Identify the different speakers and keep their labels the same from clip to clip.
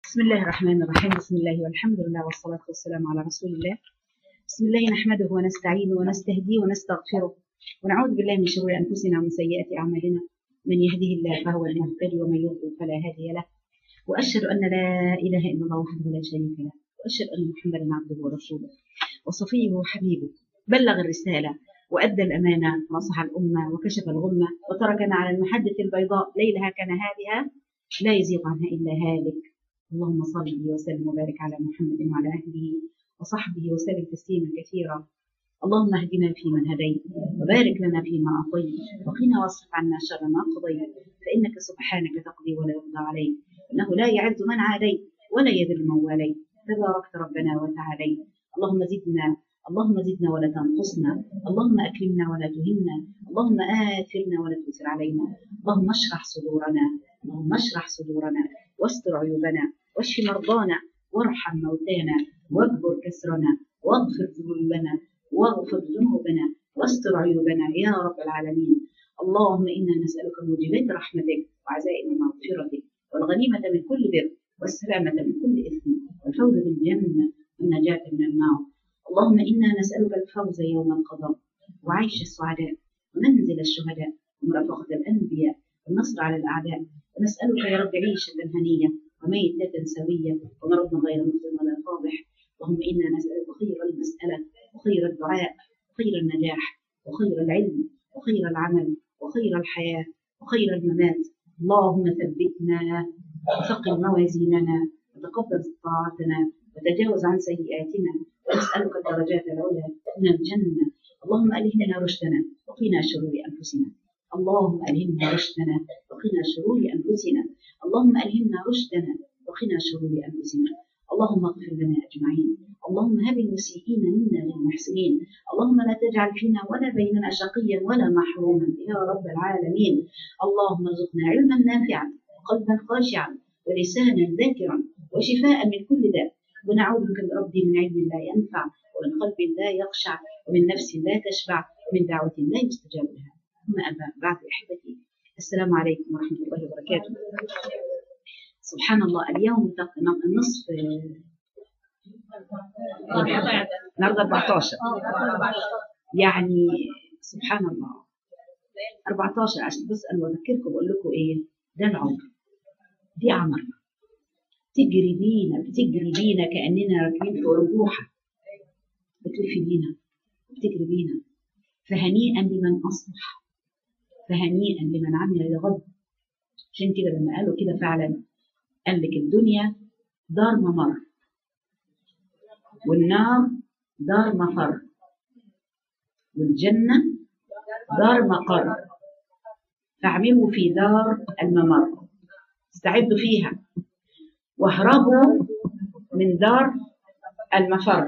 Speaker 1: بسم الله الرحمن الرحيم بسم الله والحمد لله والصلاة والسلام على رسول الله بسم الله نحمده ونستعينه ونستهديه ونستغفره ونعوذ بالله من شرور أنفسنا ومن سيئات أعمالنا من يهده الله فهو المهتدي ومن يضلل فلا هادي له وأشهد أن لا إله إلا الله وحده لا شريك له وأشهد أن محمدا عبده ورسوله وصفيه وحبيبه بلغ الرسالة وأدى الأمانة ونصح الأمة وكشف الغمة وتركنا على المحجة البيضاء ليلها كنهارها لا يزيغ عنها إلا هالك اللهم صل وسلم وبارك على محمد وعلى اهله وصحبه وسلم تسليما كثيرا اللهم اهدنا فيمن هديت وبارك لنا فيما اعطيت وقنا واصرف عنا شر ما قضيت فانك سبحانك تقضي ولا يقضى عليك انه لا يعز من عاديت ولا يذل من واليت تباركت ربنا وتعاليت اللهم زدنا اللهم زدنا ولا تنقصنا اللهم اكرمنا ولا تهنا اللهم اثرنا ولا تؤثر علينا اللهم اشرح صدورنا اللهم اشرح صدورنا واستر عيوبنا واشف مرضانا وارحم موتانا واكبر كسرنا واغفر ذنوبنا واغفر ذنوبنا واستر عيوبنا يا رب العالمين اللهم انا نسالك موجبات رحمتك وعزائم مغفرتك والغنيمه من كل بر والسلامه من كل اثم والفوز بالجنه والنجاه من النار اللهم انا نسالك الفوز يوم القضاء وعيش السعداء ومنزل الشهداء ومرافقه الانبياء والنصر على الاعداء ونسألك يا رب عيشة هنية وميتة سوية ومرضا غير مخزن ولا فاضح اللهم إنا نسألك خير المسألة وخير الدعاء وخير النجاح وخير العلم وخير العمل وخير الحياة وخير الممات اللهم ثبتنا وثقل موازيننا وتقبل طاعتنا وتجاوز عن سيئاتنا ونسألك الدرجات العلى من الجنة اللهم ألهمنا رشدنا وقنا شرور أنفسنا اللهم ألهمنا رشدنا وقنا شرور أنفسنا اللهم ألهمنا رشدنا وقنا شرور أنفسنا اللهم اغفر لنا أجمعين اللهم هب المسيئين منا للمحسنين اللهم لا تجعل فينا ولا بيننا شقيا ولا محروما يا رب العالمين اللهم ارزقنا علما نافعا وقلبا خاشعا ولسانا ذاكرا وشفاء من كل داء ونعوذ بك ربي من علم لا ينفع ومن قلب لا يخشع ومن نفس لا تشبع ومن دعوة لا يستجاب لها ثم أما بعد أحبتي السلام عليكم ورحمة الله وبركاته سبحان الله اليوم النصف النهارده 14 يعني سبحان الله 14 عشان بس انا بذكركم بقول لكم ايه ده العمر دي عمرنا تجري بينا بتجري بينا كاننا راكبين في ارجوحه بتلف بينا بتجري بينا فهنيئا لمن اصلح فهنيئا لمن عمل لغد عشان كده لما قالوا كده فعلا قال لك الدنيا دار ممر والنار دار مفر والجنة دار مقر فاعملوا في دار الممر استعدوا فيها واهربوا من دار المفر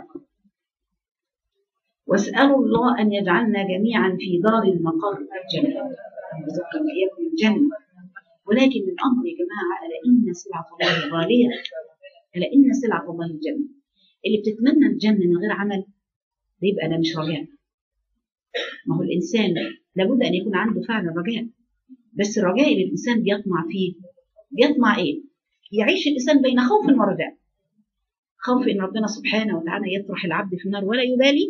Speaker 1: واسألوا الله أن يجعلنا جميعا في دار المقر الجنة رزقنا إياكم الجنة ولكن الأمر يا جماعة ألا إن سلعة الله غالية ألا إن سلعة الله الجنة اللي بتتمنى الجنة من غير عمل ده يبقى ده مش رجاء ما هو الإنسان لابد أن يكون عنده فعلا رجاء بس الرجاء اللي الإنسان بيطمع فيه بيطمع إيه؟ يعيش الإنسان بين خوف ورجاء خوف إن ربنا سبحانه وتعالى يطرح العبد في النار ولا يبالي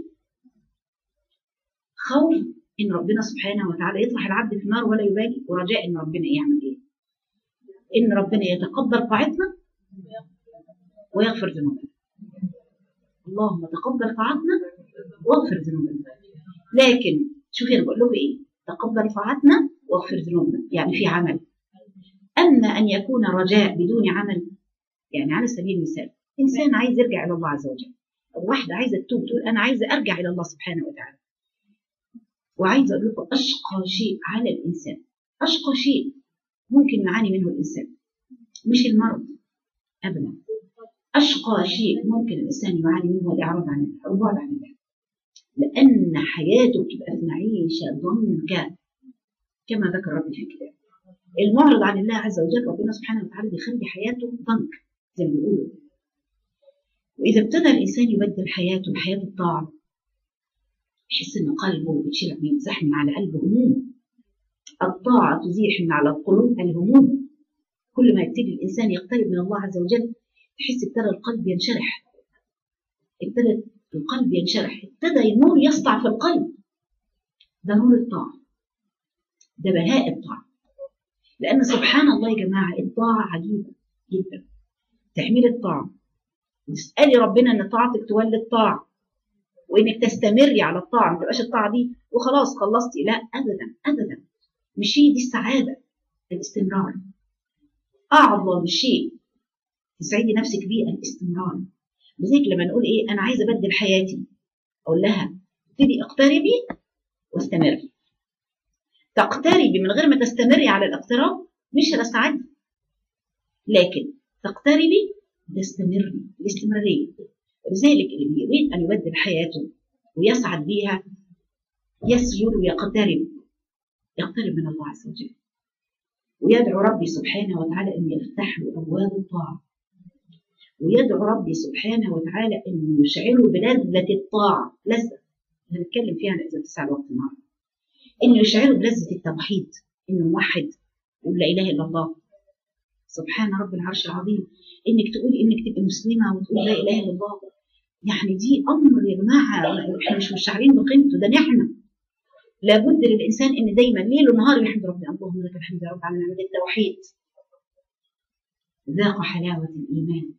Speaker 1: خوف ان ربنا سبحانه وتعالى يطرح العبد في النار ولا يبالي ورجاء ان ربنا يعمل ايه ان ربنا يتقبل طاعتنا ويغفر ذنوبنا اللهم تقبل طاعتنا واغفر ذنوبنا لكن شوفي انا بقول لكم ايه تقبل طاعتنا واغفر ذنوبنا يعني في عمل اما ان يكون رجاء بدون عمل يعني على سبيل المثال انسان عايز يرجع الى الله عز وجل او واحده عايزه تتوب تقول انا عايزه ارجع الى الله سبحانه وتعالى وعايزه اقول لكم اشقى شيء على الانسان اشقى شيء ممكن يعاني منه الانسان مش المرض ابدا اشقى شيء ممكن الانسان يعاني منه الاعراض عن الله البعد عن الله لان حياته بتبقى في معيشه ضنكا كما ذكر ربي في الكتاب المعرض عن الله عز وجل ربنا سبحانه وتعالى بيخلي حياته ضنك زي ما بيقولوا واذا ابتدى الانسان يبدل حياته بحياه الطاعه يحس ان قلبه بيتشرب بيتزاح من على قلبه هموم الطاعه تزيح من على القلوب الهموم كل ما يبتدي الانسان يقترب من الله عز وجل تحس ابتدى القلب ينشرح ابتدى القلب ينشرح ابتدى النور يسطع في القلب ده نور الطاعة ده بهاء الطاعة لأن سبحان الله يا جماعة الطاعة عجيبة جدا تعملي الطاعة وتسألي ربنا إن طاعتك تولد طاعة وإنك تستمري على الطاعة ما تبقاش الطاعة دي وخلاص خلصتي لا أبدا أبدا مش هي دي السعادة الاستمرار أعظم شيء تسعدي نفسك بيه الاستمرار لذلك لما نقول إيه أنا عايزة أبدل حياتي أقول لها ابتدي اقتربي واستمري تقتربي من غير ما تستمري على الاقتراب مش هتسعدي لكن تقتربي تستمري الاستمرارية لذلك اللي بيريد أن يبدل حياته ويسعد بيها يسجد ويقترب يقترب من الله عز وجل ويدعو ربي سبحانه وتعالى أن يفتح له أبواب الطاعة ويدعو ربي سبحانه وتعالى أن يشعره بلذة الطاعة لذة هنتكلم فيها إذا تسع الوقت النهارده انه يشعره بلذه التوحيد انه موحد يقول لا اله الا الله سبحان رب العرش العظيم انك تقولي انك تبقي مسلمه وتقول لا اله الا الله يعني دي امر يا جماعه احنا مش مشعرين بقيمته ده نعمه لابد للانسان ان دايما ليل ونهار يحمد ربنا اللهم لك الحمد يا رب على نعمه التوحيد ذاق حلاوه الايمان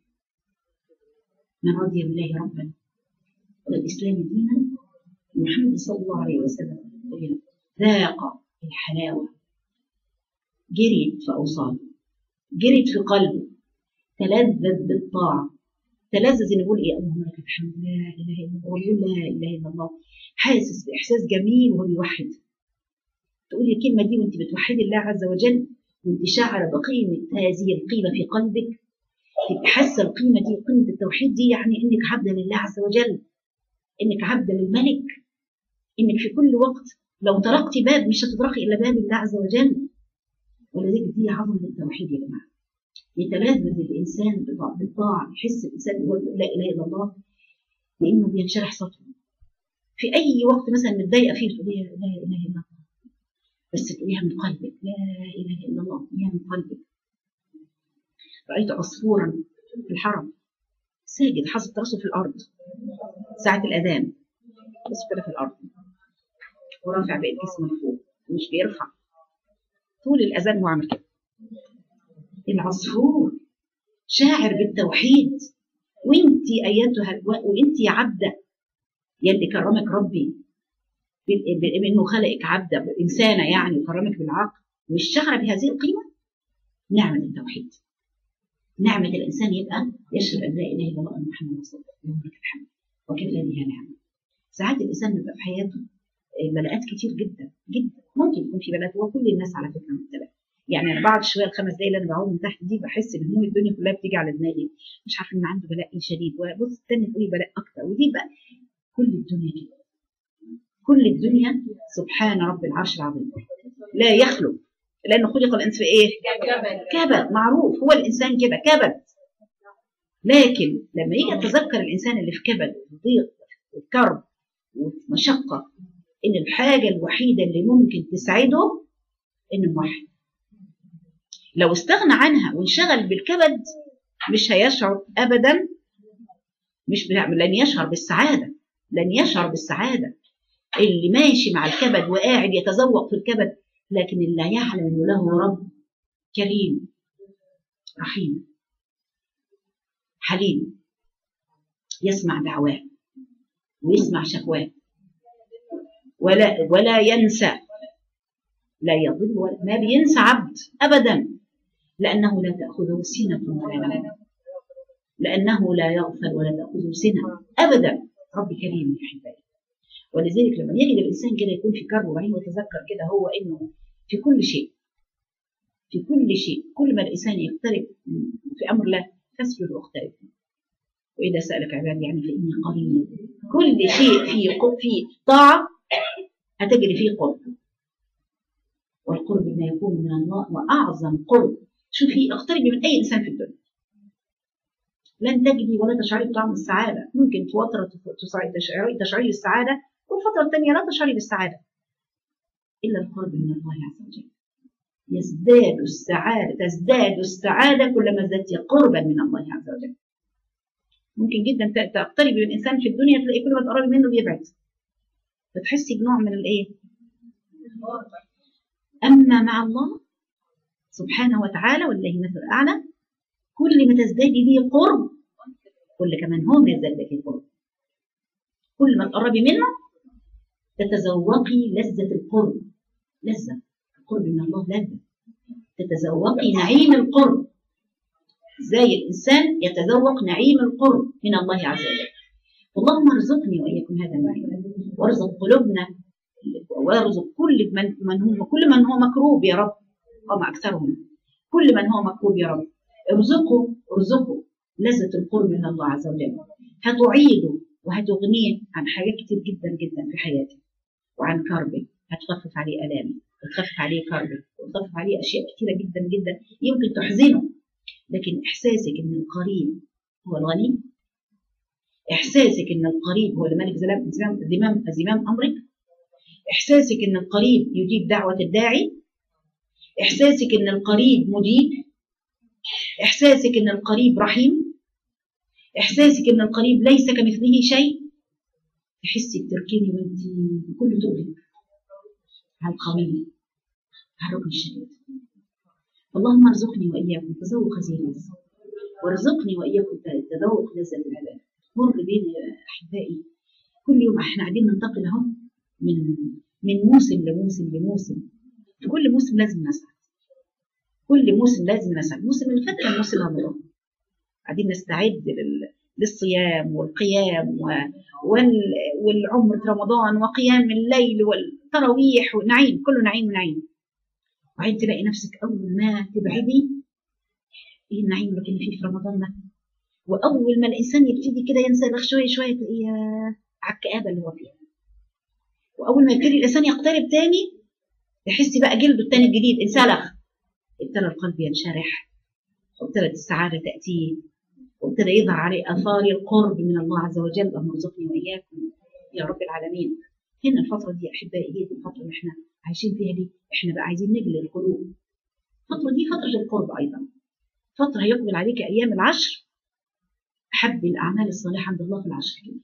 Speaker 1: من رضي بالله ربا والاسلام دينا محمد صلى الله عليه وسلم ذاق الحلاوة جريت في أوصاله جريت في قلبه تلذذ بالطاعة تلذذ ان يقول ايه اللهم لك الحمد لا اله الا الله ويقول لا اله الا الله حاسس باحساس جميل وهو بيوحد تقولي الكلمه دي وانت بتوحدي الله عز وجل وانت شاعره بقيمه هذه القيمه في قلبك تبقى حاسه القيمه دي قيمه التوحيد دي يعني انك عبده لله عز وجل انك عبده للملك انك في كل وقت لو طرقتي باب مش هتطرقي الا باب الله عز وجل ولذلك دي عظمه التوحيد يا جماعه يتلذذ الانسان بالطاعه يحس الانسان هو لا اله الا الله لانه بينشرح صدره في اي وقت مثلا متضايقه فيه تقولي لا اله الا الله بس تقوليها من قلبك لا اله الا الله تقوليها من قلبك رايت عصفورا في الحرم ساجد حاطط راسه في الارض ساعه الاذان بس كده في الارض ورافع بقية جسمه لفوق مش بيرفع طول الأذان هو عامل كده العصفور شاعر بالتوحيد وانت ايتها وانت يا عبده يلي كرمك ربي بانه خلقك عبده انسانه يعني وكرمك بالعقل مش شاعره بهذه القيمه نعمه التوحيد نعمه الانسان يبقى يشهد ان لا اله الا الله ان محمد رسول الله لك الحمد وكفى بها نعمه ساعات الانسان بيبقى في حياته بلاءات كتير جدا جدا ممكن يكون في بلاءات هو كل الناس على فكره مبتلى يعني انا بعد شويه الخمس دقايق اللي انا بقعد من تحت دي بحس ان هموم الدنيا كلها بتيجي على دماغي مش عارفه ان عنده بلاء شديد وبص تاني تقولي بلاء اكتر ودي بقى كل الدنيا كده كل الدنيا سبحان رب العرش العظيم لا يخلق لانه خلق الانسان في ايه؟ كبد معروف هو الانسان كده كبد لكن لما يجي يتذكر الانسان اللي في كبد وضيق وكرب ومشقه ان الحاجه الوحيده اللي ممكن تسعده انه موحد لو استغنى عنها وانشغل بالكبد مش هيشعر ابدا مش لن يشعر بالسعاده لن يشعر بالسعاده اللي ماشي مع الكبد وقاعد يتذوق في الكبد لكن اللي يعلم انه له رب كريم رحيم حليم يسمع دعواه ويسمع شكواه ولا ولا ينسى لا يضل ولا ما بينسى عبد ابدا لانه لا تاخذه سنه ولا نوم لانه لا يغفل ولا تاخذه سنه ابدا رب كريم يا احبائي ولذلك لما يجد الانسان كده يكون في كرب وبعدين يتذكر كده هو انه في كل شيء في كل شيء كل ما الانسان يقترب في امر الله فاسجد واقترب واذا سالك عبادي يعني فاني قريب كل شيء في في طاعه هتجري فيه قرب والقرب ما يكون من الله واعظم قرب شوفي اقتربي من اي انسان في الدنيا لن تجدي ولا تشعري بطعم السعاده ممكن في فتره تشعري تشعري بالسعاده والفتره الثانيه لا تشعري بالسعاده الا القرب من الله عز وجل يزداد السعاده تزداد السعاده كلما ازددت قربا من الله عز وجل ممكن جدا ت- تقترب من الانسان في الدنيا تلاقي كل ما تقربي منه بيبعد فتحسي بنوع من الايه اما مع الله سبحانه وتعالى ولله المثل الاعلى كل ما تزدادي به قرب كل كمان هو ما يزداد به قرب كل ما تقربي منه تتذوقي لذة القرب لذة القرب من الله لذة تتذوقي نعيم القرب ازاي الانسان يتذوق نعيم القرب من الله عز وجل اللهم ارزقني واياكم هذا النعيم وارزق قلوبنا وارزق كل من من هو كل من هو مكروب يا رب وما اكثرهم كل من هو مكروب يا رب ارزقه ارزقه لذة القرب من الله عز وجل هتعيده وهتغنيه عن حاجات كتير جدا جدا في حياته وعن كربه هتخفف عليه الامه وتخفف عليه كربه وتخفف عليه اشياء كتيره جدا جدا يمكن تحزنه لكن احساسك ان القريب هو الغني احساسك ان القريب هو الملك زمام زمام زمام امرك احساسك ان القريب يجيب دعوه الداعي احساسك ان القريب مجيب احساسك ان القريب رحيم احساسك ان القريب ليس كمثله شيء تحسي بتركيني وانت بكل تقلك على القوي على الركن الشديد اللهم ارزقني واياكم تذوق هذه اللذه وارزقني واياكم تذوق لذه العباده مر بين احبائي كل يوم احنا قاعدين ننتقل اهو من من موسم لموسم لموسم في كل موسم لازم نسعد كل موسم لازم نسعد الموسم اللي فات كان موسم رمضان قاعدين نستعد لل... للصيام والقيام و... وال... والعمر رمضان وقيام الليل والتراويح ونعيم كله نعيم ونعيم وبعدين تلاقي نفسك اول ما تبعدي ايه النعيم اللي كنا فيه في رمضان ده واول ما الانسان يبتدي كده ينسلخ شويه شويه تلاقيه على الكآبه اللي هو فيها واول ما يبتدي الانسان يقترب تاني يحس بقى جلده التاني الجديد انسلخ ابتدى القلب ينشرح وابتدت السعاده تاتيه وابتدى يظهر عليه اثار القرب من الله عز وجل اللهم ارزقني واياكم يا رب العالمين هنا الفتره دي احبائي هي دي الفتره اللي احنا عايشين فيها دي احنا بقى عايزين نجلي القلوب الفتره دي فتره القرب ايضا فتره هيقبل عليك ايام العشر احب الاعمال الصالحه عند الله في العشر كده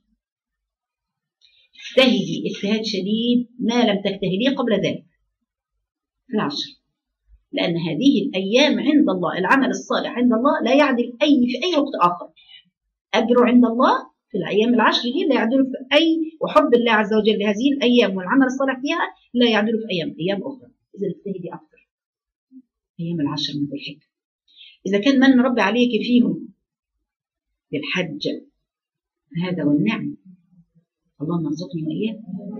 Speaker 1: اجتهدي اجتهاد شديد ما لم تجتهديه قبل ذلك في العشر لأن هذه الأيام عند الله العمل الصالح عند الله لا يعدل أي في أي وقت آخر أجره عند الله في الأيام العشر دي لا يعدل في أي وحب الله عز وجل لهذه الأيام والعمل الصالح فيها لا يعدل في أيام أيام أخرى إذا اجتهدي أكثر أيام العشر من ذي الحجة إذا كان من ربي عليك فيهم بالحج هذا والنعم اللهم ارزقني وإياك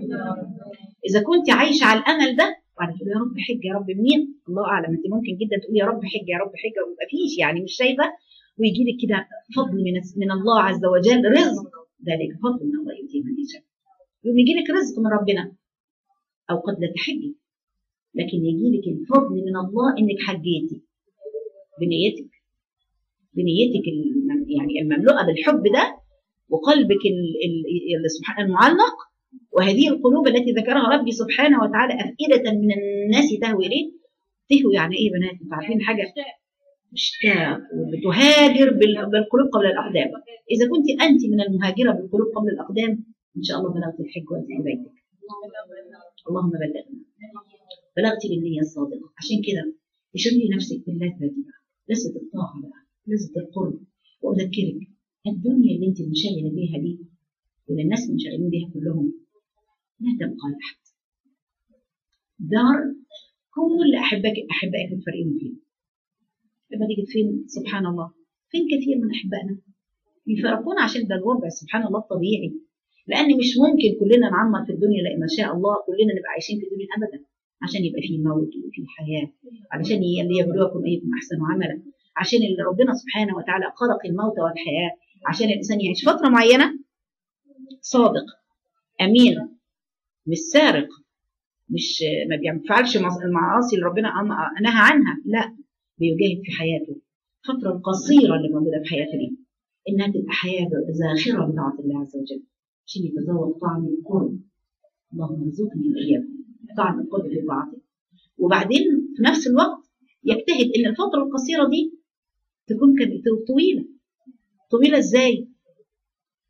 Speaker 1: إذا كنت عايشة على الأمل ده وبعد تقول يا رب حج يا رب منين الله اعلم انت ممكن جدا تقول يا رب حج يا رب حج وما فيش يعني مش شايفه ويجي لك كده فضل من من الله عز وجل رزق ذلك فضل من الله يؤتيه من يشاء يوم يجي لك رزق من ربنا او قد لا تحجي لكن يجي لك الفضل من الله انك حجيتي بنيتك بنيتك يعني المملوءه بالحب ده وقلبك سبحان المعلق وهذه القلوب التي ذكرها ربي سبحانه وتعالى أفئدة من الناس تهوي إليه تهوي يعني إيه بنات أنتوا عارفين حاجة مشتاق وبتهاجر بالقلوب قبل الأقدام إذا كنت أنت من المهاجرة بالقلوب قبل الأقدام إن شاء الله بلغت الحج وأنت في بيتك اللهم بلغنا بلغت بالنية الصادقة عشان كده اشغلي نفسك باللذة دي لذة الطاعة بقى لذة القرب وأذكرك الدنيا اللي أنت منشغلة بيها دي واللي الناس منشغلين بيها كلهم لا تبقى لأحد دار كل أحبائك أحبائك متفرقين فيه لما تيجي فين سبحان الله فين كثير من أحبائنا يفرقون عشان ده الوضع سبحان الله الطبيعي لأن مش ممكن كلنا نعمر في الدنيا لا ما شاء الله كلنا نبقى عايشين في الدنيا أبدا عشان يبقى فيه موت وفيه حياة علشان ليبلوكم أيكم أحسن عملا عشان اللي ربنا سبحانه وتعالى خلق الموت والحياة عشان الإنسان يعيش فترة معينة صادق أمين مش سارق مش ما بيفعلش المعاصي اللي ربنا نهى عنها لا بيجاهد في حياته الفترة القصيرة اللي موجودة في حياته دي إنها تبقى حياة زاخرة بطاعة الله عز وجل عشان يتذوق طعم القرب اللهم ارزقني وإياكم طعم القرب في طاعتك وبعدين في نفس الوقت يجتهد إن الفترة القصيرة دي تكون كانت طويلة طويلة إزاي؟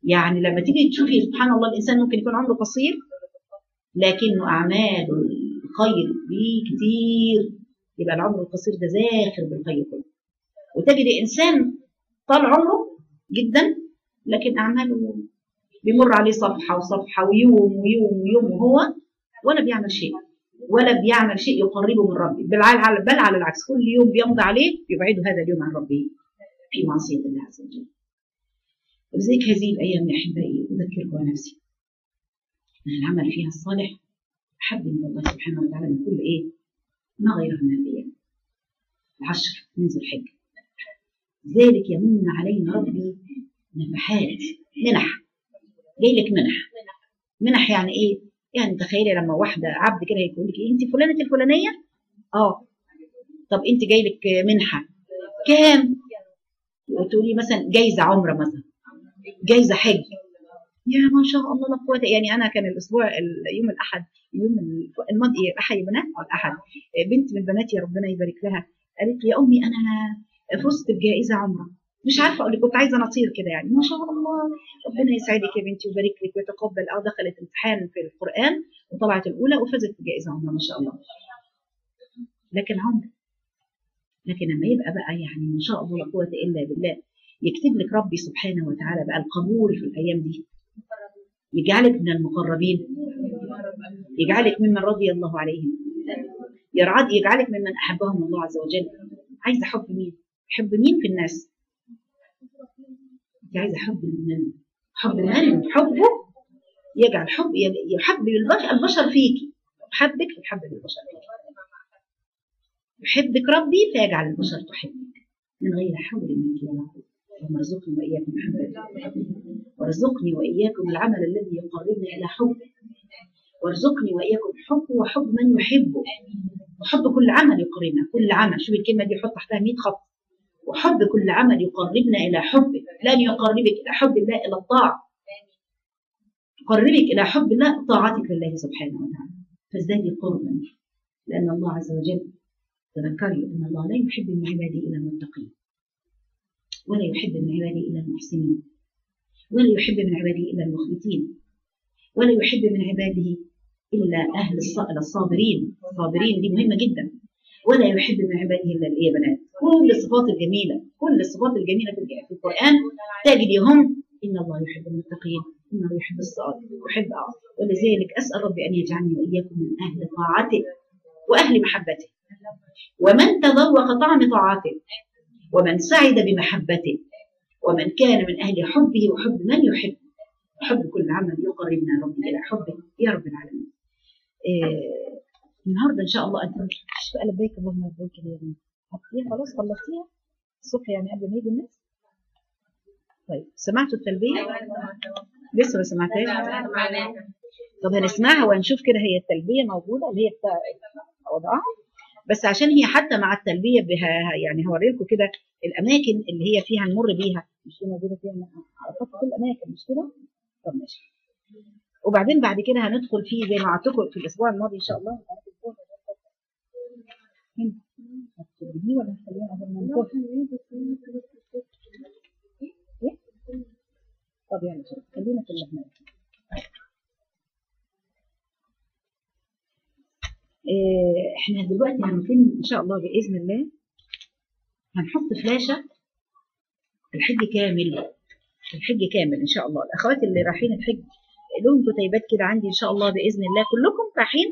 Speaker 1: يعني لما تيجي تشوفي سبحان الله الانسان ممكن يكون عمره قصير لكنه اعماله الخير فيه كتير يبقى العمر القصير ده زاخر بالخير كله وتجد انسان طال عمره جدا لكن اعماله بيمر عليه صفحه وصفحه ويوم ويوم ويوم وهو ولا بيعمل شيء ولا بيعمل شيء يقربه من ربه بل على بل على العكس كل يوم بيمضي عليه يبعده هذا اليوم عن ربه في معصيه الله عز وجل ولذلك هذه الايام يا احبائي اذكركم نفسي ان العمل فيها الصالح احب من الله سبحانه وتعالى من كل ايه ما غيرها من الايام العشر من ذي الحجه ذلك يمن علينا ربي نفحات منح جاي لك منح منح يعني ايه يعني تخيلي لما واحده عبد كده يقول لك ايه انت فلانه الفلانيه اه طب انت جاي لك منحه كام وتقولي مثلا جايزه عمره مثلا جايزه حج يا ما شاء الله لا قوه يعني انا كان الاسبوع يوم الاحد يوم الماضي الاحد يا بنات الاحد بنت من بناتي ربنا يبارك لها قالت لي يا امي انا فزت بجائزه عمره مش عارفه اقول لك كنت عايزه نطير كده يعني ما شاء الله ربنا يسعدك يا بنتي ويبارك لك ويتقبل اه دخلت امتحان في القران وطلعت الاولى وفازت بجائزه عمره ما شاء الله لكن عمر لكن لما يبقى بقى يعني ما شاء الله لا قوه الا بالله يكتب لك ربي سبحانه وتعالى بقى القبول في الايام دي يجعلك من المقربين يجعلك ممن رضي الله عليهم يرعد يجعلك ممن احبهم الله عز وجل عايزه حب مين حب مين في الناس انت عايزه حب من حب من حبه يجعل حب يحب البشر فيك يحبك يحب البشر فيك يحبك ربي فيجعل البشر تحبك من غير حول منك ولا قوه اللهم ارزقني واياكم محبته وارزقني واياكم العمل الذي يقربني الى حبه وارزقني واياكم حبه وحب من يحبه وحب كل عمل يقربنا كل عمل شوف الكلمه دي حط تحتها 100 خط وحب كل عمل يقربنا الى حبه لن يقربك الى حب الله الى الطاعه يقربك الى حب الله طاعتك لله سبحانه وتعالى فازدادي قربا لان الله عز وجل تذكري ان الله لا يحب من عباده الا المتقين ولا يحب من عباده الا المحسنين ولا يحب من عباده الا المخبتين ولا يحب من عباده الا اهل الصابرين الصابرين دي مهمه جدا ولا يحب من عباده الا الايه بنات كل الصفات الجميله كل الصفات الجميله في القران تجدهم ان الله يحب المتقين ان الله يحب الصادق يحب اه ولذلك اسال ربي ان يجعلني واياكم من اهل طاعته واهل محبته ومن تذوق طعم طاعته ومن سعد بمحبته ومن كان من اهل حبه وحب من يحب حب كل عمل يقربنا ربي الى حبه يا رب العالمين إيه النهارده ان شاء الله انت مش بقى لبيك اللهم لبيك يا بنت حطيها خلاص خلصتيها الصبح يعني قبل ما يجي الناس طيب سمعتوا التلبيه لسه ما سمعتهاش طب هنسمعها وهنشوف كده هي التلبيه موجوده اللي هي بتاع وضعها بس عشان هي حتى مع التلبيه بها يعني هوري لكم كده الاماكن اللي هي فيها نمر بيها مش هي موجوده فيها عرفت كل الاماكن مش كده طب ماشي وبعدين بعد كده هندخل فيه زي ما وعدتكم في الاسبوع الماضي ان شاء الله هتسيبيه ولا هتخليها قبل ما نكون ايه طب يعني خلينا في اللي هناك احنا دلوقتي هنتم ان شاء الله باذن الله هنحط فلاشه الحج كامل الحج كامل ان شاء الله الاخوات اللي رايحين الحج لهم كتيبات كده عندي ان شاء الله باذن الله كلكم رايحين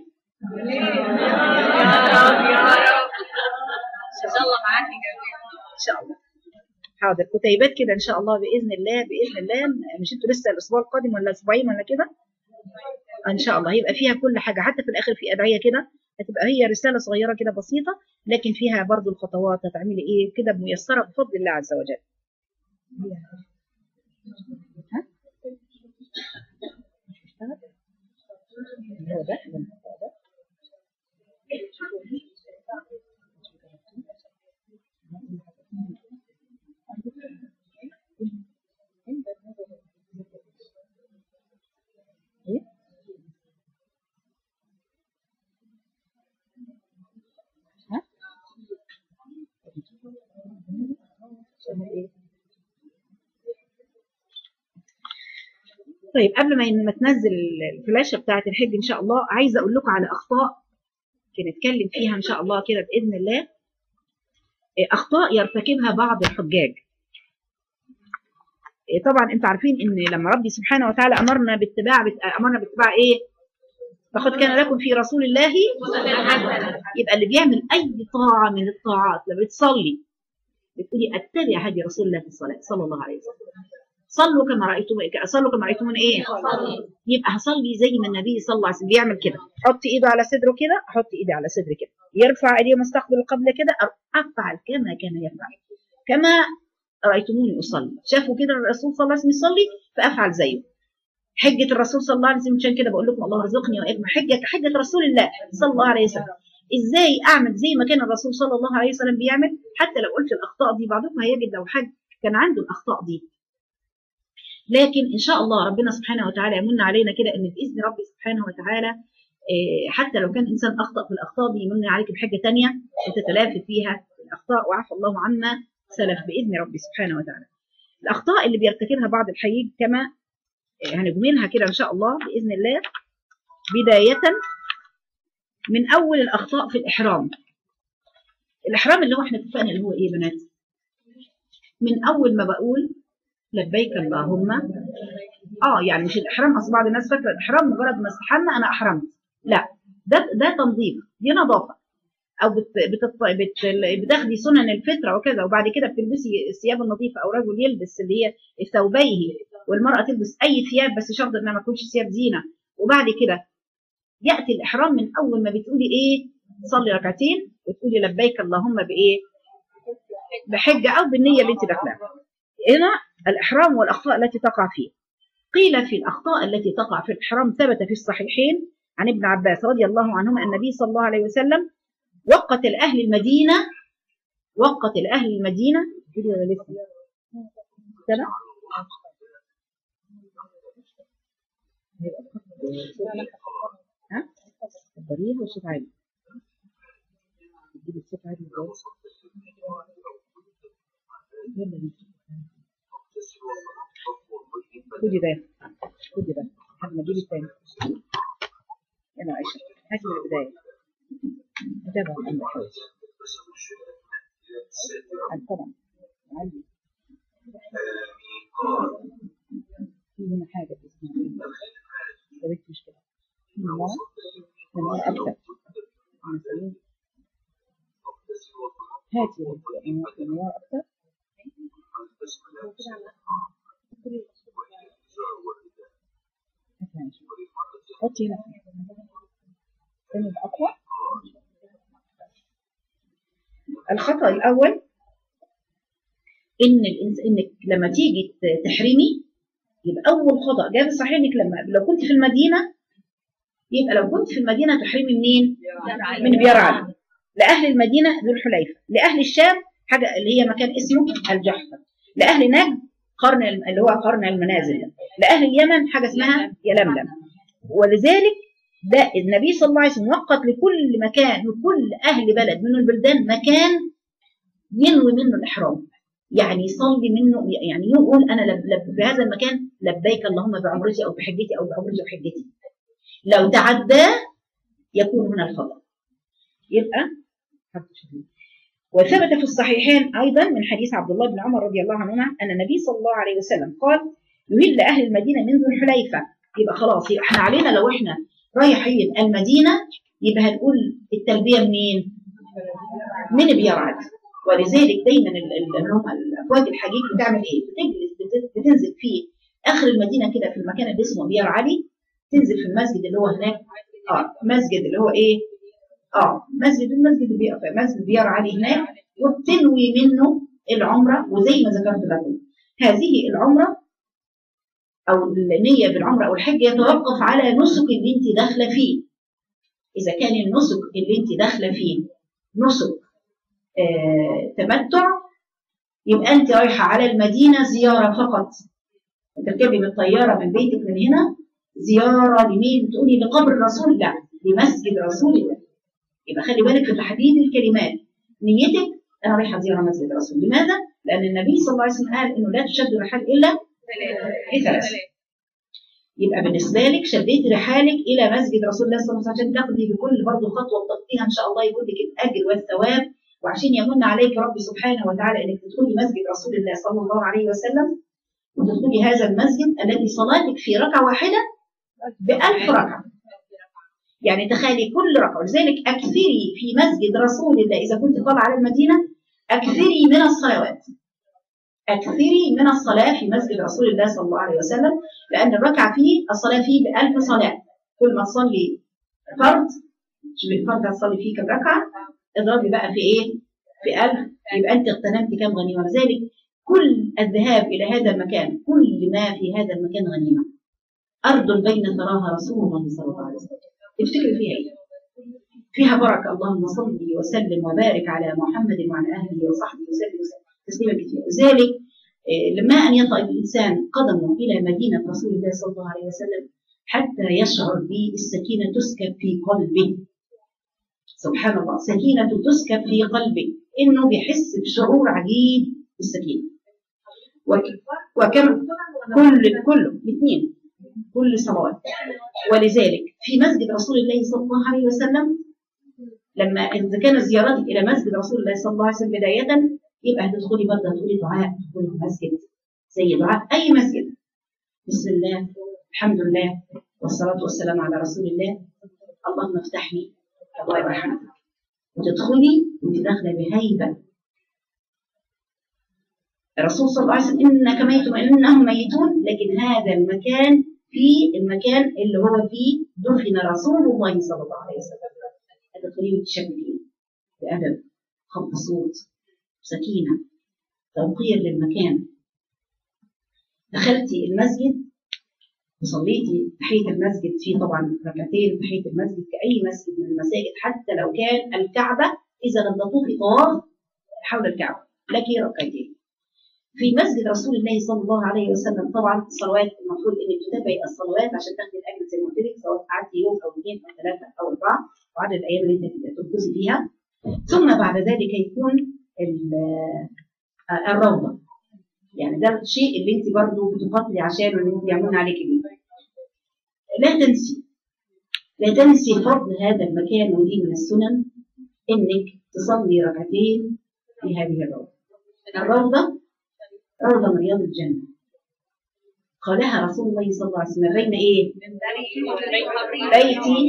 Speaker 2: ان شاء الله معاك
Speaker 1: ان شاء الله حاضر كتيبات كده ان شاء الله باذن الله باذن الله مش انتوا لسه الاسبوع القادم ولا اسبوعين ولا كده ان شاء الله هيبقى فيها كل حاجه حتى في الاخر في ادعيه كده هتبقى هي رساله صغيره كده بسيطه لكن فيها برضو الخطوات هتعملي ايه كده ميسره بفضل الله عز وجل ها هو ده هو ده ايه ها عشان ايه طيب قبل ما ما تنزل الفلاشه بتاعه الحج ان شاء الله عايزه اقول لكم على اخطاء نتكلم فيها ان شاء الله كده باذن الله اخطاء يرتكبها بعض الحجاج طبعا انتوا عارفين ان لما ربي سبحانه وتعالى امرنا باتباع امرنا باتباع ايه لقد كان لكم في رسول الله يبقى اللي بيعمل اي طاعه من الطاعات لما بتصلي بتقولي اتبع هدي رسول الله في الصلاه صلى الله عليه وسلم صلوا كما رايتم صلوا كما رايتمون ايه يبقى هصلي زي ما النبي صلى الله عليه وسلم بيعمل كده حط ايده على صدره كده احط ايدي على صدري كده يرفع ايديه مستقبل القبله كده افعل كما كان يفعل كما رايتموني اصلي شافوا كده الرسول صلى الله عليه وسلم يصلي فافعل زيه حجه الرسول صلى الله عليه وسلم عشان كده بقول لكم الله ارزقني واياكم حجه حجه رسول الله صلى الله عليه وسلم ازاي اعمل زي ما كان الرسول صلى الله عليه وسلم بيعمل حتى لو قلت الاخطاء دي بعضكم هيجد لو حد كان عنده الاخطاء دي لكن ان شاء الله ربنا سبحانه وتعالى يمن علينا كده ان باذن ربي سبحانه وتعالى حتى لو كان انسان اخطا في الاخطاء دي يمن عليك بحاجه ثانيه وتتلافى فيها الاخطاء وعفى الله عما سلف باذن ربي سبحانه وتعالى. الاخطاء اللي بيرتكبها بعض الحييج كما هنجملها كده ان شاء الله باذن الله بدايه من اول الاخطاء في الاحرام. الاحرام اللي هو احنا اتفقنا اللي هو ايه يا بنات؟ من اول ما بقول لبيك اللهم اه يعني مش الاحرام اصل بعض الناس فاكره الاحرام مجرد ما استحمى انا احرمت لا ده ده تنظيف دي نظافه او بت بت بت بتاخدي سنن الفطره وكذا وبعد كده بتلبسي الثياب النظيفه او رجل يلبس اللي هي ثوبيه والمراه تلبس اي ثياب بس شرط انها ما تكونش ثياب زينه وبعد كده ياتي الاحرام من اول ما بتقولي ايه صلي ركعتين وتقولي لبيك اللهم بايه بحجه او بالنيه اللي انت داخلها هنا الإحرام والأخطاء التي تقع فيه قيل في الأخطاء التي تقع في الإحرام ثبت في الصحيحين عن ابن عباس رضي الله عنهما النبي صلى الله عليه وسلم وقت الأهل المدينة وقت الأهل المدينة ولا لسه سنة ها كبريها وصوت عالي تجيب الصوت عالي يلا بينا خدي ده خدي ده لحد ما اجيب التاني يلا عيشة هاتي من البداية متابعة عندك طبعا عندي في هنا حاجة اسمها ايه مشكلة في نوع نوع أكتر مثلا هاتي نوع أكتر حطي هنا ثاني أقوى الخطأ الأول إن الإنس... إنك لما تيجي تحرمي يبقى أول خطأ جاب صحيح إنك لما لو كنت في المدينة يبقى لو كنت في المدينة تحرمي منين؟ من بيار علي لأهل المدينة ذو الحليفة لأهل الشام حاجة اللي هي مكان اسمه الجحفة لأهل نجد قرن اللي هو قرن المنازل لأهل اليمن حاجة اسمها يلملم ولذلك ده النبي صلى الله عليه وسلم وقت لكل مكان وكل أهل بلد من البلدان مكان ينوي منه الإحرام يعني يصلي منه يعني يقول أنا لب لب في هذا المكان لبيك اللهم بعمرتي أو بحجتي أو بعمرتي وحجتي لو تعدى يكون هنا الخطأ يبقى وثبت في الصحيحين أيضا من حديث عبد الله بن عمر رضي الله عنهما أن النبي صلى الله عليه وسلم قال يهل أهل المدينة من ذو الحليفة يبقى خلاص يبقى احنا علينا لو احنا رايحين المدينة يبقى هنقول التلبية منين؟ من بيرعد ولذلك دايما اللي هم الافواج الحجيج بتعمل ايه؟ بتجلس بتنزل في اخر المدينه كده في المكان اللي اسمه بيار علي تنزل في المسجد اللي هو هناك اه مسجد اللي هو ايه؟ اه مسجد المسجد بيار مسجد بيار علي هناك وبتنوي منه العمره وزي ما ذكرت لكم هذه العمره او النيه بالعمره او الحج يتوقف على نسك اللي انت داخله فيه اذا كان النسك اللي انت داخله فيه نسك آه تمتع يبقى انت رايحه على المدينه زياره فقط تركبي بالطياره من بيتك من هنا زياره لمين تقولي لقبر الرسول لا لمسجد رسول الله يبقى خلي بالك في تحديد الكلمات نيتك انا رايحه زياره مسجد الرسول لماذا؟ لان النبي صلى الله عليه وسلم قال انه لا تشد الرحال الا لثلاث يبقى بالنسبه لك شديت رحالك الى مسجد رسول الله صلى الله عليه وسلم عشان تاخدي بكل برضه خطوه بتخطيها ان شاء الله يكون لك الاجر والثواب وعشان يمن عليك ربي سبحانه وتعالى انك تدخلي مسجد رسول الله صلى الله عليه وسلم وتدخلي هذا المسجد الذي صلاتك في ركعه واحده بألف ركعه يعني تخيلي كل ركعه لذلك اكثري في مسجد رسول الله اذا كنت طالعه على المدينه اكثري من الصلوات اكثري من الصلاه في مسجد رسول الله صلى الله عليه وسلم لان الركعه فيه الصلاه فيه بألف صلاه كل ما تصلي فرض شوف الفرض هتصلي فيه كم ركعه اضربي بقى في ايه؟ في ألف يبقى انت اغتنمت كم غنيمه لذلك كل الذهاب الى هذا المكان كل ما في هذا المكان غنيمه ارض بين ثراها رسول الله صلى الله عليه وسلم تفتكري فيها ايه؟ فيها بركه اللهم صل وسلم وبارك على محمد وعلى اهله وصحبه وسلم تسليما كثيرا لذلك لما ان يطأ الانسان قدمه الى مدينه رسول الله صلى الله عليه وسلم حتى يشعر بالسكينه تسكب في قلبه سبحان الله سكينه تسكب في قلبه انه بيحس بشعور عجيب بالسكينه وكم كل كله الاثنين كل صلوات ولذلك في مسجد رسول الله صلى الله عليه وسلم لما اذا كانت زيارتك الى مسجد رسول الله صلى الله عليه وسلم بدايه يبقى هتدخلي برضه تقولي دعاء تدخلي في مسجد زي دعاء اي مسجد بسم الله الحمد لله والصلاه والسلام على رسول الله اللهم افتح لي ابواب رحمتك وتدخلي وانت داخله بهيبه الرسول صلى الله عليه وسلم انك ميت وانهم ميتون لكن هذا المكان في المكان اللي هو فيه دفن رسول الله صلى الله عليه وسلم تدخلي وتشبكي بادب خفض صوت سكينه توقير للمكان دخلتي المسجد وصليتي تحيه المسجد في طبعا ركعتين تحيه المسجد كاي مسجد من المساجد حتى لو كان الكعبه اذا لم تطوفي طواف حول الكعبه لك ركعتين في مسجد رسول الله صلى الله عليه وسلم طبعا الصلوات المفروض انك تتابعي الصلوات عشان تاخدي الاجر زي ما قلت لك سواء قعدتي يوم او اثنين او ثلاثه او اربعه وعدد الايام اللي انت تركزي فيها ثم بعد ذلك يكون الروضه يعني ده الشيء اللي انت برضه بتقاتلي عشانه ان انت يعملون عليك بيه لا تنسي لا تنسي فضل هذا المكان ودي من السنن انك تصلي ركعتين في هذه الروضه الروضه روضة من رياض الجنة قالها رسول الله صلى الله عليه وسلم بين ايه؟ بيتي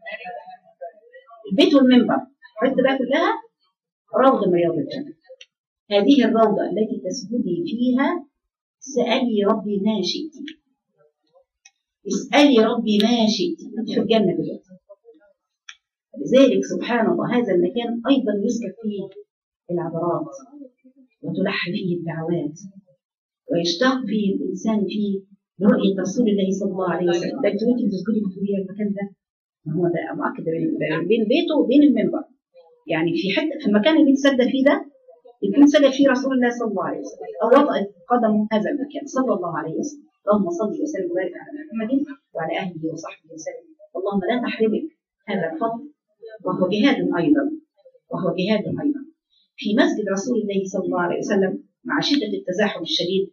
Speaker 1: البيت والمنبر حتى بقى كلها روضة من رياض الجنة هذه الروضة التي تسجدي فيها سألي ربي ما شئت اسألي ربي ما شئت انت في الجنة دلوقتي لذلك سبحان الله هذا المكان أيضا يسكب فيه العبرات وتلح فيه الدعوات ويشتاق فيه الانسان فيه برؤيه رسول الله صلى الله عليه وسلم ده انت وانت بتذكري بتقولي المكان ده ما هو ده مؤكد بين بيته وبين المنبر يعني في حته في المكان اللي بيتسدى فيه ده يكون سجد فيه رسول الله صلى الله عليه وسلم او وضع قدمه هذا المكان صلى الله عليه وسلم اللهم صل وسلم وبارك على محمد وعلى اهله وصحبه وسلم اللهم لا تحرمك هذا الفضل وهو جهاد ايضا وهو جهاد ايضا في مسجد رسول الله صلى الله عليه وسلم مع شدة التزاحم الشديد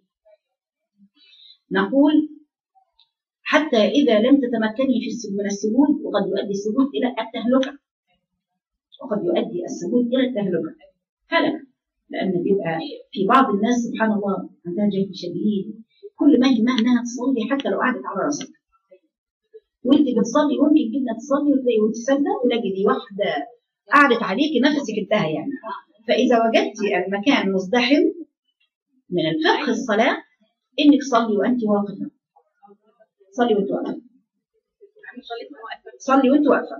Speaker 1: نقول حتى إذا لم تتمكني في من السجود وقد يؤدي السجود إلى التهلكة وقد يؤدي السجود إلى التهلكة هلك لأن بيبقى في بعض الناس سبحان الله عندها جهل شديد كل ما يهمها إنها تصلي حتى لو قعدت على راسك وانت بتصلي ممكن جدا تصلي وتلاقي وانت ساجده تلاقي دي واحده قعدت عليكي نفسك انتهى يعني فإذا وجدت المكان مزدحم من الفقه الصلاة إنك صلي وأنت واقفة صلي وأنت واقفة صلي وأنت واقفة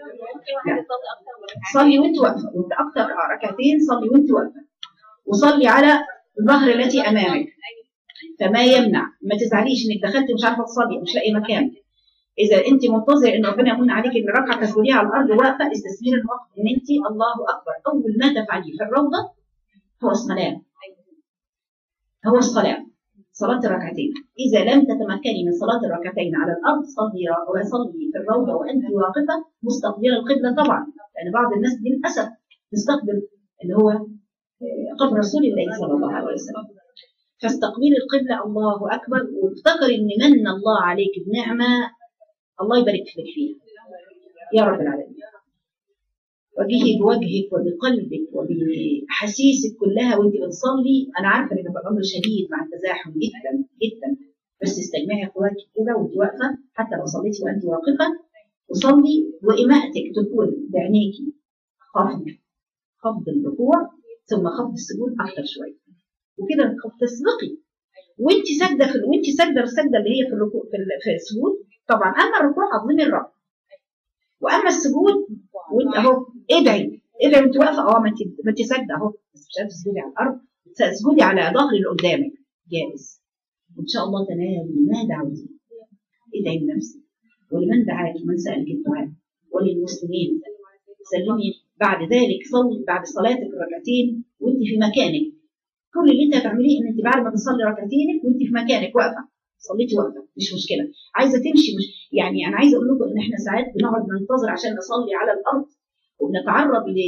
Speaker 1: صلي وأنت واقفة وأنت أكثر ركعتين صلي وأنت واقفة وصلي على الظهر التي أمامك فما يمنع ما تزعليش إنك دخلت مش عارفة تصلي مش لاقي مكان اذا انت منتظر ان ربنا يمن عليك ان ركعه تسجديها على الارض واقفه استثمير الوقت ان انت الله اكبر اول ما تفعليه في الروضه هو الصلاه هو الصلاه صلاه الركعتين اذا لم تتمكني من صلاه الركعتين على الارض صلي وصلي في الروضه وانت واقفه مستقبله القبله طبعا لان بعض الناس دي للاسف تستقبل اللي هو قبر رسول الله صلى الله عليه وسلم فاستقبلي القبلة الله أكبر وافتكري إن من الله عليك بنعمة الله يبارك لك فيها يا رب العالمين وجهي بوجهك وبقلبك وبأحاسيسك كلها وانت بتصلي انا عارفه ان بيبقى الامر شديد مع التزاحم جدا جدا بس استجمعي قواك كده وانت واقفه حتى لو صليتي وانت واقفه وصلي وإماءتك تكون بعينيكي خفض خفض الركوع ثم خفض السجود اكتر شويه وكده تسبقي وانت ساجده في وانت ساجده السجده اللي هي في الركوع في, ال- في السجود طبعا اما الركوع عظمي الرب واما السجود وانت اهو ادعي ادعي وانت واقفه اه ما انت ما انت ساجده اهو بس مش عارفه تسجدي على الارض تسجدي على ظهر اللي قدامك جائز وان شاء الله تنالي ما دعوتي ادعي لنفسك ولمن دعاك ومن سالك الدعاء وللمسلمين سلمي بعد ذلك صلي بعد صلاتك الركعتين وانت في مكانك كل اللي انت هتعمليه ان انت بعد ما تصلي ركعتينك وانت في مكانك واقفه صليتي واقفه مش مشكله عايزه تمشي مش يعني انا عايزه اقول لكم ان احنا ساعات بنقعد ننتظر عشان نصلي على الارض وبنتعرض ل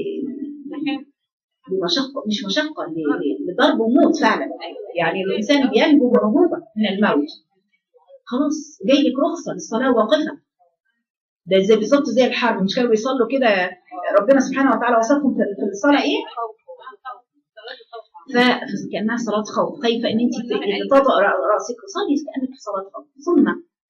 Speaker 1: لمشقه مش مشقه ل- لضرب وموت فعلا يعني الانسان بينجو بعجوبه من الموت خلاص جاي لك رخصه للصلاه واقفه ده زي بالظبط زي الحرب مش كانوا بيصلوا كده ربنا سبحانه وتعالى وصفهم في في الصلاه ايه؟ ف- فكانها صلاه خوف خايفه ان انت ت- تطأ راسك صلي كانك في صلاه خوف ثم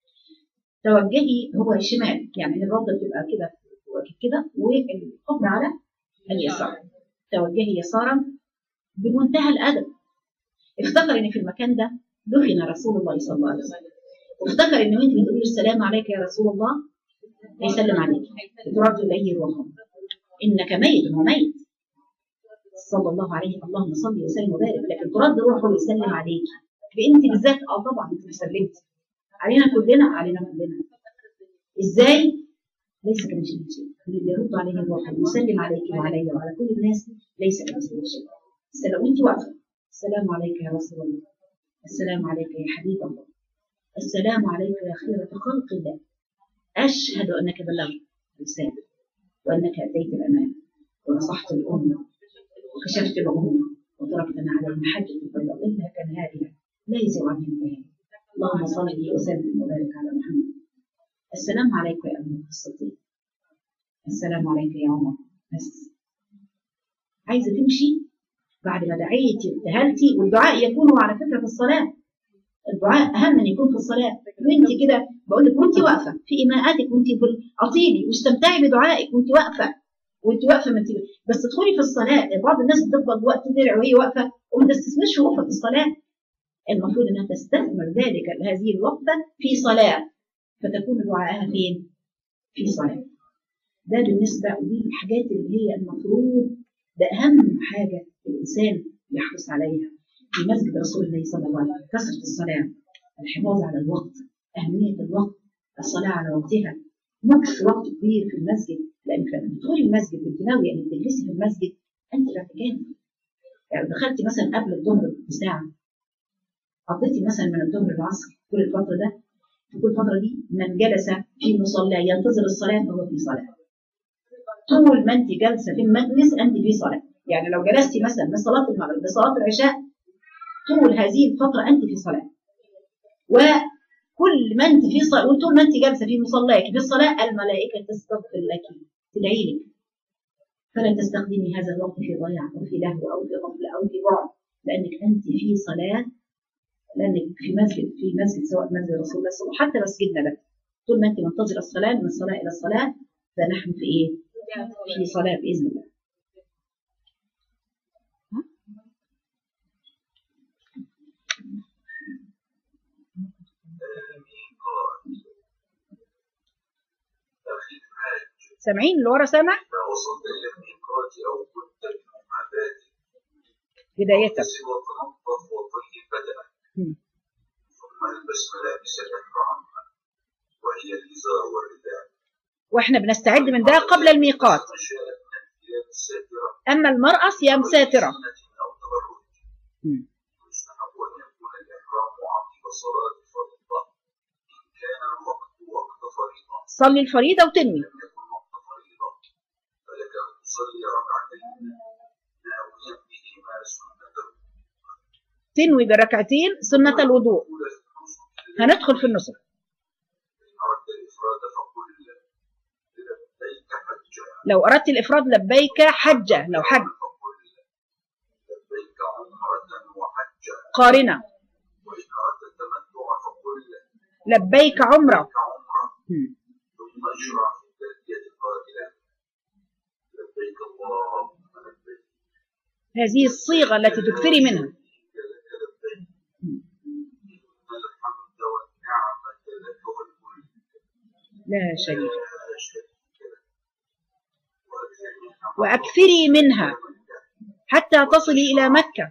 Speaker 1: توجهي هو الشمال يعني الرده بتبقى كده كده والقبر على اليسار توجهي يسارا بمنتهى الادب افتكر ان في المكان ده دفن رسول الله صلى الله عليه وسلم وافتكر ان وانت بتقولي السلام عليك يا رسول الله هيسلم عليك ترد اليه روحه انك ميت وميت صلى الله عليه اللهم صل وسلم وبارك لكن ترد روحه ويسلم عليك انت بالذات اه طبعا انت سلمتي علينا كلنا علينا كلنا ازاي ليس كمثله شيء اللي بيرد عليه الروح ويسلم عليك وعلي وعلى كل الناس ليس كمثله شيء بس لو انت واقفه السلام عليك يا رسول الله السلام عليك يا حبيب الله السلام عليك يا خيرة خلق الله أشهد أنك بلغت الرسالة وأنك أتيت الأمان ونصحت الأمة وكشفت الأمة وتركتنا على المحجة البيضاء إنها كنهارها لا يزيغ عنها البيان اللهم صل وسلم وبارك على محمد السلام عليك يا أبو بكر الصديق السلام عليك يا عمر بس عايزة تمشي بعد ما دعيتي وابتهلتي والدعاء يكون على فكرة في الصلاة الدعاء أهم من يكون في الصلاة وانت كده بقول لك وانت واقفة في إيماءاتك وانت أطيلي واستمتعي بدعائك وانت واقفة وانت واقفة ما انت بس ادخلي في الصلاة بعض الناس بتفضل وقت تدعي وهي واقفة وما تستثمرش وقفة في الصلاة المفروض انها تستثمر ذلك هذه الوقفة في صلاة فتكون دعاءها فين؟ في صلاة ده بالنسبة ودي الحاجات اللي هي المفروض ده أهم حاجة الإنسان يحرص عليها في مسجد رسول الله صلى الله عليه وسلم كثرة الصلاة الحفاظ على الوقت أهمية الوقت الصلاة على وقتها مكث وقت كبير في المسجد لأنك لما تدخلي المسجد وأنت ناوية إنك تجلسي في المسجد أنت في اعتكاف يعني دخلتي مثلا قبل الظهر بساعة قضيتي مثلا من الظهر للعصر كل الفترة ده في كل الفترة دي من جلس في مصلى ينتظر الصلاة فهو في صلاة طول ما أنت جالسة في المجلس أنت في صلاة يعني لو جلستي مثلا من صلاة المغرب لصلاة العشاء طول هذه الفترة أنت في صلاة وكل ما أنت في صلاة وطول ما أنت جالسة في مصلاك في الصلاة الملائكة تستغفر لك تدعي لك فلا تستخدمي هذا الوقت في ضياع أو في لهو أو في غفلة أو في بعد لأنك أنت في صلاة لأنك في مسجد في مسجد سواء مسجد رسول الله صلى الله عليه وسلم حتى مسجدنا ده طول ما أنت منتظرة الصلاة من الصلاة إلى الصلاة فنحن في إيه؟ في صلاة بإذن الله سامعين اللي ورا سامع؟
Speaker 2: وصلت إلى الميقات أو كنت من عبادي
Speaker 1: بداية
Speaker 2: اغتسل وتنظف وطهر بدنك
Speaker 1: مم.
Speaker 2: ثم البس ملابس الإحرام وهي الإزار والرداء
Speaker 1: واحنا بنستعد من ده قبل الميقات
Speaker 2: ما شاء من الثياب الساترة
Speaker 1: أما المرأة صيام ساترة
Speaker 2: سنة أو تبرج
Speaker 1: مم.
Speaker 2: يستحب أن يكون الإحرام عقب صلاة فريضة إن كان الوقت وقت فريضة
Speaker 1: صلي الفريضة وتنوي
Speaker 2: لم يكن وقت فريضة فلك أن تصلي ركعتين ناويا بهما سنته
Speaker 1: تنوي بركعتين سنة الوضوء
Speaker 2: الأولى في النسك
Speaker 1: هندخل في النسك
Speaker 2: إن أردت الإفراد فقل لبيك حجا
Speaker 1: لو أردت الإفراد لبيك حجة لو حج
Speaker 2: فقل لبيك عمرة وحجا
Speaker 1: قارنة
Speaker 2: وإن أردت التمتع فقل
Speaker 1: لبيك عمرة
Speaker 2: لبيك عمرة
Speaker 1: مم.
Speaker 2: ثم اشرع في التلبية قائلا لبيك اللهم لبيك
Speaker 1: هذه الصيغة التي تكثري منها
Speaker 2: لك لبيك إن الحمد والنعمة لك والملك
Speaker 1: لا شريك
Speaker 2: لا شريك لك وأكثر منها
Speaker 1: وأكثري منها حتى تصلي إلى مكة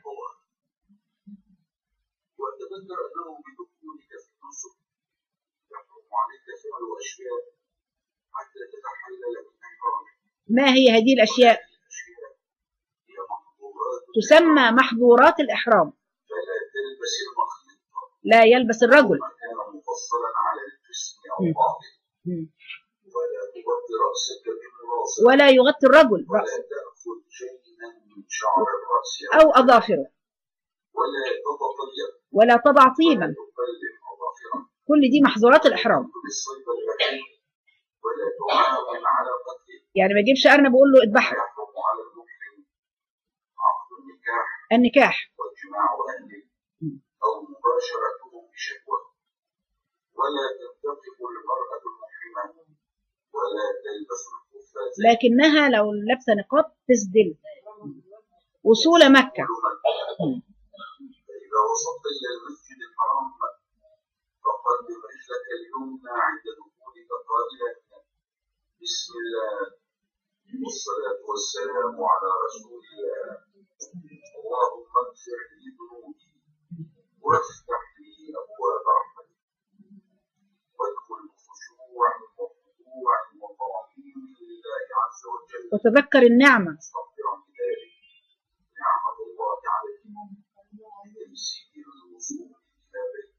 Speaker 2: وتذكر أنه بدخولك في النسك يحرم عليك فعل أشياء حتى تتحلل من إحرامك
Speaker 1: ما هي هذه الأشياء
Speaker 2: أشياء هي محظورات
Speaker 1: تسمى محظورات الإحرام
Speaker 2: فلا تلبس المخيط
Speaker 1: لا يلبس الرجل
Speaker 2: ما كان مفصلا على الجسم أو
Speaker 1: مم.
Speaker 2: بعضه
Speaker 1: مم.
Speaker 2: ولا تغطي رأسك بملاصق
Speaker 1: ولا يغطي الرجل
Speaker 2: ولا
Speaker 1: رأسه
Speaker 2: تأخذ شيئا من شعر الرأس
Speaker 1: أو أظافره
Speaker 2: ولا تتطيب
Speaker 1: ولا تضع
Speaker 2: ولا
Speaker 1: طيبا
Speaker 2: تقلم أظافرك
Speaker 1: كل دي محظورات الإحرام
Speaker 2: بالصيد البحري ولا تعاون على قتله
Speaker 1: يعني ما اجيبش أرنب بقول له اذبحه
Speaker 2: يحرم على المحرم عقد النكاح
Speaker 1: النكاح
Speaker 2: وجماع أهله أو مباشرته بشهوة ولا تنتقب المرأة المحرمة ولا تلبس الخفاز
Speaker 1: لكنها لو لابسه نقاب تسدل وصول مكة مم.
Speaker 2: فإذا وصلت إلى المسجد الحرام فقدم رجلك اليمنى عند دخولك قائلا بسم الله والصلاة والسلام على رسول الله اللهم اغفر لي ذنوبي وافتح لي أبواب رحمتك وادخل بخشوع وخضوع وتعظيم لله عز وجل
Speaker 1: وتذكر النعمة
Speaker 2: مستغفرا بذلك نعمة الله عليكم بتيسير الوصول إلى بيته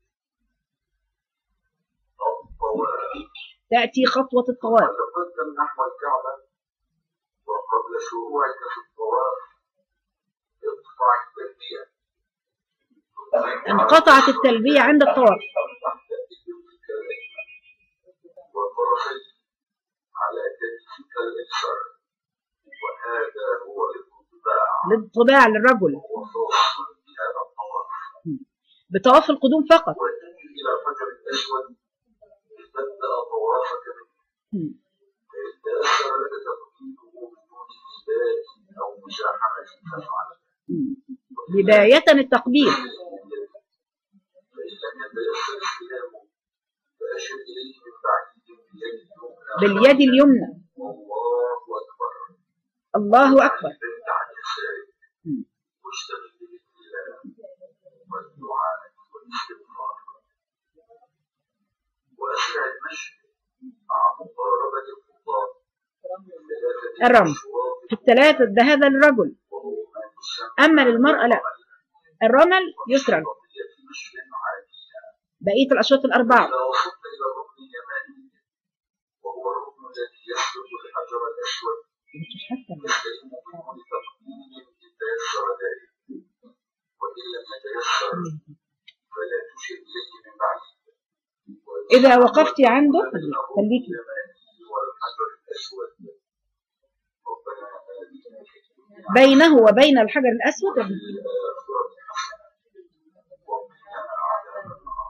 Speaker 2: الطواف
Speaker 1: تأتي خطوة الطواف
Speaker 2: تقدم نحو الكعبة وقبل شروعك في الطواف اقطع التلبية
Speaker 1: انقطعت التلبية عند الطواف
Speaker 2: تحت إبطك الأيمن وطرفيه على كتفك الأيسر وهذا هو الانطباع
Speaker 1: للطباع للرجل
Speaker 2: وفاصل بهذا الطواف
Speaker 1: بطواف القدوم فقط
Speaker 2: وتجي إلى الحجر الأسود لتبدأ طوافك منه
Speaker 1: مم.
Speaker 2: فإن تأثر لك تقليده بدون إيذاء أو مشاحنة فافعل
Speaker 1: مم. بداية التقبيل
Speaker 2: فإن لم يتيسر استلامه فأشر إليه من بعيد باليد اليمنى
Speaker 1: باليد اليمنى
Speaker 2: والله أكبر
Speaker 1: الله أكبر
Speaker 2: بنت عن يسارك
Speaker 1: مم.
Speaker 2: واجتمع بذكر الله والدعاء والاستغفار وأسرع المشي مع مقاربة الخطاب ثلاثة
Speaker 1: الرمل.
Speaker 2: أشواط
Speaker 1: في الثلاثة ده هذا للرجل
Speaker 2: وهو ما يسمى
Speaker 1: أما للمرأة لا الرمل يسرى
Speaker 2: قضية مشي عادية
Speaker 1: بقية الأشواط الأربعة
Speaker 2: إذا وصلت إلى الركن اليماني وهو الركن الذي يسلك الحجر الأسود تستلم بدون تقديم يتيسر ذلك وإن لم يتيسر فلا تشر إليه من بعيد
Speaker 1: إذا وقفت عنده خليكي
Speaker 2: اليماني والحجر الأسود ربنا آمين في الدنيا
Speaker 1: بينه وبين الحجر الأسود
Speaker 2: وفي الآخرة حسنة وقنا عذاب النار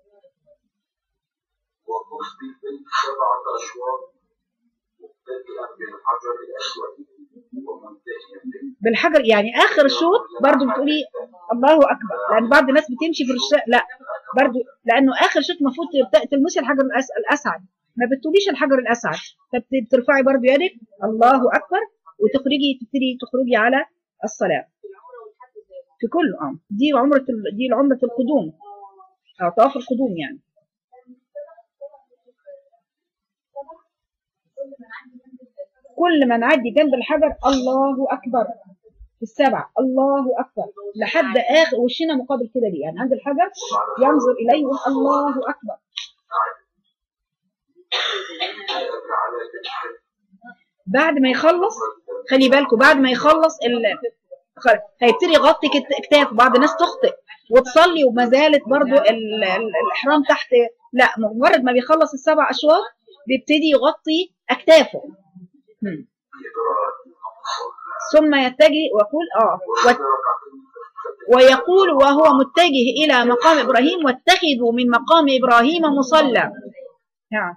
Speaker 2: وطف بالبيت سبعة أشواط مبتدئا بالحجر الأسود ومنتهيا به
Speaker 1: بالحجر يعني آخر الشوط برضو بتقولي الله أكبر لأن بعض الناس بتمشي في الشارع لا برضو لأنه آخر شوط المفروض تبت- تلمسي الحجر الأس- الأسعد ما بتقوليش الحجر الأسعد فبترفعي برضو يدك الله أكبر وتخرجي تبتدي تخرجي على الصلاة في كله اه دي عمرة ال- دي عمرة القدوم أو طواف القدوم يعني كل ما نعدي جنب الحجر الله أكبر في السبع الله أكبر لحد آخر وشنا مقابل كده ليه يعني عند الحجر ينظر إليه ويقول الله أكبر
Speaker 2: يدك على كتفك
Speaker 1: بعد ما يخلص خلي بالكم بعد ما يخلص ال... خلاص هيبتدي يغطي كت- كتافه بعض الناس تخطئ وتصلي وما زالت برضو ال- ال- الاحرام تحت لا مجرد ما بيخلص السبع اشواط بيبتدي يغطي اكتافه مم. ثم يتجه ويقول اه وت- ويقول وهو متجه الى مقام ابراهيم واتخذوا من مقام ابراهيم مصلى نعم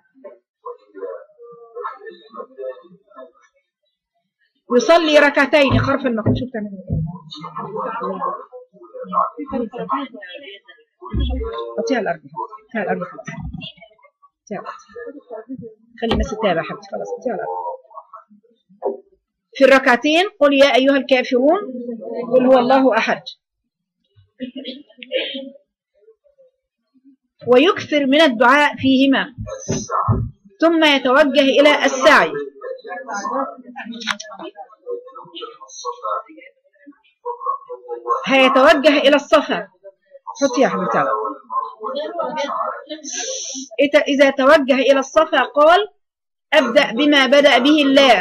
Speaker 1: يصلي ركعتين خرف المقام شوف تعمل ايه اعطيها الارض اعطيها الارض خلاص اعطيها الأرض. خلي الناس تتابع حبيبتي خلاص اعطيها الارض في الركعتين قل يا ايها الكافرون قل هو الله احد ويكثر من الدعاء فيهما ثم يتوجه الى السعي هيتوجه الى الصفا حطي يا حبيبتي على الأرض. إذا- إذا توجه إلى الصفا قال أبدأ بما بدأ به الله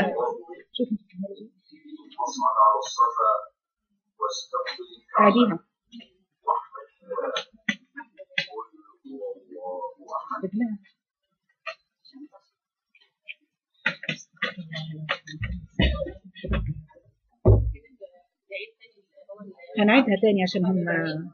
Speaker 2: واصعد على الصفا واستقبل الكعبة
Speaker 1: عاديها
Speaker 2: واحمد الله قل هو الله احد
Speaker 1: رجلها. هنعيدها تاني عشان هم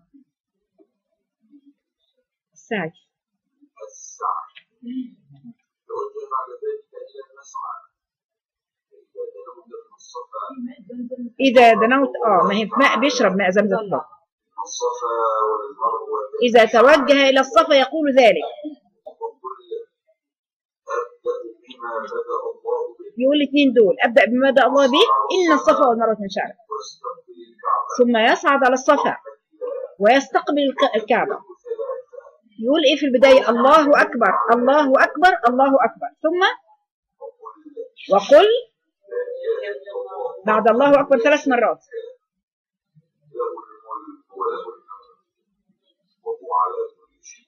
Speaker 1: السعي
Speaker 2: السعي توجه بعد ذلك الى المسعى فاذا دنوت من الصفا
Speaker 1: إذا دنوت آه ما هي ماء بيشرب ماء زمزم فقط.
Speaker 2: الصفا والمروه
Speaker 1: إذا توجه إلى الصفا يقول ذلك
Speaker 2: وقل ابدا بما بدا الله به
Speaker 1: يقول الاثنين دول أبدأ بما بدأ الله به إن الصفا والمروة من شعره
Speaker 2: واستقبل الكعبه
Speaker 1: ثم يصعد على الصفا ويستقبل الك- الكعبة يقول إيه في البداية الله أكبر الله أكبر الله أكبر ثم وقل بعد الله أكبر ثلاث مرات
Speaker 2: له الملك وله الحمد وهو على كل شيء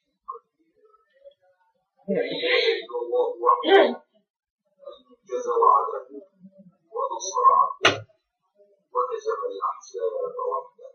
Speaker 2: قدير الله وحده أنجز وعده ونصر عبده وهزم الأحزاب وحده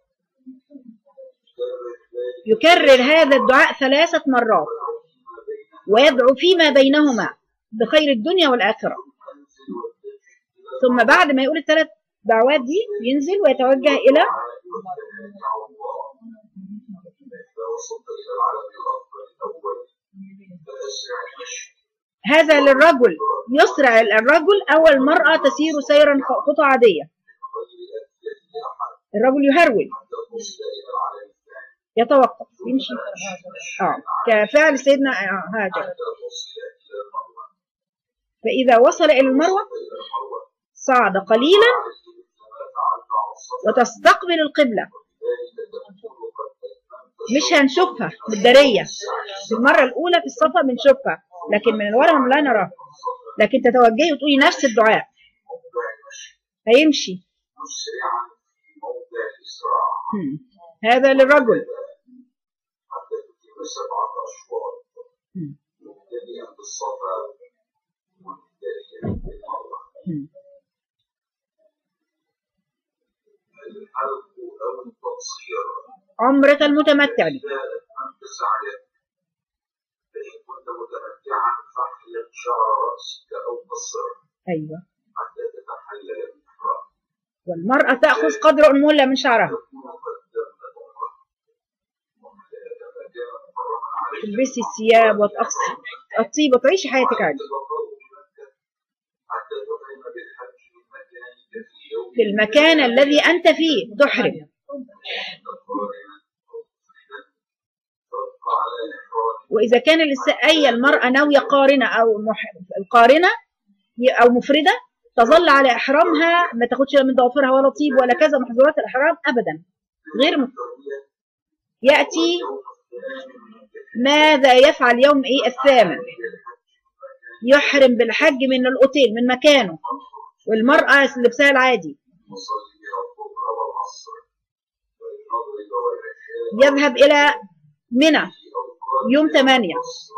Speaker 2: كرر ذلك
Speaker 1: يكرر هذا الدعاء ثلاثة مرات ويدعو فيما بينهما بخير الدنيا والآخرة
Speaker 2: أنزل واتجه إلى
Speaker 1: ثم بعد ما يقول الثلاث دعوات دي ينزل ويتوجه إلى
Speaker 2: والثناء على الله إذا وصلت إلى العالم الأفضل الأول فأسرع المشي
Speaker 1: هذا للرجل يسرع الرجل أو المرأة تسير سيرا خطى عادية
Speaker 2: غير أذية لأحد
Speaker 1: الرجل يهرول
Speaker 2: حتى تصل إلى العالم الثاني
Speaker 1: يتوقف يمشي آه كفعل سيدنا آه، هاجر
Speaker 2: حتى تصل إلى المروة
Speaker 1: فإذا وصل إلى المروة
Speaker 2: إلى المروة
Speaker 1: صعد قليلا
Speaker 2: مثل ما فعلت على الصفا
Speaker 1: وتستقبل القبلة
Speaker 2: ذلك تكون قد أتممت
Speaker 1: مش هنشوفها بالدارية في المرة الأولى في الصفا بنشوفها لكن من الورم لا نراها لكن تتوجهي وتقولي نفس الدعاء
Speaker 2: موضع المشي
Speaker 1: هيمشي
Speaker 2: مسرعا في موضع الإسراع
Speaker 1: هم. هذا للرجل
Speaker 2: حتى تتم سبعة أشواط
Speaker 1: هم.
Speaker 2: مبتدئا بالصفا ومنتهيا بالمروة
Speaker 1: هم.
Speaker 2: الحلق أو التقصير
Speaker 1: عمرة المتمتع دي
Speaker 2: إذا أتممت سعيك فإن كنت متمتعا فاحلق شعر رأسك أو قصره
Speaker 1: أيوة
Speaker 2: حتى تتحلل الإحرام
Speaker 1: والمرأة تأخذ قدر أنملة من شعرها
Speaker 2: تكون قد تمت عمرك وحللك ما كان محرما عليك
Speaker 1: تلبسي الثياب وتقصي الطيب وتعيشي حياتك عادي
Speaker 2: تبقوا بمكة حتى تحرم بالحج من مكانك في يوم
Speaker 1: في المكان الذي أنت فيه تحرم
Speaker 2: قارنا أو مفردا تبقى على إحرامك
Speaker 1: وإذا كان لسه أي المرأة ناوية قارنة أو مح... القارنة ي- أو مفردة تظل على إحرامها ما تاخدش لا من ضوافرها ولا طيب ولا كذا محظورات الإحرام أبدا غير م... يأتي ماذا يفعل يوم إيه الثامن يحرم بالحج من الأوتيل من مكانه والمرأة لبسها العادي
Speaker 2: وصلي بها الظهر والعصر والمغرب والعشاء
Speaker 1: يذهب إلى منى يوم ثمانية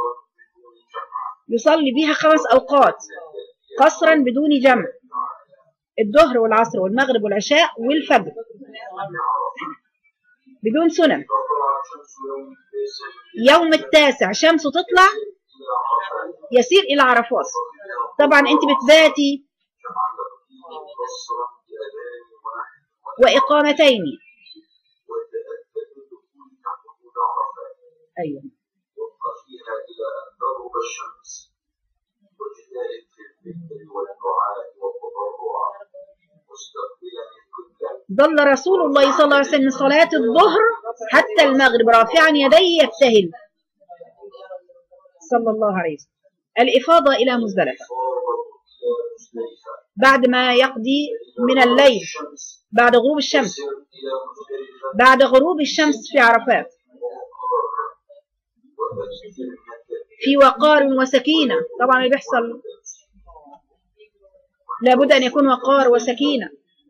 Speaker 1: يصلي بها خمس أوقات قصرا بدون جمع الظهر والعصر والمغرب والعشاء والفجر بدون سنن
Speaker 2: إذا طلعت شمس يوم التاسع
Speaker 1: يوم التاسع شمسه تطلع
Speaker 2: إلى عرفات
Speaker 1: يسير إلى عرفات طبعا أنت بتباتي
Speaker 2: جمع تقديم بصرا بأذان ونحن
Speaker 1: وإقامتين
Speaker 2: وتأكد دخول تحت حدود عرفات
Speaker 1: أيوه
Speaker 2: وابقى فيها إلى أن تغرب الشمس واجتهد في الذكر والدعاء والتضرع مستقبلا القبلة
Speaker 1: ظل رسول الله صلى الله عليه وسلم من صلاة الظهر حتى المغرب رافعا يديه يبتهل صلى الله عليه وسلم الإفاضة إلى مزدلفة
Speaker 2: فارض إلى مزدلفة
Speaker 1: بعد ما يقضي من الليل
Speaker 2: الشمس
Speaker 1: بعد غروب الشمس
Speaker 2: سر إلى مزدلفة
Speaker 1: بعد غروب الشمس في عرفات
Speaker 2: وقار وأجل المكة
Speaker 1: في وقار وسكينة طبعا اللي بيحصل لابد أن يكون وقار وسكينة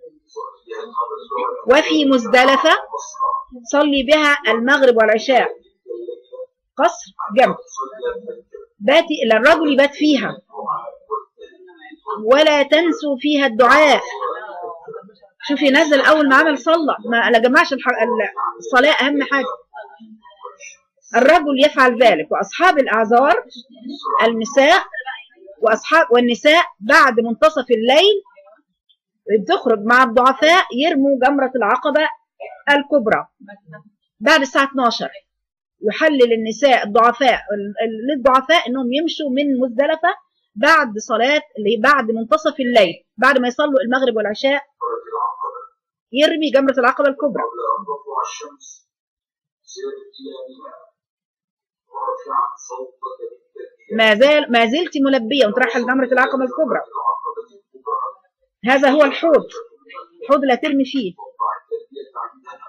Speaker 1: وفي مزدلفة صلي بها المغرب والعشاء قصر جنب باتي إلى الرجل يبات فيها ولا تنسوا فيها الدعاء شوفي نزل أول ما عمل صلى ما لا جمعش الح- الصلاة أهم حاجة الرجل يفعل ذلك وأصحاب الأعذار النساء وأصحاب والنساء بعد منتصف الليل بتخرج مع الضعفاء يرموا جمرة العقبة الكبرى بعد الساعة 12 يحلل النساء الضعفاء ال- ال- للضعفاء انهم يمشوا من مزدلفة بعد صلاة اللي هي بعد منتصف الليل بعد ما يصلوا المغرب والعشاء يرمي جمرة العقبة الكبرى
Speaker 2: قبل أن تطلع الشمس سير إلى منى رافعا صوتك بالتكبير
Speaker 1: ما زال ما زلت ملبية وانت رايحة لجمرة العقبة الكبرى
Speaker 2: العقبة الكبرى
Speaker 1: هذا هو الحوض الحوض لا ترمي فيه
Speaker 2: تطلع التلبية عندها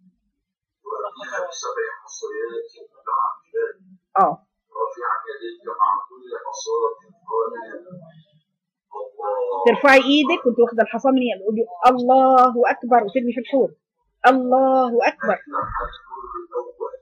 Speaker 2: وأبنها بسبع حصيات متعاملات
Speaker 1: اه
Speaker 2: رافعا يديك مع كل حصاة قائلا الله
Speaker 1: ترفعي ايدك وانت واخده الحصى من يد تقولي الله اكبر وترمي في الحوض الله اكبر
Speaker 2: الحجر الأول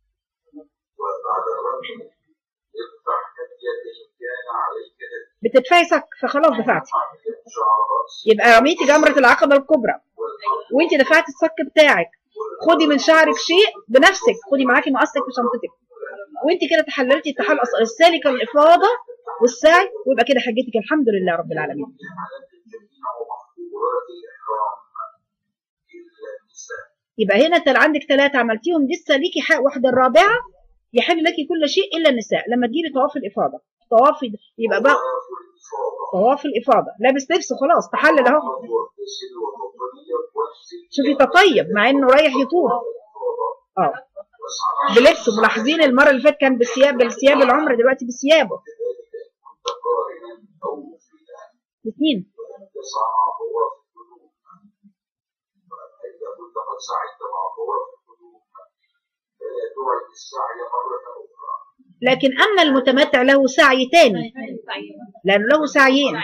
Speaker 2: وبعد الرمي ادفع هدية إن كان عليك هدية
Speaker 1: بتدفعي صك فخلاص دفعتي
Speaker 2: شعر رأسك
Speaker 1: يبقى رميتي جمرة العقبة الكبرى
Speaker 2: والحق
Speaker 1: وانت دفعتي الصك بتاعك خدي من شعرك شيء بنفسك خدي معاكي مقصك في شنطتك وانت كده تحللتي التحلل الأص- السالكة الإفاضة والسعي ويبقى كده حجتك الحمد لله رب العالمين
Speaker 2: جميع محظورات الإحرام إلا النساء
Speaker 1: يبقى هنا انت عندك ثلاثة عملتيهم لسه ليكي حق واحدة الرابعة يحل لك كل شيء إلا النساء لما تجيبي طواف الإفاضة طواف يبقى بقى
Speaker 2: طواف الإفاضة
Speaker 1: طواف الإفاضة لابس لبس خلاص تحلل أهو
Speaker 2: واغتسل وتطيب واغسل
Speaker 1: شوفي تطيب مع إنه رايح يطوف اه
Speaker 2: واسعى
Speaker 1: بلبسه ملاحظين المرة اللي فاتت كان بثياب بالثياب العمر دلوقتي بثيابه
Speaker 2: كنت قارنا أو مفيدا
Speaker 1: الاثنين
Speaker 2: يسعى مع طواف القلوب فإذا كنت قد سعيت مع طواف القلوب فلا تعد السعي مرة أخرى
Speaker 1: لكن أما المتمتع له سعي تاني لأنه له سعيين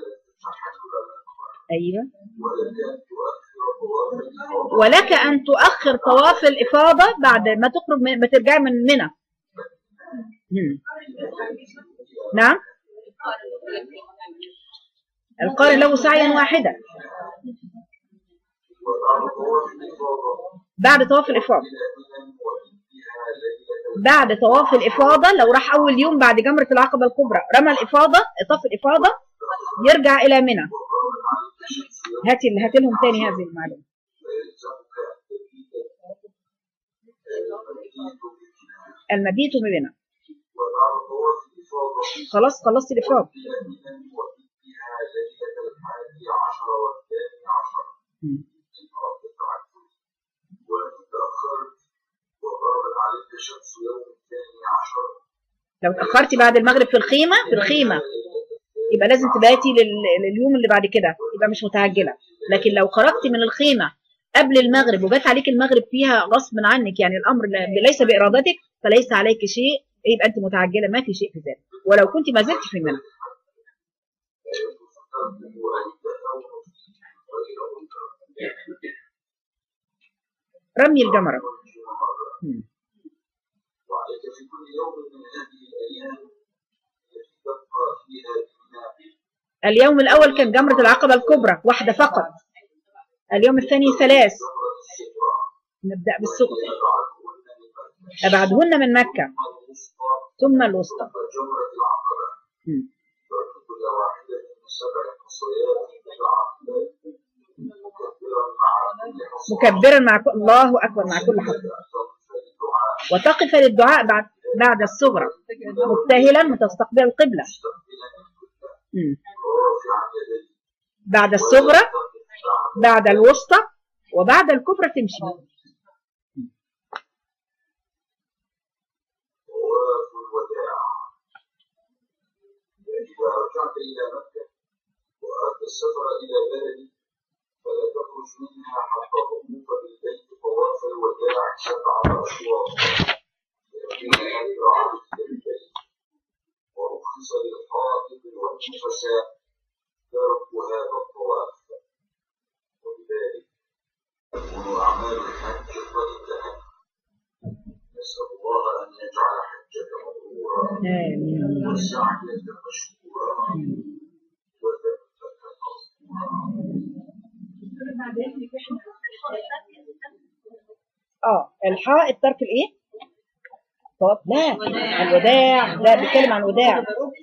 Speaker 1: أيوه
Speaker 2: ولك أن تؤخر طواف
Speaker 1: ولك أن تؤخر طواف
Speaker 2: الإفاضة
Speaker 1: الإفاضة بعد ما تخرج من ما ترجعي من منى مم. نعم القارئ له سعيا واحدا
Speaker 2: وبعد طواف الإفاضة
Speaker 1: بعد طواف الإفاضة
Speaker 2: إلى منى وإنتهى ليلة
Speaker 1: بعد طواف الإفاضة لو راح أول يوم بعد جمرة العقبة الكبرى رمى الإفاضة طاف الإفاضة يرجع إلى منى
Speaker 2: وقامت عليك الشمس يوم
Speaker 1: هاتي هاتي لهم تاني هذه المعلومة
Speaker 2: فيلزمك أن تبيت المبيت بمنى
Speaker 1: المبيت بمنى
Speaker 2: وبعد طواف الإفاضة
Speaker 1: خلاص خلصت الإفاضة
Speaker 2: إلى منى وإنتهى ليلة الحادي عشر والثاني عشر
Speaker 1: مم.
Speaker 2: إن أردت التعجل وإن تأخرت وغابت عليك الشمس يوم الثاني عشر
Speaker 1: لو اتأخرتي بعد المغرب في الخيمة في الخيمة يبقى لازم تباتي لل- لليوم اللي بعد كده يبقى مش متعجلة لكن لو خرجتي من الخيمة قبل المغرب وجات عليك المغرب فيها غصب عنك يعني الأمر لا- ليس بإرادتك فليس عليك شيء يبقى أنت متعجلة ما في شيء في ذلك ولو كنت ما زلت في منى رمي الجمرة مم.
Speaker 2: وعليك في كل يوم من هذه الأيام التي تبقى فيها بمنى
Speaker 1: اليوم الأول كان جمرة العقبة الكبرى واحدة فقط اليوم الثاني ثلاث
Speaker 2: جمرة الصغرى
Speaker 1: نبدأ بالصغرى
Speaker 2: وهي بعدهن من مكة
Speaker 1: أبعدهن من مكة
Speaker 2: الوسطى
Speaker 1: ثم الوسطى
Speaker 2: ثم جمرة العقبة
Speaker 1: مم.
Speaker 2: تعطي كل واحدة من سبع حصيات بالعقبة مكبرا مع كل حصى
Speaker 1: مكبرا مع كل الله أكبر مع كل حرف
Speaker 2: فالدعاء
Speaker 1: وتقف للدعاء بعد بعد الصغرى مبتهلا متستقبل القبلة
Speaker 2: مستقبلا القبلة
Speaker 1: مم.
Speaker 2: رافعا يديه
Speaker 1: بعد الصغرى بعد الوسطى وبعد الكبرى تمشي
Speaker 2: طواف الوداع إذا رجعت إلى مكة وأردت السفر إلى بلدي فلا تخرج منها حتى تطوف بالبيت طواف الوداع سبعة أشواط ليكون غير عبد للبيت ورخص للحائض والنفساء ترك هذا الطواف وبذلك تكون أعمال الحج قد انتهت نسأل الله أن يجعل حجك مبرورا
Speaker 1: آمين
Speaker 2: وسعيك مشكورا وذنبك مغفورا
Speaker 1: اه الحائط ترك الايه؟ طب لا الوداع لا بيتكلم عن الوداع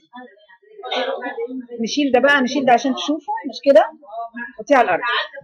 Speaker 1: نشيل ده بقى نشيل ده عشان تشوفه مش كده حطيه على الارض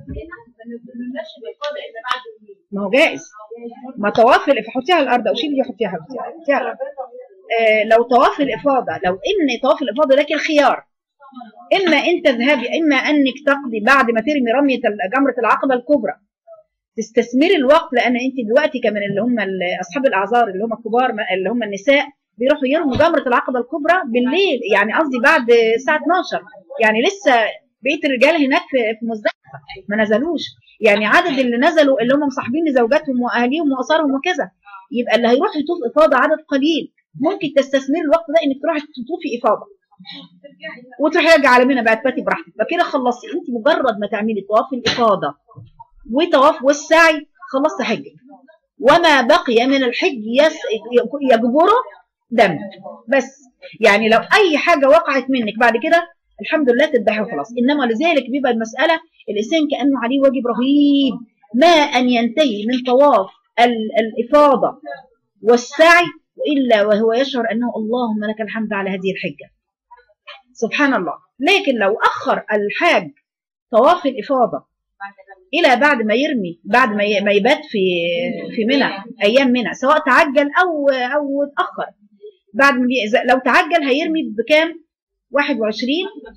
Speaker 1: ما هو جائز ما طواف الإف- حطيها على الارض او شيل دي حطيها حطيها حطيها على الارض آه لو طواف الافاضه لو ان طواف الافاضه لك الخيار اما ان تذهبي اما انك تقضي بعد ما ترمي رميه ال- جمره العقبه الكبرى تستثمري الوقت لان انت دلوقتي كمان اللي هم ال- اصحاب الاعذار اللي هم الكبار ما- اللي هم النساء بيروحوا يرموا جمره العقبه الكبرى بالليل يعني قصدي بعد الساعه 12 يعني لسه بقيه الرجال هناك في في مزدلفه ما نزلوش يعني عدد اللي نزلوا اللي هم مصاحبين لزوجاتهم واهاليهم واسرهم وكذا يبقى اللي هيروح يطوف افاضه عدد قليل ممكن تستثمري الوقت ده انك تروحي تطوفي افاضه وتروحي راجعه على منى بقى تباتي براحتك فكده خلصتي انت مجرد ما تعملي طواف الافاضه وطواف والسعي خلصت حجك وما بقي من الحج يس يجبره دم بس يعني لو اي حاجه وقعت منك بعد كده الحمد لله تذبحي وخلاص انما لذلك بيبقى المساله الانسان كانه عليه واجب رهيب ما ان ينتهي من طواف ال- الافاضه والسعي والا وهو يشعر انه اللهم لك الحمد على هذه الحجه سبحان الله لكن لو اخر الحاج طواف الافاضه الى بعد ما يرمي بعد ما ي- ما يبات في في منى ايام منى سواء تعجل او او اتاخر بعد ما بي- إذا- لو تعجل هيرمي بكام 21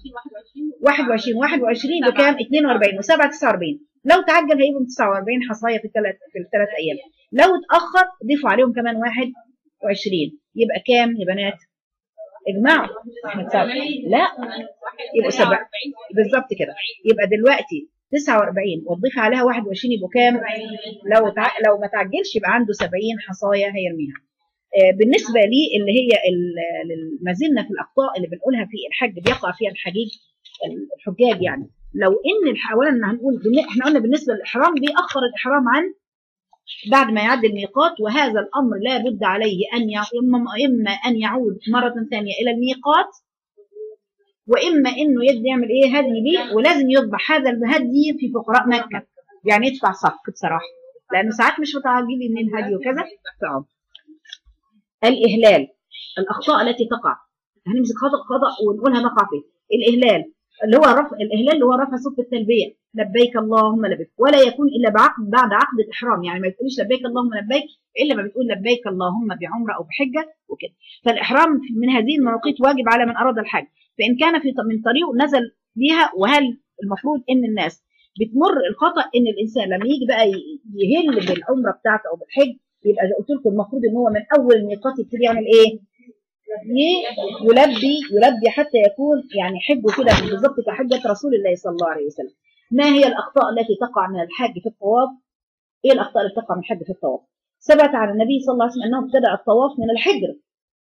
Speaker 1: 21 21 بكام 42 و7 49 لو تعجل هيبقوا 49 حصايه في الثلاث في الثلاث ايام لو اتاخر ضيفوا عليهم كمان 21 يبقى كام يا بنات اجمعوا احنا سبعة. لا يبقوا سبع بالظبط كده يبقى دلوقتي 49 وتضيف عليها 21 يبقوا كام لو تع... لو ما تعجلش يبقى عنده 70 حصايه هيرميها آه، بالنسبه لي اللي هي ال- ال- ما زلنا في الاخطاء اللي بنقولها في الحج بيقع فيها الحجيج الحجاج يعني لو ان الح- اولا هنقول بن- احنا قلنا بالنسبه للاحرام بيأخر الاحرام عن بعد ما يعدي الميقات وهذا الامر لا بد عليه ان يع- اما إما ان يعود مره ثانيه الى الميقات واما انه يد يعمل ايه هدي بيه ولازم يذبح هذا الهدي في فقراء مكه يعني يدفع صك بصراحه لانه ساعات مش متعجبين من الهدي وكذا فأه. الاهلال الاخطاء التي تقع هنمسك خطا خطا ونقولها نقع فيه الاهلال اللي هو رفع الاهلال اللي هو رفع صوت التلبيه لبيك اللهم لبيك ولا يكون الا بعقد بعد عقد الاحرام يعني ما بتقوليش لبيك اللهم لبيك الا ما بتقول لبيك اللهم بعمره او بحجه وكده فالاحرام من هذه المواقيت واجب على من اراد الحج فان كان في من طريق نزل بيها وهل المفروض ان الناس بتمر الخطا ان الانسان لما يجي بقى ي- يهل بالعمره بتاعته او بالحج يبقى زي قلت لكم المفروض ان هو من اول الميقات يبتدي يعمل ايه؟ ي- يلبي يلبي حتى يكون يعني حجه كده بالظبط كحجه رسول الله صلى الله عليه وسلم. ما هي الاخطاء التي تقع من الحاج في الطواف؟ ايه الاخطاء التي تقع من الحج في الطواف؟ ثبت عن النبي صلى الله عليه وسلم انه ابتدأ الطواف من الحجر.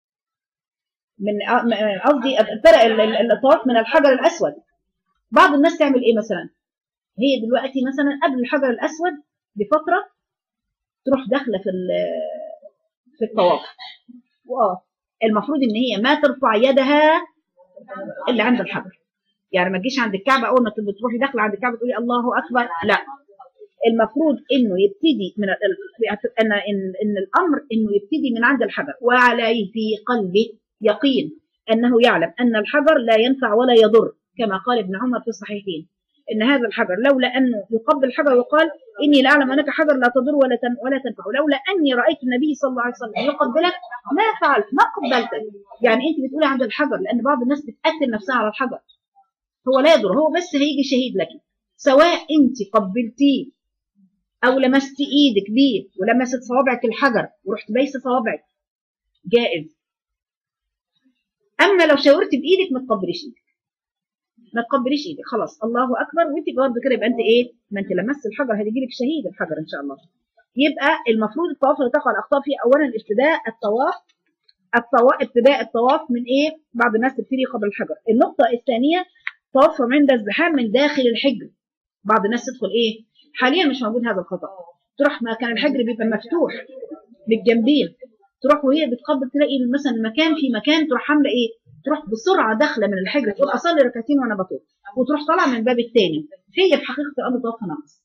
Speaker 1: من آه، م- قصدي ابتدأ ال- ال- الطواف من الحجر الاسود. بعض الناس تعمل ايه مثلا؟ هي دلوقتي مثلا قبل الحجر الاسود بفتره تروح داخله في ال- في الطواف. واه المفروض ان هي ما ترفع يدها الا عند الحجر يعني ما تجيش عند الكعبه اول ما تبقى تروحي داخله عند الكعبه تقولي الله اكبر لا المفروض انه يبتدي من ال- ان ان ان الامر انه يبتدي من عند الحجر وعليه في قلبه يقين انه يعلم ان الحجر لا ينفع ولا يضر كما قال ابن عمر في الصحيحين ان هذا الحجر لولا انه يقبل الحجر وقال اني لاعلم انك حجر لا تضر ولا تن ولا تنفع ولولا اني رايت النبي صلى الله عليه وسلم يقبلك ما فعلت ما قبلتك يعني انت بتقولي عند الحجر لان بعض الناس بتقتل نفسها على الحجر هو لا يضر هو بس هيجي شهيد لك سواء انت قبلتيه او لمست ايدك بيه ولمست صوابعك الحجر ورحت بايسه صوابعك جائز اما لو شاورت بايدك ما تقبليش ايدك ما تقبليش ايدك خلاص الله اكبر وانت برضه كده يبقى انت ايه ما انت لمست الحجر هتجي لك شهيد الحجر ان شاء الله يبقى المفروض الطواف اللي تقع الاخطاء فيه اولا ابتداء الطواف الطواف ابتداء الطواف من ايه بعض الناس تبتدي قبل الحجر النقطه الثانيه طوافهم عند الزحام من داخل الحجر بعض الناس تدخل ايه حاليا مش موجود هذا الخطا تروح ما كان الحجر بيبقى مفتوح بالجنبين تروح وهي بتقبل تلاقي مثلا المكان في مكان تروح عامله ايه تروح بسرعه داخله من الحجر تقول اصلي ركعتين وانا بطوف وتروح طالعه من الباب الثاني هي في حقيقه الامر طوافها ناقص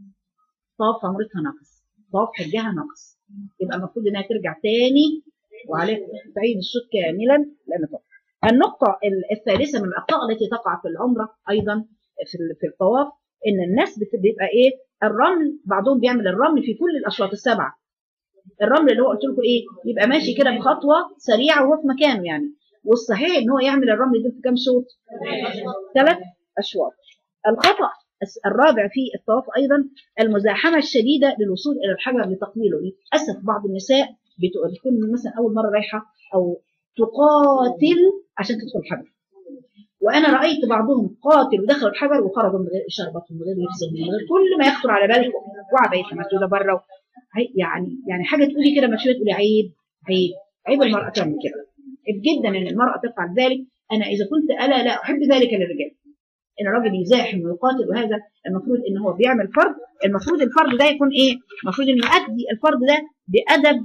Speaker 1: طواف عمرتها ناقص طواف حجها ناقص يبقى المفروض انها ترجع تاني وعليها تعيد الشوط كاملا لان طواف النقطه الثالثه من الاخطاء التي تقع في العمره ايضا في في الطواف ان الناس بتبقى ايه الرمل بعضهم بيعمل الرمل في كل الاشواط السبعه الرمل اللي هو قلت لكم ايه يبقى ماشي كده بخطوه سريعه وهو في مكانه يعني والصحيح ان هو يعمل الرمل ده في كام شوط ثلاث اشواط الخطا الرابع في الطواف ايضا المزاحمه الشديده للوصول الى الحجر لتقبيله للاسف بعض النساء بتكون مثلا اول مره رايحه او تقاتل عشان تدخل الحجر وانا رايت بعضهم قاتل ودخلوا الحجر وخرجوا من غير شربتهم من غير لبسهم من غير كل ما يخطر على بالكم وعبايتها مسدوده بره يعني يعني حاجه تقولي كده ما شويه تقولي عيب عيب عيب المراه تعمل كده عيب جدا ان المراه تفعل ذلك انا اذا كنت الا لا احب ذلك للرجال ان الراجل يزاحم ويقاتل وهذا المفروض ان هو بيعمل فرض المفروض الفرض ده يكون ايه المفروض انه يؤدي الفرض ده بادب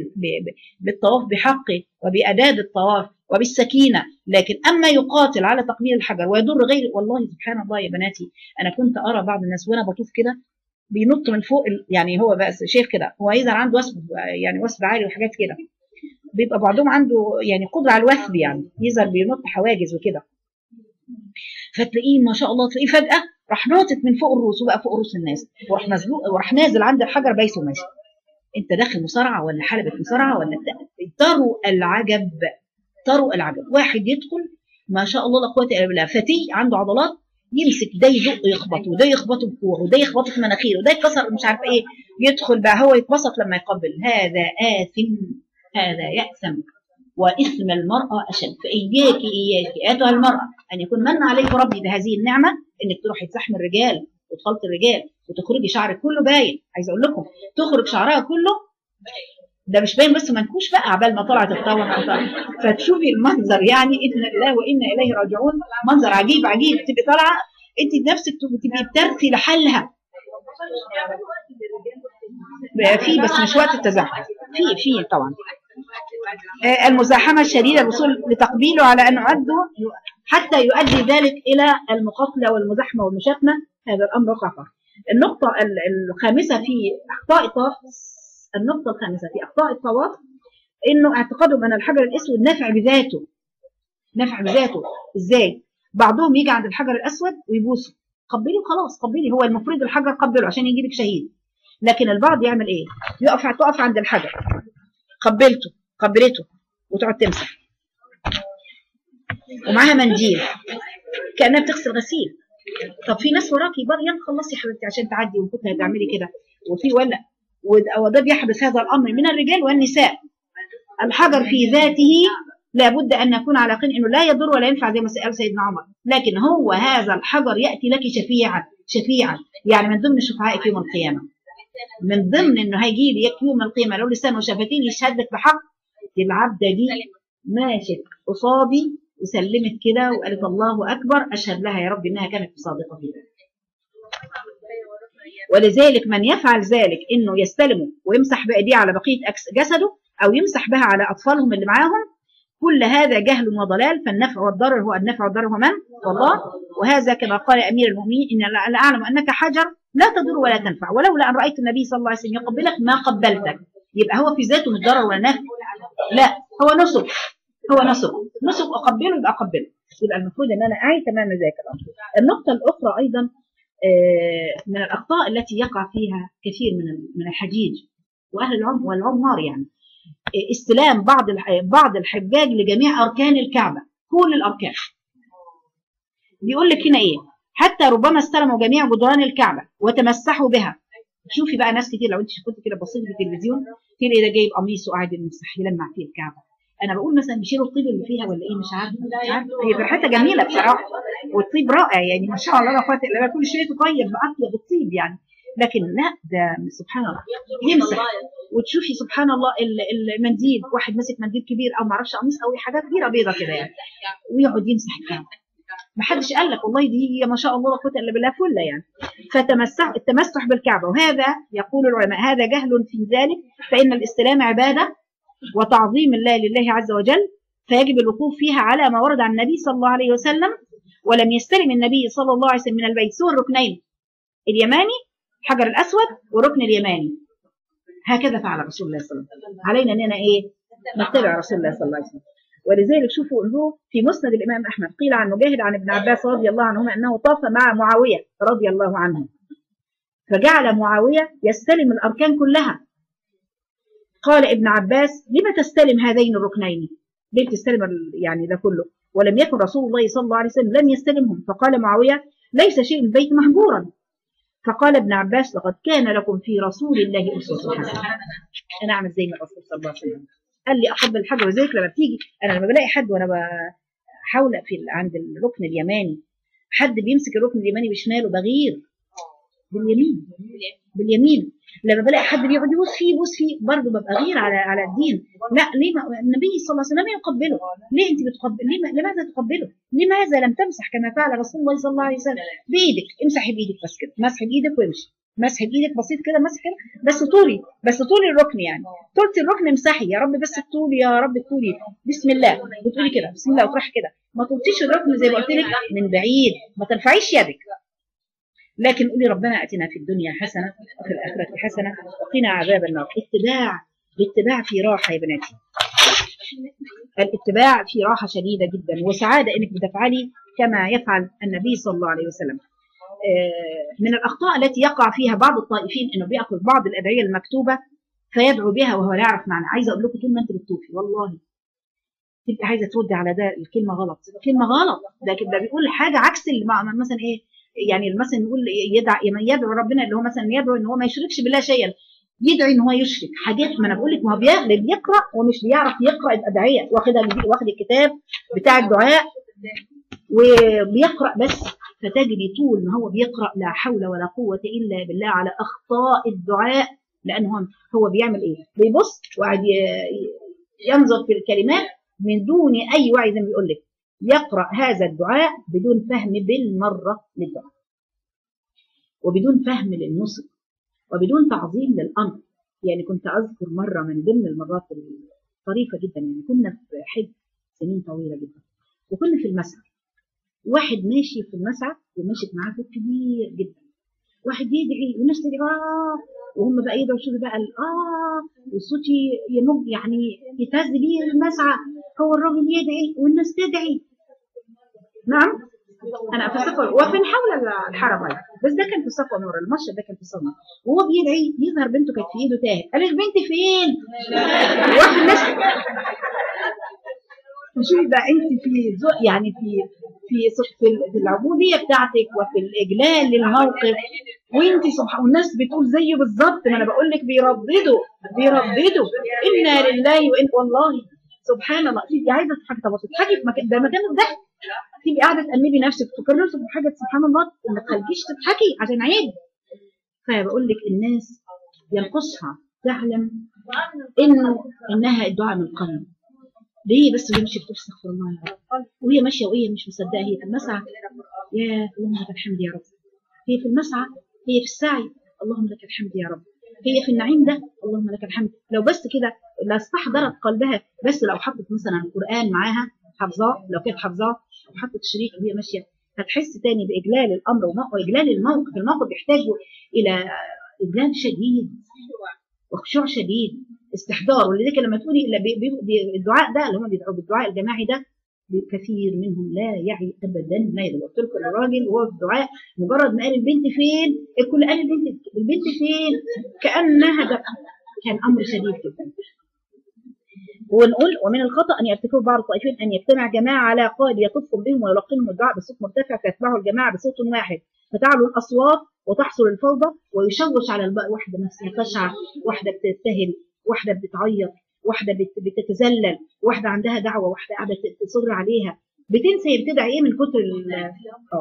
Speaker 1: بالطواف بحقه وباداب الطواف وبالسكينه لكن اما يقاتل على تقبيل الحجر ويضر غير والله سبحان الله يا بناتي انا كنت ارى بعض الناس وانا بطوف كده بينط من فوق يعني هو بقى شيخ كده هو يظهر عنده وثب يعني وثب عالي وحاجات كده بيبقى بعضهم عنده يعني قدره على الوثب يعني يظهر بينط حواجز وكده فتلاقيه ما شاء الله تلاقيه فجاه راح ناطط من فوق الروس وبقى فوق روس الناس وراح مزلوق وراح نازل عند الحجر بايس وماشي انت داخل مصارعه ولا حلبة مصارعه ولا تروا العجب تروا العجب واحد يدخل ما شاء الله لا قوه الا بالله فتي عنده عضلات يمسك ده يزق يخبط وده يخبطه بكوع وده يخبطه في مناخيره وده يكسر مش عارف ايه يدخل بقى هو يتبسط لما يقبل هذا آثم هذا يأثم وإثم المرأة أشد فإياك إياك أيتها المرأة أن يكون من عليك ربي بهذه النعمة إنك تروحي تزحم الرجال وتخلط الرجال وتخرجي شعرك كله باين عايزه اقول لكم تخرج شعرها كله ده مش باين بس منكوش بقى عبال ما طلعت الطاوله فتشوفي المنظر يعني انا لله وانا اليه راجعون منظر عجيب عجيب تبقي طالعه انت بنفسك تبقي بترثي لحالها في بس مش وقت التزاحم في في طبعا المزاحمة الشديدة الوصول لتقبيله على أن يعده حتى يؤدي ذلك إلى المقاتلة والمزاحمة والمشاكمة هذا الأمر خطر النقطة الخامسة في أخطاء الطواف النقطة الخامسة في أخطاء الطواف إنه اعتقادهم أن الحجر الأسود نافع بذاته نافع بذاته إزاي؟ بعضهم يجي عند الحجر الأسود ويبوسه قبلي وخلاص قبلي هو المفروض الحجر قبله عشان يجي لك شهيد لكن البعض يعمل إيه؟ يقف تقف عند الحجر قبلته قبلته وتقعد تمسح ومعاها منديل كانها بتغسل غسيل طب في ناس وراكي بقى يلا خلصي يا حبيبتي عشان تعدي وكنت هتعملي كده وفي ولا وده بيحدث هذا الامر من الرجال والنساء الحجر في ذاته لابد ان نكون على يقين انه لا يضر ولا ينفع زي ما قال سيدنا عمر لكن هو هذا الحجر ياتي لك شفيعا شفيعا يعني من ضمن شفعائك يوم القيامه من ضمن انه هيجي لك يوم القيامه له لسان وشفتين يشهد لك بحق العبده دي ماشت قصادي وسلمت كده وقالت الله اكبر اشهد لها يا رب انها كانت صادقه في ذلك ولذلك من يفعل ذلك انه يستلمه ويمسح بايديه على بقيه جسده او يمسح بها على اطفالهم اللي معاهم كل هذا جهل وضلال فالنفع والضرر هو النفع والضرر هو من؟ والله وهذا كما قال امير المؤمنين ان لا اعلم انك حجر لا تضر ولا تنفع ولولا ان رايت النبي صلى الله عليه وسلم يقبلك ما قبلتك يبقى هو في ذاته مش ضرر ولا نفع لا هو نسك هو نسك نسك اقبله يبقى اقبله يبقى المفروض ان انا اعي تماما ذاك الامر النقطه الاخرى ايضا آه، من الاخطاء التي يقع فيها كثير من من الحجيج واهل العم والعمار يعني آه، استلام بعض الح- بعض الحجاج لجميع اركان الكعبه كل الاركان بيقول لك هنا ايه حتى ربما استلموا جميع جدران الكعبه وتمسحوا بها شوفي بقى ناس كتير لو انت كنت كده بصيتي في التلفزيون تلاقي ده جايب قميص وقاعد يمسح يلمع فيه الكعبه انا بقول مثلا بيشيلوا الطيب اللي فيها ولا ايه مش عارفه مش عارفه هي ريحتها جميله بصراحه والطيب رائع يعني ما شاء الله لا قوه الا بالله كل شيء تطيب باطيب الطيب يعني لكن لا ده سبحان الله يمسح وتشوفي سبحان الله ال- المنديل واحد ماسك منديل كبير او ما اعرفش قميص او حاجات كبيره بيضه كده يعني ويقعد يمسح الكعبه ما حدش قال لك والله دي هي ما شاء الله لا قوه الا بالله فله يعني فتمسح التمسح بالكعبه وهذا يقول العلماء هذا جهل في ذلك فان الاستلام عباده وتعظيم الله لله عز وجل فيجب الوقوف فيها على ما ورد عن النبي صلى الله عليه وسلم ولم يستلم النبي صلى الله عليه وسلم من البيت سوى الركنين اليماني الحجر الاسود والركن اليماني هكذا فعل رسول الله صلى الله عليه وسلم علينا اننا ايه نتبع رسول الله صلى الله عليه وسلم ولذلك شوفوا انه في مسند الامام احمد قيل عن مجاهد عن ابن عباس رضي الله عنهما انه طاف مع معاويه رضي الله عنه فجعل معاويه يستلم الاركان كلها قال ابن عباس لم تستلم هذين الركنين ليه تستلم ال- يعني ده كله ولم يكن رسول الله صلى الله عليه وسلم لم يستلمهم فقال معاويه ليس شيء من البيت مهجورا فقال ابن عباس لقد كان لكم في رسول الله اسوه حسنه انا اعمل زي ما الرسول صلى الله عليه وسلم قال لي اقبل الحجر وذلك لما بتيجي انا لما بلاقي حد وانا بحاول في ال- عند الركن اليماني حد بيمسك الركن اليماني بشماله بغير باليمين باليمين لما بلاقي حد بيقعد يبوس فيه يبوس فيه برضه ببقى غير على على الدين لا ليه ما النبي صلى الله عليه وسلم يقبله ليه انت بتقبل ليه ما- لماذا تقبله لماذا لم تمسح كما فعل رسول الله صلى الله عليه وسلم بايدك امسحي بايدك بس كده مسح بايدك وامشي مسح بايدك بسيط كده مسح كده بس طولي بس طولي الركن يعني طولت الركن امسحي يا رب بس الطول يا رب الطولي بسم الله بتقولي كده بسم الله وتروحي كده ما طولتيش الركن زي ما قلت لك من بعيد ما ترفعيش يدك لكن قولي ربنا اتنا في الدنيا حسنه وفي الاخره حسنه وقنا عذاب النار اتباع الاتباع في راحه يا بناتي الاتباع في راحه شديده جدا وسعاده انك بتفعلي كما يفعل النبي صلى الله عليه وسلم آه، من الاخطاء التي يقع فيها بعض الطائفين انه بياخذ بعض الادعيه المكتوبه فيدعو بها وهو لا يعرف معنى عايزه اقول لكم طول ما انت بتطوفي والله تبقى عايزه تردي على ده الكلمه غلط كلمه غلط ده كده بيقول حاجه عكس اللي مع- مثلا ايه يعني مثلا يقول يدعى يدعو ربنا اللي هو مثلا يدعو ان هو ما يشركش بالله شيئا يدعي ان هو يشرك حاجات ما انا بقول لك ما هو بي- اللي بيقرا ومش بيعرف يقرا الادعيه واخد واخد الكتاب بتاع الدعاء وبيقرا بس فتجري طول ما هو بيقرا لا حول ولا قوه الا بالله على اخطاء الدعاء لان هو هو بيعمل ايه؟ بيبص وقاعد ي- ينظر في الكلمات من دون اي وعي زي ما بيقول لك يقرا هذا الدعاء بدون فهم بالمره للدعاء وبدون فهم للنصب وبدون تعظيم للامر يعني كنت اذكر مره من ضمن المرات الطريفه جدا يعني كنا في حج سنين طويله جدا وكنا في المسعى واحد ماشي في المسعى وماشي معاه فوق كبير جدا واحد يدعي والناس تدعي اه وهم بقى يدعوا شوفوا بقى ال- اه والصوت ي- يمج يعني يتهز بيه المسعى هو الراجل يدعي والناس تدعي نعم انا في الصفوه وفي حول الحرم أيضا. بس ده كان في الصفوه نور المشهد ده كان في الصفوه وهو بيدعي يظهر بنته كانت في ايده تاهت قال البنت فين؟ واحد الناس شوفي بقى انت في ذوق يعني في في في في العبوديه بتاعتك وفي الاجلال للموقف وانت سبحان والناس بتقول زيه بالظبط ما انا بقول لك بيرددوا بيرددوا انا لله وان والله سبحان الله تبقي عايزه تضحكي طب تضحكي في مكان ده مكان الضحك تبقي قاعده تأنبي نفسك تفكري نفسك بحاجه سبحان الله ما تخليكيش تضحكي عشان عيب فبقول لك الناس ينقصها تعلم انه انها الدعاء من القلب ليه بس وهي ماشيه بتقول استغفر الله يا رب وهي ماشيه وهي مش مصدقه هي في المسعى يا اللهم لك الحمد يا رب هي في المسعى هي في السعي اللهم لك الحمد يا رب هي في النعيم ده اللهم لك الحمد لو بس كده لا استحضرت قلبها بس لو حطت مثلا القران معاها حافظاه لو كانت حافظاه وحطت شريط وهي ماشيه هتحس تاني باجلال الامر ومو- واجلال الموقف الموقف يحتاج الى اجلال شديد وخشوع شديد استحضار ولذلك لما تقولي إلا بي- بي- بي- الدعاء ده اللي هم بيدعوا بالدعاء الجماعي ده كثير منهم لا يعي ابدا ما يدعو قلت لكم الراجل وهو في الدعاء مجرد ما قال البنت فين الكل قال البنت البنت فين كانها ده كان امر شديد جدا ونقول ومن الخطا ان يرتكب بعض الطائفين ان يجتمع جماعه على قائد يطف بهم ويلقنهم الدعاء بصوت مرتفع فيتبعه الجماعه بصوت واحد فتعلو الاصوات وتحصل الفوضى ويشوش على الباقي واحده نفسها تشعر واحده بتبتهل واحده بتعيط واحده بت- بتتذلل واحده عندها دعوه واحده قاعده تصر عليها بتنسى هي بتدعي ايه من كتر ال- اه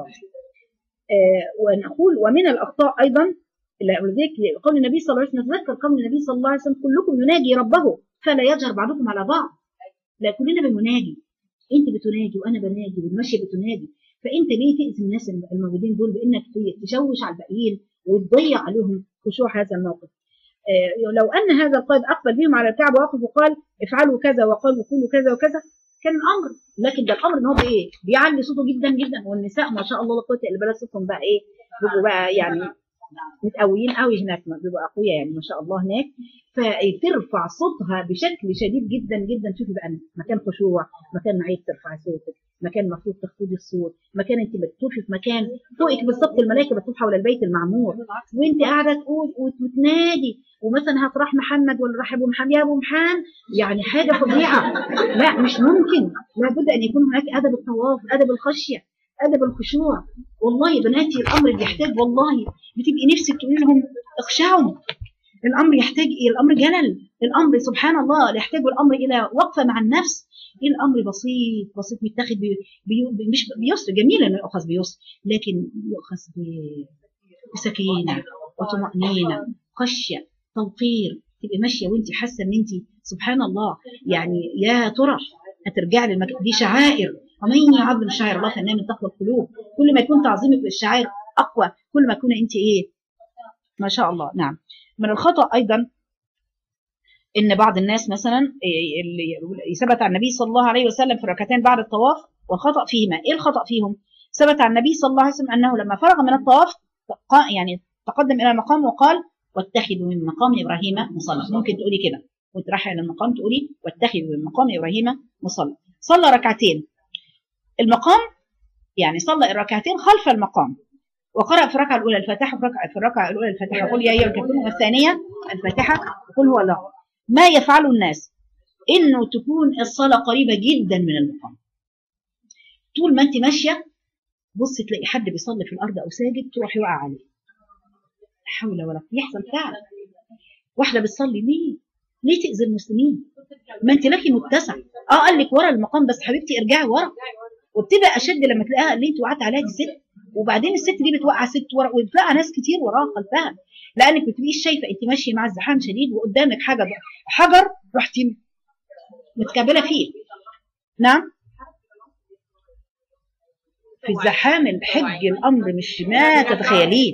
Speaker 1: آه، ونقول ومن الاخطاء ايضا ولذلك قول النبي صلى الله عليه وسلم نتذكر قول النبي صلى الله عليه وسلم كلكم يناجي ربه فلا يجهر بعضكم على بعض لا كلنا بنناجي انت بتناجي وانا بناجي والماشيه بتناجي فانت ليه تاذي الناس الموجودين دول بانك تشوش على الباقيين وتضيع عليهم خشوع هذا الموقف آه، لو ان هذا القائد اقبل بهم على الكعبه وقف وقال افعلوا كذا وقال وقولوا كذا وكذا كان الامر لكن ده الامر ان هو بايه بيعلي صوته جدا جدا والنساء ما شاء الله لا قوه الا بالله صوتهم بقى ايه بيبقوا بقى يعني متقويين قوي هناك بيبقوا اقوياء يعني ما شاء الله هناك فترفع صوتها بشكل شديد جدا جدا شوفي بقى مكان خشوع مكان عيب ترفعي صوتك مكان المفروض تخفضي الصوت مكان انت بتطوفي في مكان فوقك بالظبط الملائكه بتطوف حول البيت المعمور وانت قاعده تقول وتنادي ومثلا هتروح محمد ولا راح ابو محمد يا ابو محمد يعني حاجه فظيعه لا مش ممكن لابد ان يكون هناك ادب الطواف ادب الخشيه ادب الخشوع والله يا بناتي الامر بيحتاج والله بتبقي نفسك تقولي لهم اخشعوا الامر يحتاج الى الامر جلل الامر سبحان الله يحتاج الامر الى وقفه مع النفس الامر بسيط بسيط متاخد بي بي مش بيسر جميل انه يؤخذ بيسر لكن يؤخذ بسكينه وطمانينه خشيه توقير تبقي ماشيه وانت حاسه ان انت سبحان الله يعني يا ترى هترجعي للمكان دي شعائر ومن يعظم شعائر الله فانها من تقوى القلوب كل ما يكون تعظيمك للشعائر اقوى كل ما يكون انت ايه ما شاء الله نعم من الخطا ايضا ان بعض الناس مثلا اللي ثبت عن النبي صلى الله عليه وسلم في الركعتين بعد الطواف وخطا فيهما ايه الخطا فيهم ثبت عن النبي صلى الله عليه وسلم انه لما فرغ من الطواف يعني تقدم الى المقام وقال واتخذوا من مقام ابراهيم مصلى ممكن تقولي كده وانت رايحه الى المقام تقولي واتخذوا من مقام ابراهيم مصلى صلى ركعتين المقام يعني صلى الركعتين خلف المقام وقرأ في الركعة الأولى الفاتحة في الركعة, في الركعة الأولى الفاتحة قل يا أيها الكافرون والثانية الفاتحة وقل هو الله ما يفعل الناس إنه تكون الصلاة قريبة جدا من المقام طول ما أنت ماشية بص تلاقي حد بيصلي في الأرض أو ساجد تروح يقع عليه لا حول ولا قوة يحصل فعلا واحدة بتصلي ليه؟ ليه تأذي المسلمين؟ ما أنت لك متسع أه قال لك ورا المقام بس حبيبتي ارجعي ورا وبتبقى أشد لما تلاقيها اللي أنت وقعت عليها دي ست وبعدين الست دي بتوقع ست ورا وبتوقع ناس كتير وراها خلفها لانك ما بتبقيش شايفه انت ماشيه مع الزحام شديد وقدامك حاجه حجر رحتي متكبله فيه نعم في الزحام الحج الامر مش ما تتخيليه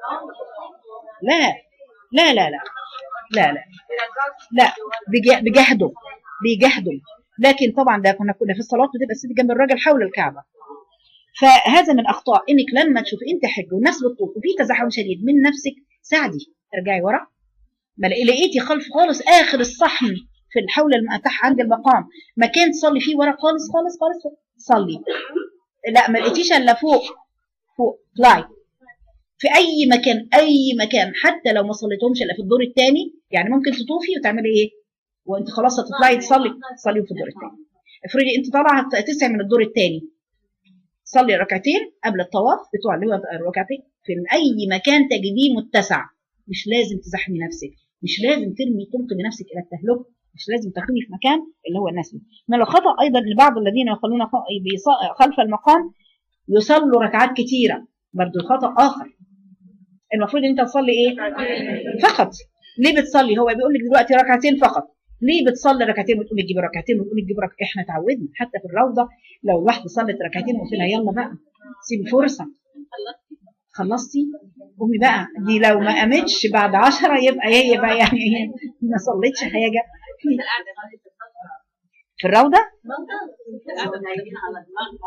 Speaker 1: لا لا لا لا لا لا لا بجهده بيجهدوا لكن طبعا ده كنا كنا في الصلاه بتبقى الست جنب الراجل حول الكعبه فهذا من اخطاء انك لما تشوف انت حج والناس بتطوف وفي تزاحم شديد من نفسك ساعدي ارجعي ورا ما لقيتي خلف خالص اخر الصحن في الحول المفتح عند المقام مكان تصلي فيه ورا خالص خالص خالص صلي لا ما لقيتيش الا فوق فوق اطلعي في اي مكان اي مكان حتى لو ما صليتهمش الا في الدور الثاني يعني ممكن تطوفي وتعملي ايه وانت خلاص هتطلعي تصلي صلي في الدور الثاني افرضي انت طالعه تسعي من الدور الثاني صلي ركعتين قبل الطواف بتوع اللي هو الركعتين في اي مكان تجديه متسع مش لازم تزحمي نفسك مش لازم ترمي تلقي بنفسك الى التهلكه مش لازم تقومي في مكان اللي هو الناس من الخطا ايضا لبعض الذين يصلون خلف المقام يصلوا ركعات كثيره برضه خطا اخر المفروض ان انت تصلي ايه فقط ليه بتصلي هو بيقول لك دلوقتي ركعتين فقط ليه بتصلي ركعتين وتقومي تجيبي ركعتين وتقومي تجيبي ركعتين احنا اتعودنا حتى في الروضه لو واحده صلت ركعتين وقلت لها يلا بقى سيبي فرصه خلصتي قومي بقى دي لو ما قامتش بعد عشرة يبقى هي بقى يعني هي ما صليتش حاجه في الروضه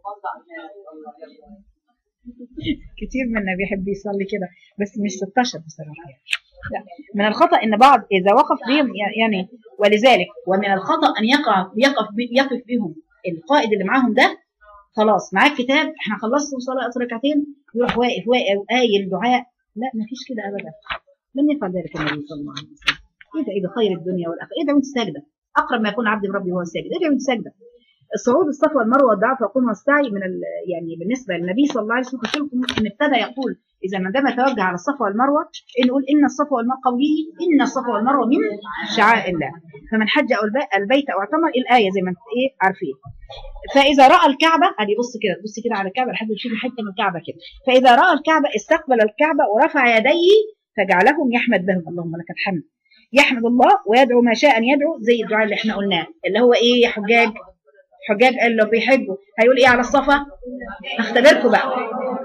Speaker 1: كتير منا بيحب يصلي كده بس مش 16 بصراحه لا من الخطا ان بعض اذا وقف بهم يعني ولذلك ومن الخطا ان يقع يقف يقف بهم القائد اللي معاهم ده خلاص معاه كتاب احنا خلصنا صلاه ركعتين يروح واقف واقف قايل دعاء لا ما فيش كده ابدا لم يفعل ذلك النبي صلى الله عليه وسلم ادعي بخير الدنيا والاخره ادعي وانت ساجده اقرب ما يكون عبد بربي وهو ساجد ادعي وانت ساجده صعود الصفا والمروه والدعاء والقوم والسعي من يعني بالنسبه للنبي صلى الله عليه وسلم قلت لكم ان ابتدى يقول اذا ما دام توجه على الصفا والمروه ان نقول ان الصفا والمروه قوله ان الصفا والمروه من شعائر الله فمن حج او البيت او اعتمر الايه زي ما انت ايه عارفين فاذا راى الكعبه ادي بص كده بص كده على الكعبه لحد يشوف حته من الكعبه كده فاذا راى الكعبه استقبل الكعبه ورفع يديه فجعلهم يحمد بهم اللهم لك الحمد يحمد الله ويدعو ما شاء ان يدعو زي الدعاء اللي احنا قلناه اللي هو ايه يا حجاج حجاج قال له بيحجوا هيقول ايه على الصفا اختبركم بقى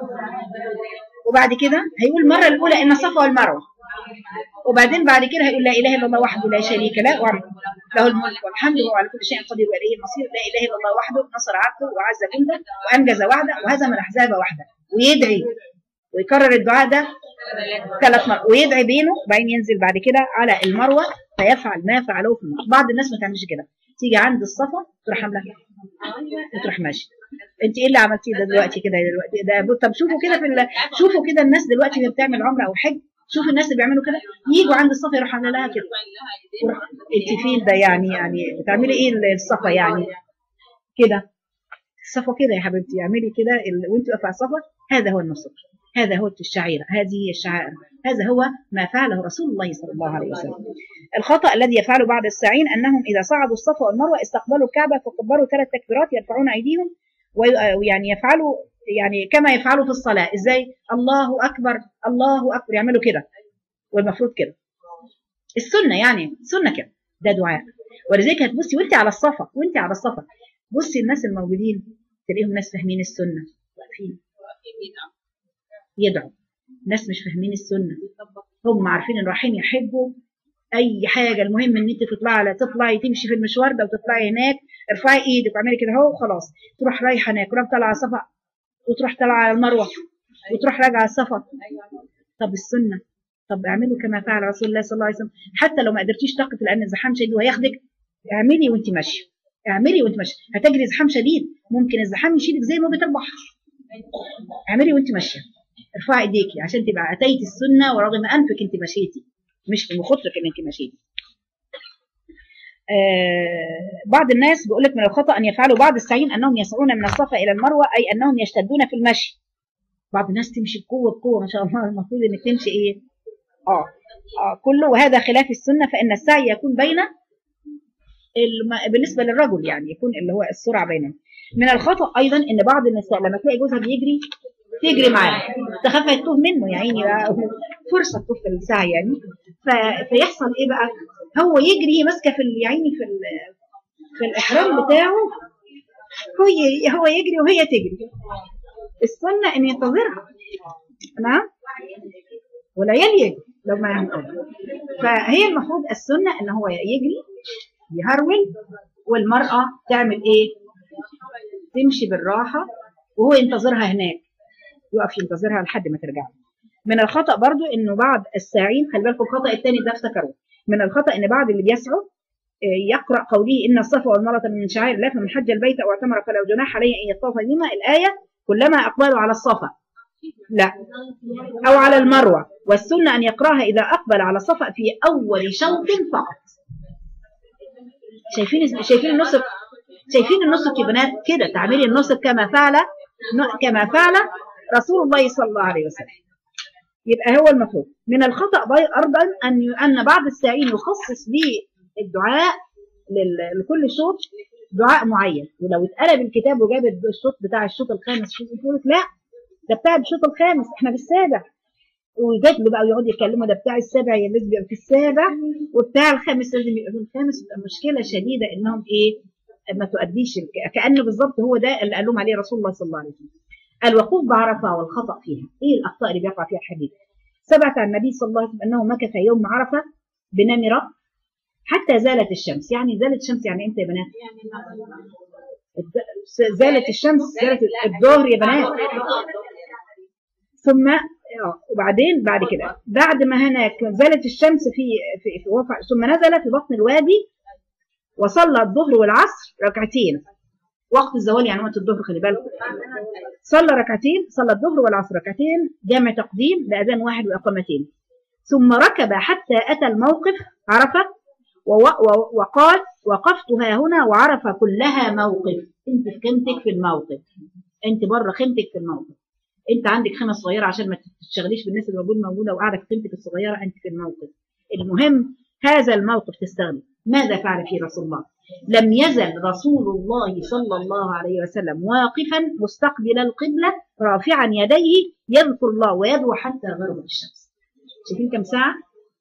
Speaker 1: وبعد كده هيقول المره الاولى ان الصفا والمروه وبعدين بعد كده هيقول لا اله الا الله وحده لا شريك له له الملك والحمد وهو على كل شيء قدير واليه المصير لا اله الا الله وحده نصر عبده وعز جنده وانجز وعده وهزم الاحزاب وحده ويدعي ويكرر الدعاء ده ثلاث مرات ويدعي بينه وبعدين ينزل بعد كده على المروه فيفعل ما فعلوه في المروه بعض الناس ما تعملش كده تيجي عند الصفا تروح عامله وتروح ماشي انت ايه اللي عملتيه ده دلوقتي كده دلوقتي ده طب شوفوا كده في ال... شوفوا كده الناس دلوقتي اللي بتعمل عمره او حج شوفوا الناس اللي بيعملوا كده يجوا عند الصفا يروح عامله لها كده انت فين ده يعني يعني بتعملي ايه الصفا يعني كده الصفا كده يا حبيبتي اعملي كده ال... وانت واقفه على الصفا هذا هو النصب هذا هو الشعيرة هذه هي الشعائر هذا هو ما فعله رسول الله صلى الله عليه وسلم الخطأ الذي يفعله بعض الساعين أنهم إذا صعدوا الصفا والمروة استقبلوا الكعبة فكبروا ثلاث تكبيرات يرفعون أيديهم ويعني يفعلوا يعني كما يفعلوا في الصلاة إزاي الله أكبر الله أكبر يعملوا كده والمفروض كده السنة يعني سنة كده ده دعاء ولذلك هتبصي وانت على الصفا وانت على الصفا بصي الناس الموجودين تلاقيهم ناس فاهمين السنة واقفين يدعوا ناس مش فاهمين السنه هم عارفين ان رايحين يحبوا اي حاجه المهم ان انت تطلعي على تطلعي تمشي في المشوار ده وتطلعي هناك ارفعي ايدك واعملي كده اهو خلاص تروح رايحه هناك وتروح طالعه على الصفا وتروح طالعه على المروه وتروح راجعه على الصفا طب السنه طب اعملوا كما فعل رسول الله صلى الله عليه وسلم حتى لو ما قدرتيش تقف لان الزحام شديد وهياخدك اعملي وانت ماشيه اعملي وانت ماشيه هتجري زحام شديد ممكن الزحام يشيلك زي موجه البحر اعملي وانت ماشيه ارفعي ايديكي عشان تبقى اتيتي السنه ورغم انفك انت مشيتي مش في مخاطرك ان انت مشيتي آه بعض الناس بيقول لك من الخطا ان يفعلوا بعض السعين انهم يسعون من الصفا الى المروه اي انهم يشتدون في المشي بعض الناس تمشي بقوه بقوه ما شاء الله المفروض انك تمشي ايه اه اه كله وهذا خلاف السنه فان السعي يكون بين الم... بالنسبه للرجل يعني يكون اللي هو السرعه بينهم من الخطا ايضا ان بعض النساء لما تلاقي جوزها بيجري تجري معاه تخاف يتوه منه يا عيني بقى فرصه تطوف في السعي يعني ف... فيحصل ايه بقى هو يجري ماسكه في يا عيني في ال... في الاحرام بتاعه هو ي... هو يجري وهي تجري السنه ان ينتظرها نعم ولا يلي لو ما ينتظر فهي المفروض السنه ان هو يجري يهرول والمراه تعمل ايه تمشي بالراحه وهو ينتظرها هناك يقف ينتظرها لحد ما ترجع من الخطا برضو انه بعض الساعين خلي بالكم الخطا الثاني ده افتكروه من الخطا ان بعض اللي بيسعوا يقرا قوله ان الصفا والمروه من شعائر الله فمن حج البيت او اعتمر فلا جناح عليه ان يطوف بهما الايه كلما اقبلوا على الصفا لا او على المروه والسنه ان يقراها اذا اقبل على الصفا في اول شوط فقط شايفين شايفين النسك شايفين النسك يا بنات كده تعملي النسك كما فعل كما فعل رسول الله صلى الله عليه وسلم يبقى هو المفروض من الخطأ أيضا أن أن بعض الساعين يخصص بالدعاء لكل شوط دعاء معين ولو اتقلب الكتاب وجاب الشوط بتاع الشوط الخامس شوط يقول لا ده بتاع الشوط الخامس احنا في السابع ويجاد له بقى ويقعد يتكلموا ده بتاع السابع لازم يبقى في السابع وبتاع الخامس لازم يبقى في الخامس تبقى مشكله شديده انهم ايه ما تؤديش كانه بالظبط هو ده اللي قال لهم عليه رسول الله صلى الله عليه وسلم الوقوف بعرفة والخطأ فيها إيه الأخطاء اللي بيقع فيها الحديث ثبت عن النبي صلى الله عليه وسلم أنه مكث يوم عرفة بنمرة حتى زالت الشمس يعني زالت الشمس يعني إمتى يا بنات زالت الشمس زالت الظهر يا بنات ثم آه، وبعدين بعد كده بعد ما هناك زالت الشمس في في, في وفع ثم نزل في بطن الوادي وصلى الظهر والعصر ركعتين وقت الزوال يعني وقت الظهر خلي بالكم صلى ركعتين صلى الظهر والعصر ركعتين جامع تقديم بأذان واحد وإقامتين ثم ركب حتى أتى الموقف عرفة وو- و- وقال وقفت ها هنا وعرف كلها موقف انت في خيمتك في الموقف انت بره خيمتك في الموقف انت عندك خيمه صغيره عشان ما تشتغليش بالناس اللي موجوده موجوده وقاعده في خيمتك الصغيره انت في الموقف المهم هذا الموقف تستغني ماذا فعل فيه رسول الله لم يزل رسول الله صلى الله عليه وسلم واقفا مستقبل القبله رافعا يديه يذكر الله ويدعو حتى غربت الشمس شايفين كم ساعه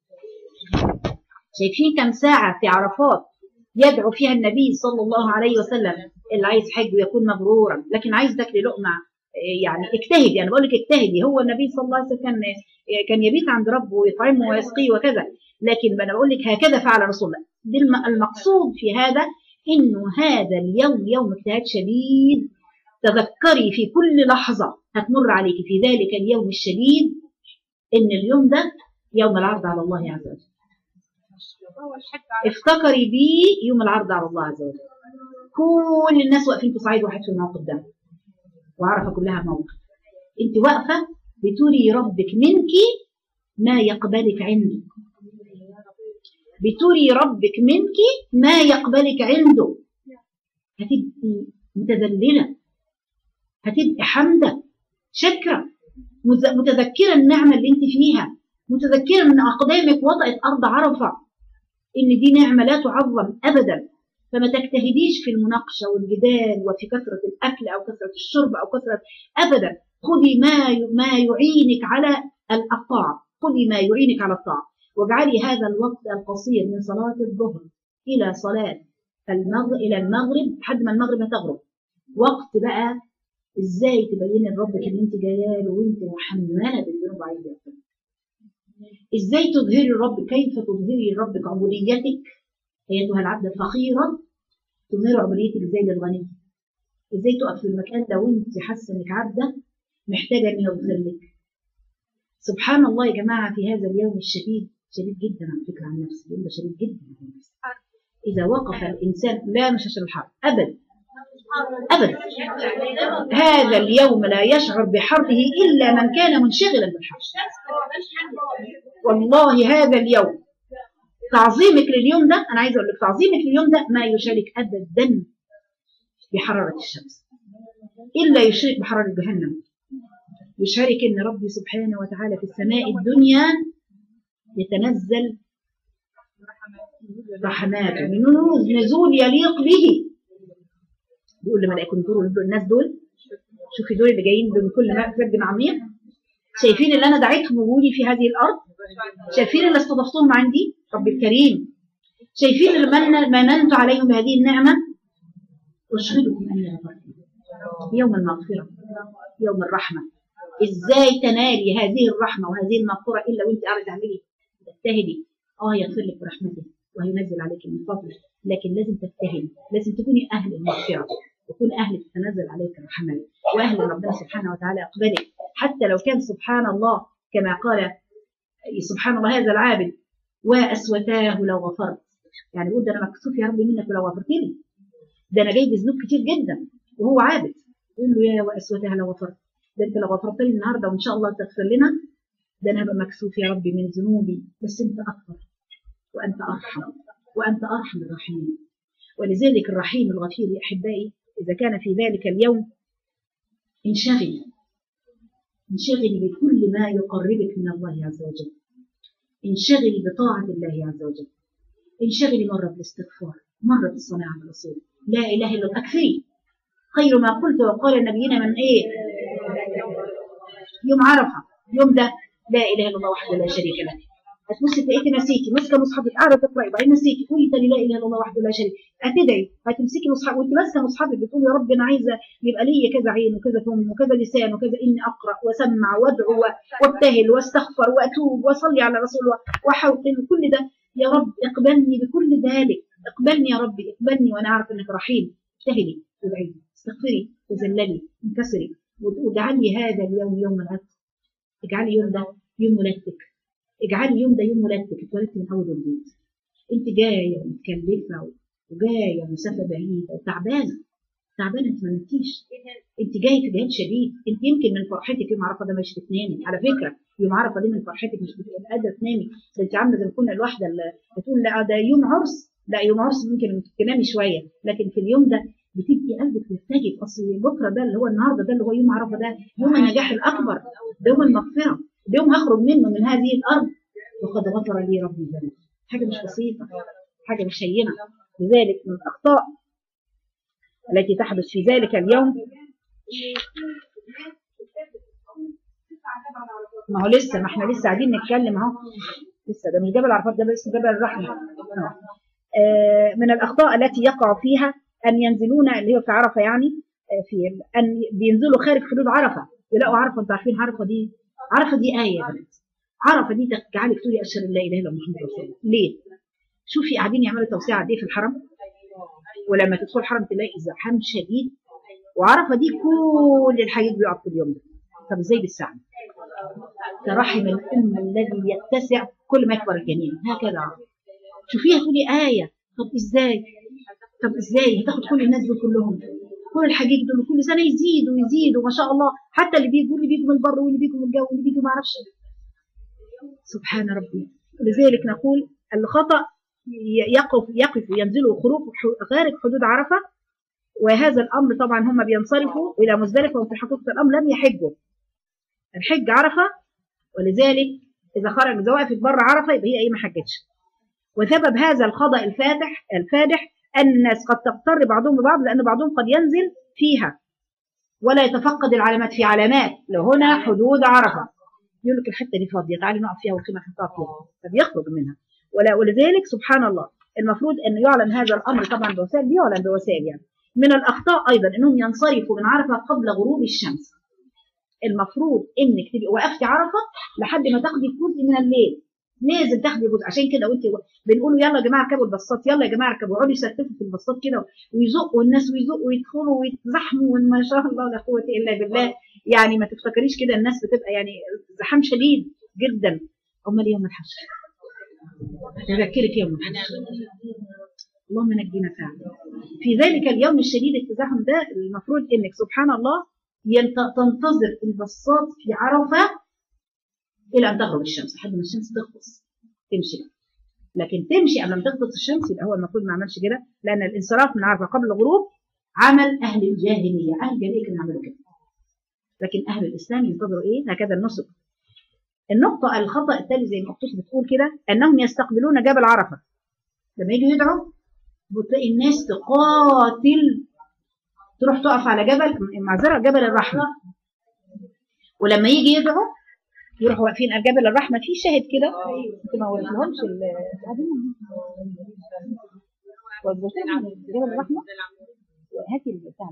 Speaker 1: شايفين كم ساعة في عرفات يدعو فيها النبي صلى الله عليه وسلم اللي عايز حج ويكون مبرورا لكن عايز تاكل لقمة إيه يعني اجتهدي يعني بقول لك اجتهدي هو النبي صلى الله عليه وسلم كان كان يبيت عند ربه ويطعمه ويسقيه وكذا لكن انا بقول لك هكذا فعل رسول الله دي الم- المقصود في هذا انه هذا اليوم يوم اجتهاد شديد تذكري في كل لحظة هتمر عليك في ذلك اليوم الشديد ان اليوم ده يوم العرض على الله عز وجل افتكري بيه يوم العرض على الله عز وجل كل الناس واقفين في صعيد واحد في الموقف ده وعرفه كلها موقف انت واقفه بتري ربك منك ما يقبلك عنده بتري ربك منك ما يقبلك عنده هتبقي متذلله هتبقي حامده شاكره مز- متذكره النعمه اللي انت فيها متذكره ان اقدامك وطأت ارض عرفه ان دي نعمه لا تعظم ابدا فما تجتهديش في المناقشه والجدال وفي كثره الاكل او كثره الشرب او كثره ابدا خذي ما ي- ما يعينك على الطاعه خذي ما يعينك على الطاعه واجعلي هذا الوقت القصير من صلاه الظهر الى صلاه المغرب الى المغرب لحد ما المغرب تغرب وقت بقى ازاي تبيني لربك ان انت جايه له وانت محمله بالذنوب عايزه ربنا ازاي تظهري الرب كيف تظهري لربك عبوديتك ايتها العبد الفقيره تظهر عبوديتك ازاي للغني ازاي تقف في المكان ده وانت حاسه انك عبده محتاجه ان يغفر لك سبحان الله يا جماعه في هذا اليوم الشديد شديد جدا على فكره عن نفسي بقول ده شديد جدا على نفسي اذا وقف الانسان لا مش عشان الحرب ابدا ابدا هذا اليوم لا يشعر بحربه الا من كان منشغلا بالحرب والله هذا اليوم تعظيمك لليوم ده انا عايزه اقول لك تعظيمك لليوم ده ما يشارك ابدا بحراره الشمس الا يشارك بحراره جهنم يشارك ان ربي سبحانه وتعالى في السماء الدنيا يتنزل رحماته من نزول يليق به بيقول لملائكه دول الناس دول شوفي دول اللي جايين من كل فج عميق شايفين اللي انا دعيتهم وجودي في هذه الارض شايفين اللي استضفتهم عندي رب الكريم شايفين اللي من مننت عليهم بهذه النعمه اشهدكم اني غفرت يوم المغفره يوم الرحمه ازاي تنالي هذه الرحمه وهذه المغفره الا وانت قاعده تعملي تجتهدي اه يغفر لك برحمته وهينزل عليك من فضله لكن لازم تجتهدي لازم تكوني اهل المغفره وكون اهل تتنزل عليك الرحمات واهل ربنا سبحانه وتعالى يقبلك حتى لو كان سبحان الله كما قال سبحان الله هذا العابد واسوتاه لو غفرت يعني بيقول ده انا مكسوف يا رب منك ولو غفرت لي ده انا جاي بذنوب كتير جدا وهو عابد يقول له يا واسوتها لو غفرت ده انت لو غفرت لي النهارده وان شاء الله تغفر لنا ده انا هبقى مكسوف يا ربي من ذنوبي بس انت اكبر وانت ارحم وانت ارحم الراحمين ولذلك الرحيم الغفير يا احبائي اذا كان في ذلك اليوم انشغلي انشغلي بكل ما يقربك من الله عز وجل انشغلي بطاعة الله عز وجل انشغلي مرة بالاستغفار مرة بالصلاة على الرسول لا إله إلا الله أكثري خير ما قلت وقال نبينا من إيه يوم عرفة يوم ده لا إله إلا الله وحده لا شريك له هتبصي تلاقيكي نسيتي ماسكه مصحفك قاعده تقراي وبعدين نسيتي قولي تاني لا اله الا الله وحده لا شريك هتدعي هتمسكي مصحف وانت ماسكه مصحفك بتقولي يا رب انا عايزه يبقى ليا كذا عين وكذا فم وكذا لسان وكذا اني اقرا واسمع وادعو وابتهل واستغفر واتوب واصلي على رسول الله واحوطن كل ده يا رب اقبلني بكل ذلك اقبلني يا ربي اقبلني وانا اعرف انك رحيم اجتهدي وادعي استغفري تذللي انكسري واجعلي هذا اليوم يوم العتق اجعلي يوم ده يوم ولادتك اجعلي يوم ده يوم ولادتك اتولدت من اول وجديد انت جايه ومتكلفه وجايه مسافه بعيده وتعبانه تعبانه انت ما نمتيش انت جايه في جهاد شديد انت يمكن من فرحتك يوم عرفه ده مش بتنامي على فكره يوم عرفه دي من فرحتك مش بتبقى قادره تنامي ده انت عامله زي ما كنا الواحده اللي بتقول لا ده يوم عرس لا يوم عرس ممكن تنامي شويه لكن في اليوم ده بتبقي قلبك مرتجف اصل بكره ده اللي هو النهارده ده اللي هو يوم عرفه ده يوم النجاح الاكبر ده يوم المغفره ده يوم هخرج منه من هذه الارض وقد غفر لي ربي ذنبي حاجه مش بسيطه حاجه مش هينه لذلك من الاخطاء التي تحدث في ذلك اليوم ما هو لسه ما احنا لسه قاعدين نتكلم اهو لسه ده مش جبل عرفات ده بس جبل الرحمه آه من الاخطاء التي يقع فيها ان ينزلون اللي هو في عرفه يعني آه في ان بينزلوا خارج حدود عرفه يلاقوا عرفه انتوا عارفين عرفه دي عرفه دي ايه يا بنات عرفه دي تجعلك تقولي اشهد ان لا اله الا الله محمد رسول الله ليه؟ شوفي قاعدين يعملوا توسيع قد ايه في الحرم ولما تدخل الحرم تلاقي زحام شديد وعرفه دي كل الحاجات بيقف في اليوم ده طب ازاي بالساعه كرحم الأمة الذي يتسع كل ما يكبر الجنين هكذا عرفه شوفيها تقولي آية طب ازاي طب ازاي هتاخد كل الناس دول كلهم كل الحاجات دول كل سنة يزيدوا يزيدوا ما شاء الله حتى اللي بيجوا اللي بيجوا من البر واللي بيجوا من الجو واللي بيجوا ما اعرفش سبحان ربي لذلك نقول الخطأ يقف يقف ينزلوا خروج خارج حدود عرفة وهذا الأمر طبعا هم بينصرفوا إلى مزدلفة وفي حقيقة الأمر لم يحجوا الحج عرفة ولذلك إذا خرج إذا وقفت بره عرفة يبقى هي أي ما حجتش وسبب هذا الخطأ الفاتح الفادح أن الناس قد تقتر بعضهم ببعض لأن بعضهم قد ينزل فيها ولا يتفقد العلامات في علامات لو هنا حدود عرفة يقول لك الحتة دي فاضية تعالي نقف فيها والقيمة نحطها فيها فبيخرج منها ولا ولذلك سبحان الله المفروض أن يعلن هذا الأمر طبعا بوسائل بيعلن بوسائل يعني من الأخطاء أيضا أنهم ينصرفوا من عرفة قبل غروب الشمس المفروض انك تبقي وقفتي عرفه لحد ما تاخدي جزء من الليل لازم تاخدي جزء عشان كده وانت بنقول يلا يا جماعه اركبوا الباصات يلا يا جماعه اركبوا يقعدوا يستفوا في الباصات كده ويزقوا الناس ويزقوا ويدخلوا ويتزحموا ما شاء الله لا قوه الا بالله يعني ما تفتكريش كده الناس بتبقى يعني زحام شديد جدا امال يوم الحشر تذكرك يوم الحشر اللهم نجينا فعلا في ذلك اليوم الشديد التزاحم ده المفروض انك سبحان الله تنتظر البصات في عرفة إلى أن تغرب الشمس لحد ما الشمس تغطس تمشي لكن تمشي قبل ما تغطس الشمس يبقى هو المفروض ما عملش كده لأن الانصراف من عرفة قبل الغروب عمل أهل الجاهلية أهل الجاهلية كانوا يعملوا كده لكن أهل الإسلام ينتظروا إيه هكذا النسك النقطة الخطأ التالي زي ما أختك بتقول كده أنهم يستقبلون جبل عرفة لما يجوا يدعوا بتلاقي الناس تقاتل تروح تقف على جبل معذرة جبل الرحمة ولما يجي يدعو يروحوا واقفين على جبل الرحمة في شاهد كده انت ما وريتلهمش جبل الرحمة هاتي البتاع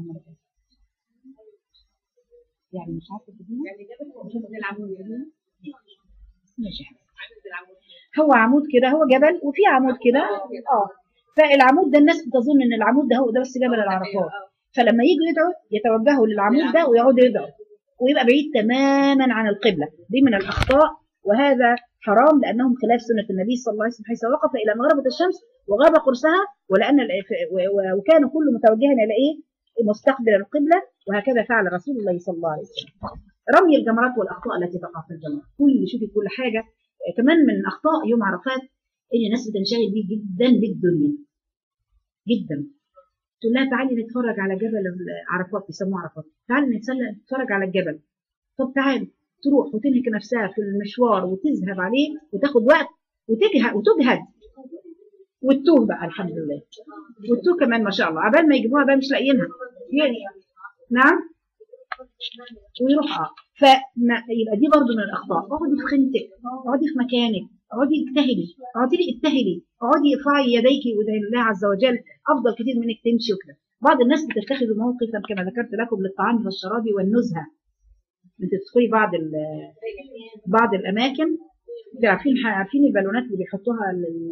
Speaker 1: يعني مش عارفه تجيبها ماشي هو عمود كده هو جبل وفي عمود كده اه فالعمود ده الناس بتظن ان العمود ده هو ده بس جبل العرفات فلما يجوا يدعوا يتوجهوا للعمود ده ويقعدوا يدعوا ويبقى بعيد تماما عن القبلة دي من الأخطاء وهذا حرام لأنهم خلاف سنة النبي صلى الله عليه وسلم حيث وقف إلى أن غربت الشمس وغاب قرصها ولأن وكان كل متوجها إلى إيه؟ مستقبل القبلة وهكذا فعل رسول الله صلى الله عليه وسلم رمي الجمرات والأخطاء التي تقع في الجمرات كل شوفي كل حاجة كمان من أخطاء يوم عرفات إن الناس بتنشغل بيه جدا بالدنيا جدا تقول لها تعالي نتفرج على جبل عرفات بيسموه عرفات تعالي نتفرج على الجبل طب تعالي تروح وتنهك نفسها في المشوار وتذهب عليه وتاخد وقت وتجهد وتجهد وتتوه بقى الحمد لله والتوه كمان ما شاء الله عبال ما يجيبوها بقى مش لاقيينها يعني نعم ويروح اه فيبقى دي برضو من الاخطاء اقعدي في خيمتك اقعدي في مكانك اقعدي اجتهدي اقعدي ابتهلي اقعدي ارفعي يديك وادعي الله عز وجل افضل كتير من انك تمشي وكده بعض الناس بتتخذ موقفا كما ذكرت لكم للطعام والشراب والنزهه انت تدخلي بعض بعض الاماكن عارفين عارفين البالونات اللي بيحطوها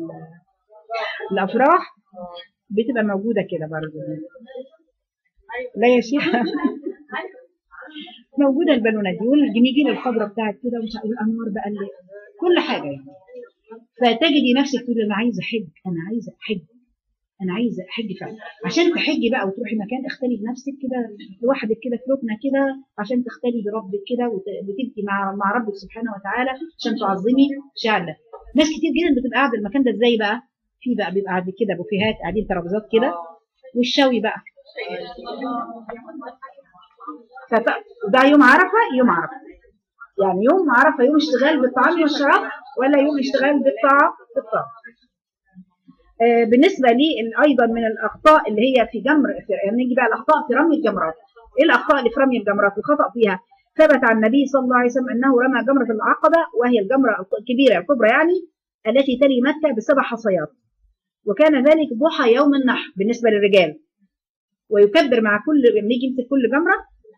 Speaker 1: الافراح بتبقى موجوده كده برضه لا يا شيخ موجوده البالونات دي والجميجين الخضراء بتاعت كده ومش عارف الانوار بقى اللي كل حاجه يعني فتجدي نفسك تقولي انا عايزه احج انا عايزه احج انا عايزه احج فعلا عشان تحجي بقى وتروحي مكان اختلي بنفسك كده لوحدك كده في ركنه كده عشان تختلي بربك كده وت- وتبقي مع مع ربك سبحانه وتعالى عشان تعظمي شعر الله ناس كتير جدا بتبقى قاعده المكان ده ازاي بقى في بقى بيبقى قاعد كده بوفيهات قاعدين ترابيزات كده والشوي بقى فت... ده يوم عرفه يوم عرفه يعني يوم عرفه يوم اشتغال بالطعام والشراب ولا يوم اشتغال بالطعام بالطعام آه، بالنسبة لي أيضا من الأخطاء اللي هي في جمر في يعني نيجي بقى الأخطاء في رمي الجمرات إيه الأخطاء اللي في رمي الجمرات الخطأ فيها ثبت عن النبي صلى الله عليه وسلم أنه رمى جمرة العقبة وهي الجمرة الكبيرة الكبرى يعني التي تلي مكة بسبع حصيات وكان ذلك ضحى يوم النحر بالنسبة للرجال ويكبر مع كل لما يجي يمسك كل جمرة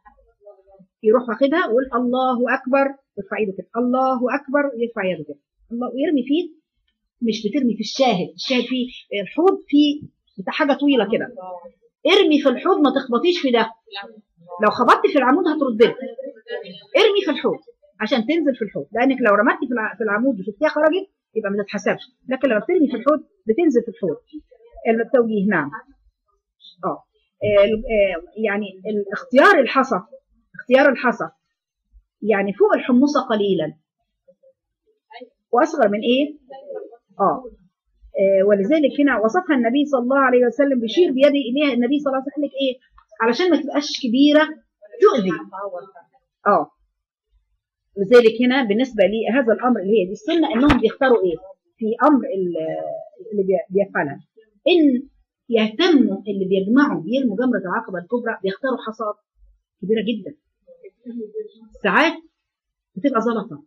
Speaker 1: يروح واخدها ويقول الله أكبر يرفع ايده كده الله أكبر ويرفع يده كده الله ويرمي فيه مش بترمي في الشاهد الشاهد فيه الحوض فيه بتاع حاجه طويله كده ارمي في الحوض ما تخبطيش في ده لو خبطت في العمود هترد لك ارمي في الحوض عشان تنزل في الحوض لانك لو رمتي في الع- في العمود وشفتيها خرجت يبقى ما تتحسبش لكن لما بترمي في الحوض بتنزل في الحوض التوجيه نعم اه ال- آه، يعني ال- اختيار الحصى اختيار الحصى يعني فوق الحمصه قليلا واصغر من ايه اه آه، ولذلك هنا وصفها النبي صلى الله عليه وسلم بيشير بيده اليها النبي صلى الله عليه وسلم قال لك ايه علشان ما تبقاش كبيره تؤذي اه لذلك هنا بالنسبه لهذا الامر اللي هي دي السنه انهم بيختاروا ايه في امر ال- اللي بي- بيفعلها ان يهتموا اللي بيجمعوا بيرموا جمره العقبه الكبرى بيختاروا حصاد كبيره جدا ساعات بتبقى زلطه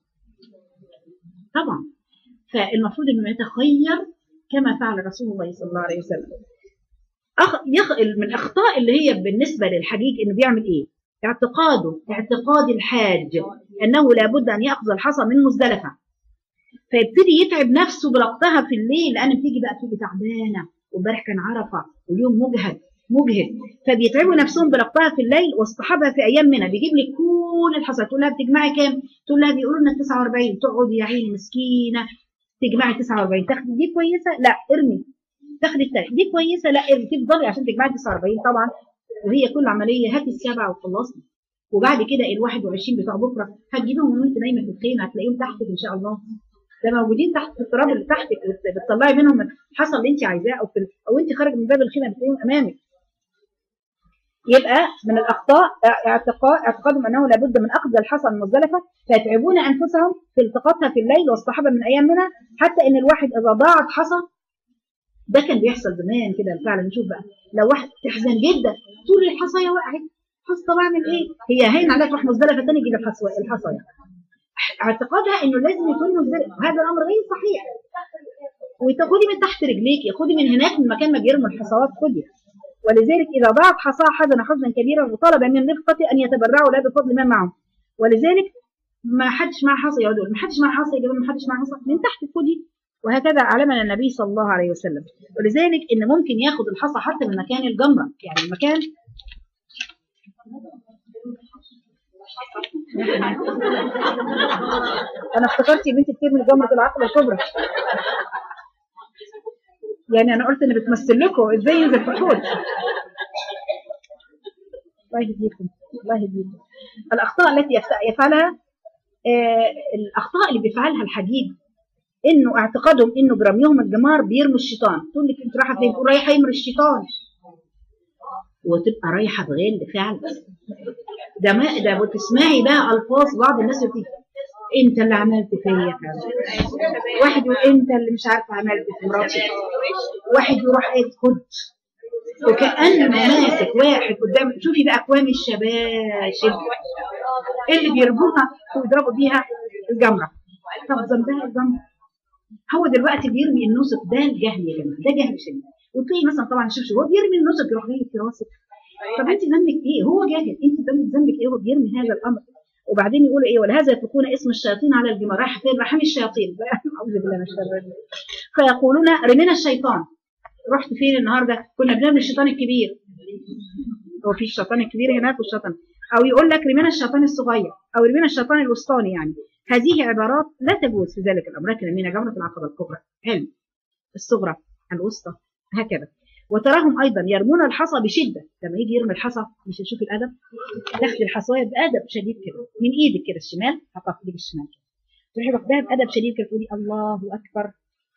Speaker 1: طبعا فالمفروض انه يتخير كما فعل رسول الله صلى الله عليه وسلم أخ... يخ... من الاخطاء اللي هي بالنسبه للحجيج انه بيعمل ايه اعتقاده اعتقاد الحاج انه لابد ان ياخذ الحصى من مزدلفه فيبتدي يتعب نفسه بلقطها في الليل لان بتيجي بقى بتيجي تعبانه وامبارح كان عرفه واليوم مجهد مجهد فبيتعبوا نفسهم بلقطها في الليل واصطحابها في ايام منها بيجيب لك كل الحصى تقول لها بتجمعي كام؟ تقول لها بيقولوا لنا 49 تقعد يا عيني مسكينه تجمعي 49 تاخدي دي كويسه؟ لا ارمي تاخدي التاني دي كويسه لا ارمي تفضلي عشان تجمعي 49 طبعا وهي كل عمليه هاتي السبعه وخلصي وبعد كده ال 21 بتوع بكره هتجيبهم وانت نايمه في الخيمه هتلاقيهم تحتك ان شاء الله ده موجودين تحت في التراب اللي تحتك بت- بتطلعي منهم الحصى اللي انت عايزاه او في ال- او انت خارج من باب الخيمه بتلاقيهم امامك يبقى من الاخطاء اعتقاد اعتقادهم انه لابد من اخذ الحصى المزدلفه فيتعبون انفسهم في التقاطها في الليل والصحابه من ايام منها حتى ان الواحد اذا ضاعت حصى ده كان بيحصل زمان كده فعلا نشوف بقى لو واحد تحزن جدا تقول الحصايه وقعت حصى طب اعمل ايه؟ هي هين عليها تروح مزدلفه تاني تجيب الحصى الحصايه اعتقادها انه لازم يكون مزدلف وهذا الامر غير صحيح وتاخدي من تحت رجليك خدي من هناك من مكان ما بيرموا الحصوات خدي ولذلك اذا ضاعت حصاه حزن حزنا كبيرا وطلب من رفقته ان يتبرعوا له بفضل ما معهم ولذلك ما حدش معاه حصى يقعد يقول ما حدش معاه حصى يا جماعه ما حدش معاه حصى من تحت خدي وهكذا علمنا النبي صلى الله عليه وسلم ولذلك ان ممكن ياخد الحصى حتى من مكان الجمره يعني المكان انا افتكرت يا بنتي بترمي جمره العقبه الكبرى يعني انا قلت ان بتمثل لكم ازاي ينزل في حوض الله يهديكم الله يهديكم الاخطاء التي يف- يفعلها آه الاخطاء اللي بيفعلها الحديد انه اعتقادهم انه برميهم الجمار بيرموا الشيطان تقول لك انت رايحه فين تقول رايحه يمر الشيطان وتبقى رايحه بغير فعل ده ما ده وتسمعي بقى الفاظ بعض الناس بتيجي انت اللي عملت فيا كذا واحد يقول انت اللي مش عارفه عملت في مراتي واحد يروح قايل خد وكأنه ماسك واحد قدام شوفي بقى اكوام الشباشب اللي بيرموها ويضربوا بيها الجمره طب ذنبها الجمره هو دلوقتي بيرمي النسك ده الجهل يا جماعه ده جهل شديد وتلاقي مثلا طبعا الشيخ هو بيرمي النسك يروح جاي في راسك طب انت ذنبك ايه هو جاهل انت ذنبك ذنبك ايه هو بيرمي هذا الامر وبعدين يقولوا ايه ولهذا يطلقون اسم الشياطين على الجمار راح فين رحم الشياطين اعوذ بالله من الشر الرجيم. فيقولون رمينا الشيطان رحت فين النهارده كنا بنرمي الشيطان الكبير هو في الشيطان الكبير هناك والشيطان او يقول لك رمينا الشيطان الصغير او رمينا الشيطان الوسطاني يعني هذه عبارات لا تجوز في ذلك الامر لكن رمينا جمره العقبه الكبرى علم الصغرى الوسطى هكذا وتراهم ايضا يرمون الحصى بشده لما يجي يرمي الحصى مش هتشوف الادب تاخدي الحصايه بادب شديد كده من ايدك كده الشمال حطها في ايدك الشمال كده تروحي واخداها بادب شديد كده تقولي الله اكبر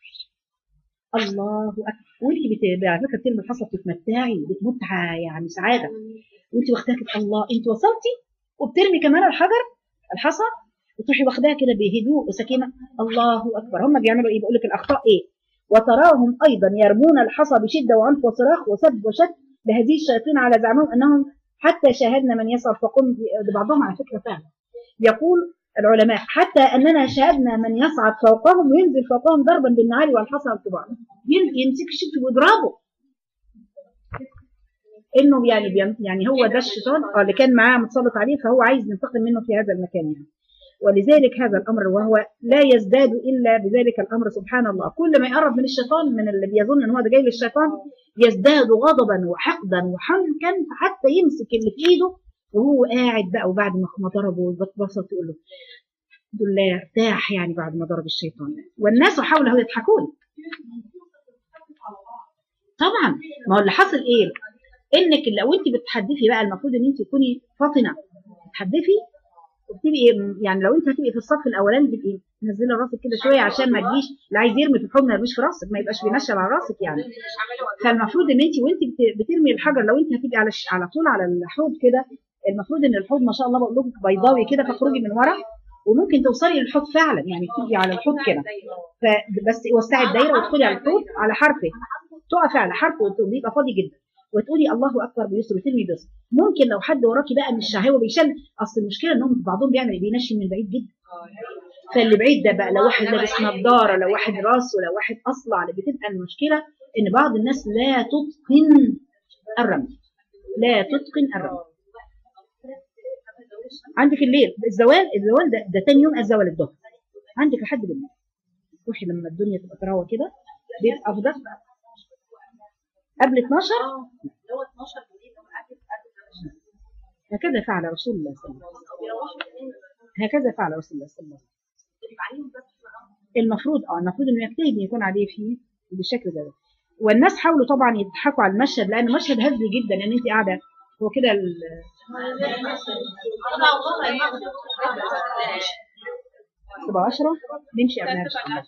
Speaker 1: الله اكبر وانت بت- على فكره بترمي الحصى بتتمتعي بتمتعه يعني سعاده وانت واخداها كده الله انت وصلتي وبترمي كمان الحجر الحصى وتروحي واخداها كده بهدوء وسكينه الله اكبر هم بيعملوا ايه بيقول لك الاخطاء ايه وتراهم ايضا يرمون الحصى بشده وعنف وصراخ وسب وشد لهذه الشياطين على زعمهم انهم حتى شاهدنا من يسعى فقم ده بعضهم على فكره فعلا يقول العلماء حتى اننا شاهدنا من يصعد فوقهم وينزل فوقهم ضربا بالنعال والحصى والكبار ين- يمسك الشبك ويضربه انه يعني بيم- يعني هو ده الشيطان آه، اللي كان معاه متسلط عليه فهو عايز ينتقم منه في هذا المكان يعني ولذلك هذا الامر وهو لا يزداد الا بذلك الامر سبحان الله كل ما يقرب من الشيطان من اللي بيظن ان هو ده جاي للشيطان يزداد غضبا وحقدا وحنكا حتى يمسك اللي في ايده وهو قاعد بقى وبعد ما ما ضربه واتبسط يقول له الحمد لله ارتاح يعني بعد ما ضرب الشيطان والناس حوله يضحكون طبعا ما هو اللي حصل ايه انك لو انت بتحدفي بقى المفروض ان انت تكوني فاطنه تحدفي وتبقي يعني لو انت هتبقي في الصف الاولاني تبقي منزله راسك كده شويه عشان ما تجيش اللي عايز يرمي في الحوض ما يرميش في راسك ما يبقاش بينشل على راسك يعني فالمفروض ان انت وانت بت- بترمي الحجر لو انت هتبقي على الش- على طول على الحوض كده المفروض ان الحوض ما شاء الله بقول لكم بيضاوي كده فاخرجي من ورا وممكن توصلي للحوض فعلا يعني تيجي على الحوض كده فبس وسعي الدايره وادخلي على الحوض على حرفه تقفي على حرفه ويبقى فاضي جدا وتقولي الله اكبر بيسر وترمي بيسر ممكن لو حد وراكي بقى مش هو بيشل اصل المشكله انهم بعضهم بيعمل إيه؟ بينشن من بعيد جدا فاللي بعيد ده بقى لو واحد لابس نظاره لو واحد راسه لو واحد اصلع بتبقى المشكله ان بعض الناس لا تتقن الرمي لا تتقن الرمي عندك الليل الزوال الزوال ده, ده تاني يوم الزوال الظهر عندك لحد بالليل روحي لما الدنيا تبقى تروى كده بيبقى افضل قبل 12
Speaker 3: اللي هو 12 بالليل لو قاعد قبل
Speaker 1: هكذا فعل رسول الله صلى الله عليه وسلم
Speaker 3: يروحوا الاثنين
Speaker 1: هكذا فعل رسول الله صلى الله عليه وسلم
Speaker 3: يبقى عليهم بس
Speaker 1: المفروض اه المفروض انه يجتهد ان يكون عليه فيه بالشكل ده والناس حاولوا طبعا يضحكوا على المشهد لان المشهد هزلي جدا ان انت قاعده هو كده ال- تبقى 10 نمشي قبلها إن شاء الله.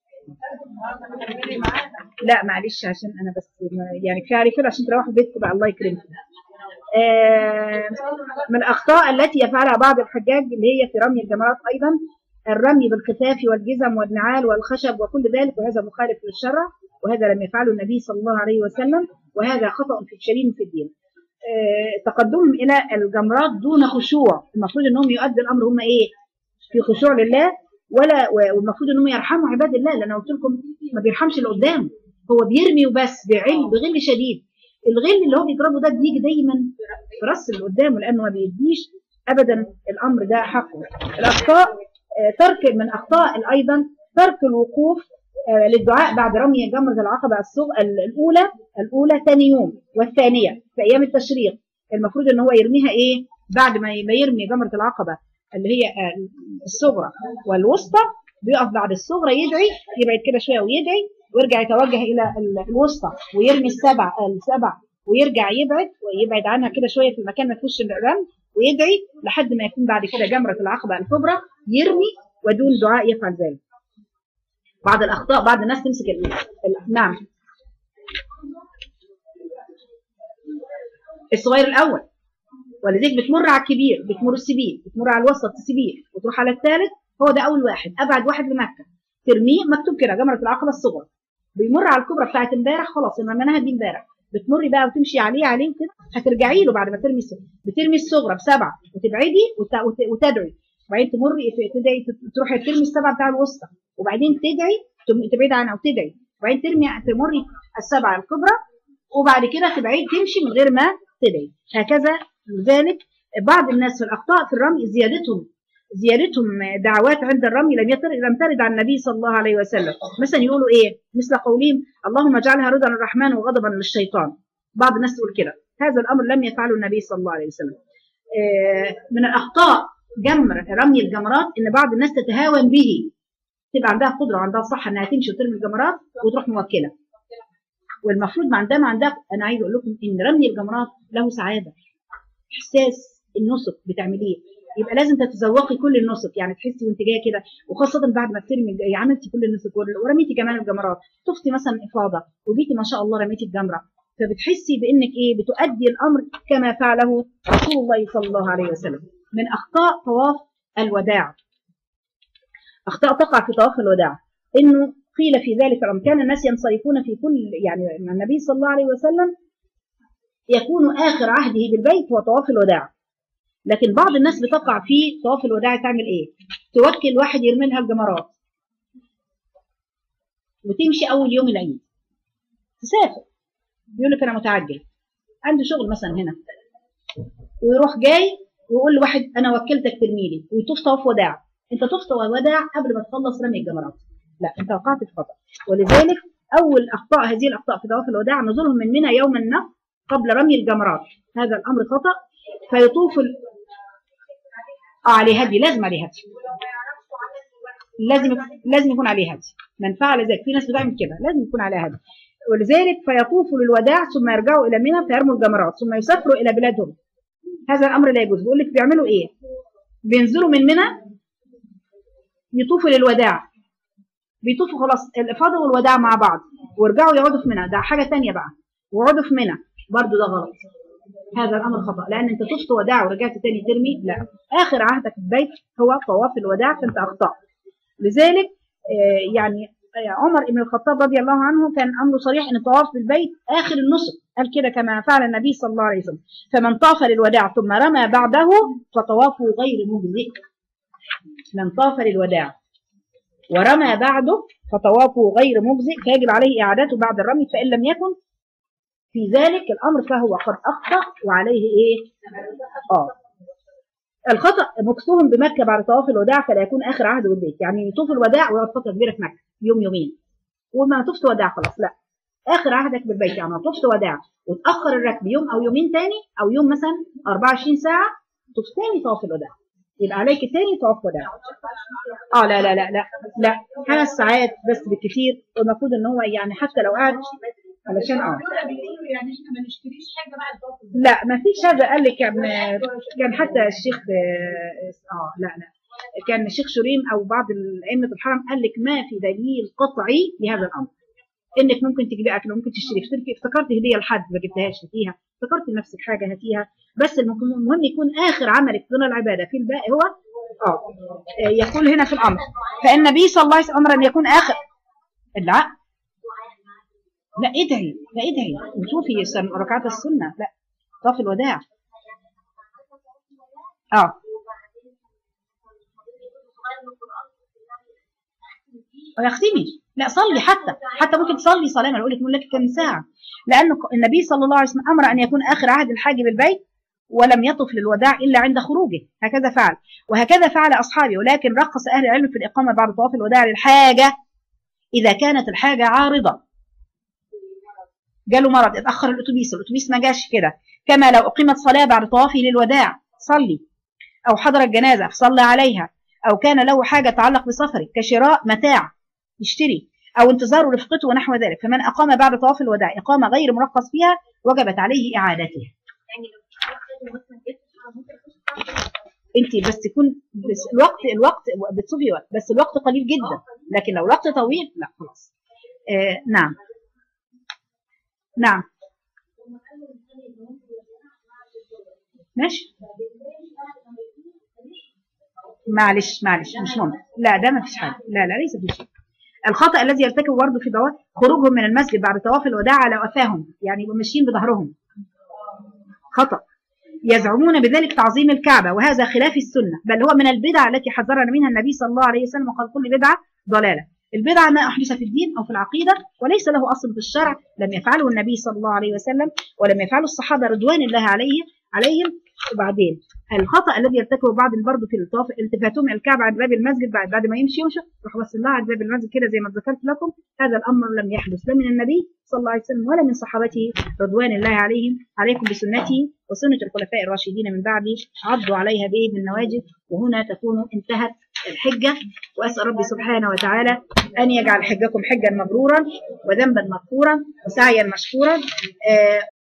Speaker 1: لا معلش عشان انا بس ما- يعني كفايه كده عشان تروحوا بيتكم بقى الله يكرمكم آه، من الاخطاء التي يفعلها بعض الحجاج اللي هي في رمي الجمرات ايضا الرمي بالخفاف والجزم والنعال والخشب وكل ذلك وهذا مخالف للشرع وهذا لم يفعله النبي صلى الله عليه وسلم وهذا خطأ في شديد في الدين آه، تقدمهم الى الجمرات دون خشوع المفروض انهم يؤدوا الامر هم ايه في خشوع لله ولا والمفروض انهم يرحموا عباد الله لان قلت لكم ما بيرحمش اللي قدام هو بيرمي وبس بعل بغل شديد الغل اللي هو بيضربه ده بيجي دايما في راس اللي قدامه لانه ما بيديش ابدا الامر ده حقه الاخطاء آه، ترك من اخطاء ايضا ترك الوقوف آه، للدعاء بعد رمي جمرة العقبة الصغ... ال- الأولى الأولى ثاني يوم والثانية في أيام التشريق المفروض إن هو يرميها إيه بعد ما ما يرمي جمرة العقبة اللي هي آه، الصغرى والوسطى بيقف بعد الصغرى يدعي يبعد كده شوية ويدعي ويرجع يتوجه إلى ال- الوسطى ويرمي السبع السبع ويرجع يبعد ويبعد عنها كده شوية في المكان ما فيهوش الرمي ويدعي لحد ما يكون بعد كده جمرة العقبة الكبرى يرمي ودون دعاء يفعل ذلك بعض الأخطاء بعض الناس تمسك ال... ال... نعم الصغير الأول ولذلك بتمر على الكبير بتمر السبيل بتمر على الوسط السبيل وتروح على الثالث هو ده أول واحد أبعد واحد لمكة ترميه مكتوب كده جمرة العقبة الصغرى بيمر على الكبرى بتاعت امبارح خلاص رميناها دي امبارح بتمري بقى وتمشي عليه عليه كده هترجعي له بعد ما ترمي الصغرى بترمي الصغرى بسبعه وتبعدي وت... وت... وتدعي وبعدين تمري تدعي تروحي ترمي السبعه بتاع الوسطى وبعدين تدعي تم- تبعدي عنها وتدعي وبعدين ترمي تمري السبعه الكبرى وبعد كده تبعدي تمشي من غير ما تدعي هكذا لذلك بعض الناس في الاخطاء في الرمي زيادتهم زيادتهم دعوات عند الرمي لم يتر لم ترد عن النبي صلى الله عليه وسلم مثلا يقولوا ايه مثل قولهم اللهم اجعلها رضا للرحمن وغضبا للشيطان بعض الناس تقول كده هذا الامر لم يفعله النبي صلى الله عليه وسلم آه، من الاخطاء جمر رمي الجمرات ان بعض الناس تتهاون به تبقى عندها قدره وعندها صحه انها تمشي وترمي الجمرات وتروح موكله والمفروض ما عندها ما عندها انا عايز اقول لكم ان رمي الجمرات له سعاده احساس النسك بتعمليه يبقى لازم تتذوقي كل النسك يعني تحسي وانت جايه كده وخاصه بعد ما ترمي الج- عملتي كل النسك ور- ورميتي كمان الجمرات طفتي مثلا افاضه وجيتي ما شاء الله رميتي الجمره فبتحسي بانك ايه بتؤدي الامر كما فعله رسول الله صلى الله عليه وسلم من اخطاء طواف الوداع اخطاء تقع في طواف الوداع انه قيل في ذلك الامر كان الناس ينصرفون في كل يعني مع النبي صلى الله عليه وسلم يكون اخر عهده بالبيت هو طواف الوداع لكن بعض الناس بتقع في طواف الوداع تعمل ايه توكل واحد يرمي لها الجمرات وتمشي اول يوم العيد تسافر بيقول لك انا متعجل عنده شغل مثلا هنا ويروح جاي ويقول لواحد انا وكلتك ترمي لي ويطوف طواف وداع انت طفت وداع قبل ما تخلص رمي الجمرات لا انت وقعت في خطا ولذلك اول اخطاء هذه الاخطاء في طواف الوداع نزولهم من منى يوم النفر قبل رمي الجمرات هذا الامر خطا فيطوف ال... اه عليه هدي لازم عليه هدي لازم لازم يكون عليه هدي من فعل ذلك في ناس بتعمل كده لازم يكون عليه هدي ولذلك فيطوفوا للوداع ثم يرجعوا الى منى فيرموا الجمرات ثم يسافروا الى بلادهم هذا الامر لا يجوز بيقول لك بيعملوا ايه بينزلوا من منى يطوفوا للوداع بيطوفوا خلاص الافاضه والوداع مع بعض ويرجعوا يقعدوا في منى ده حاجه تانية بقى ويقعدوا في منى برضو ده غلط هذا الامر خطا لان انت طفت وداع ورجعت تاني ترمي لا اخر عهدك في البيت هو طواف الوداع فانت اخطات لذلك آه، يعني آه، عمر بن الخطاب رضي الله عنه كان امره صريح ان الطواف بالبيت اخر النسك قال كده كما فعل النبي صلى الله عليه وسلم فمن طاف للوداع ثم رمى بعده فطوافه غير مجزئ من طاف للوداع ورمى بعده فطوافه غير مجزئ فيجب عليه اعادته بعد الرمي فان لم يكن في ذلك الامر فهو قد اخطا وعليه ايه اه الخطا مكسوهم بمكه بعد طواف الوداع فلا يكون اخر عهد بالبيت يعني يطوف الوداع ويقعد فتره كبيره في مكه يوم يومين وما طفت وداع خلاص لا اخر عهدك بالبيت يعني لو طفت وداع وتاخر الركب يوم او يومين تاني او يوم مثلا 24 ساعه طف تاني طواف الوداع يبقى عليك تاني طواف وداع اه لا لا لا لا لا خمس ساعات بس بالكثير والمفروض ان هو يعني حتى لو قعد علشان اه
Speaker 3: يعني احنا ما نشتريش حاجه بعد الضغط
Speaker 1: لا ما فيش هذا قال لي كان كان حتى الشيخ اه آه، لا لا كان الشيخ شريم او بعض ائمه الحرم قال لك ما في دليل قطعي لهذا الامر انك ممكن تجيبي اكل ممكن تشتري افتكرتي افتكرت هديه لحد ما جبتهاش هاتيها افتكرت لنفسك حاجه هاتيها بس المهم المهم يكون اخر عملك من العباده في الباقي هو اه آه، يقول هنا في الامر فان النبي صلى الله عليه وسلم امر ان يكون اخر لا لا ادعي لا ادعي وشوفي سن- ركعات السنه لا طاف الوداع اه ويختمي لا صلي حتى حتى ممكن تصلي صلاه ما اقول لك لك كم ساعه لان النبي صلى الله عليه وسلم امر ان يكون اخر عهد الحاج بالبيت ولم يطف للوداع الا عند خروجه هكذا فعل وهكذا فعل اصحابه ولكن رخص اهل العلم في الاقامه بعد طواف الوداع للحاجه اذا كانت الحاجه عارضه جاله مرض اتاخر الاتوبيس الاتوبيس ما جاش كده كما لو اقيمت صلاه بعد طوافه للوداع صلي او حضر الجنازه فصلى عليها او كان له حاجه تتعلق بسفره كشراء متاع يشتري او انتظار رفقته ونحو ذلك فمن اقام بعد طواف الوداع اقامه غير مرخص فيها وجبت عليه اعادتها
Speaker 3: يعني لو مثلا جبت ممكن
Speaker 1: انت بس تكون بس الوقت الوقت بتصوفي وقت بس الوقت قليل جدا لكن لو الوقت طويل لا خلاص آه نعم نعم ماشي معلش معلش مش ممكن لا ده ما فيش حاجه لا لا ليس في شيء الخطا الذي يرتكبه برضه في طواف خروجهم من المسجد بعد طواف الوداع على قفاهم يعني يبقوا ماشيين بظهرهم خطا يزعمون بذلك تعظيم الكعبه وهذا خلاف السنه بل هو من البدع التي حذرنا منها النبي صلى الله عليه وسلم وقال كل بدعه ضلاله البدعه ما احدث في الدين او في العقيده وليس له اصل في الشرع لم يفعله النبي صلى الله عليه وسلم ولم يفعله الصحابه رضوان الله عليه عليهم وبعدين الخطا الذي يرتكبه بعض برضه في الطواف التفاتهم إلى الكعبه عند باب المسجد بعد بعد ما يمشي يمشي يروح وصل لها عند باب المسجد كده زي ما ذكرت لكم هذا الامر لم يحدث لا من النبي صلى الله عليه وسلم ولا من صحابته رضوان الله عليهم عليكم بسنتي وسنه الخلفاء الراشدين من بعدي عضوا عليها بايه بالنواجذ وهنا تكون انتهت الحجه واسال ربي سبحانه وتعالى ان يجعل حجكم حجا مبرورا وذنبا مغفورا وسعيا مشكورا آه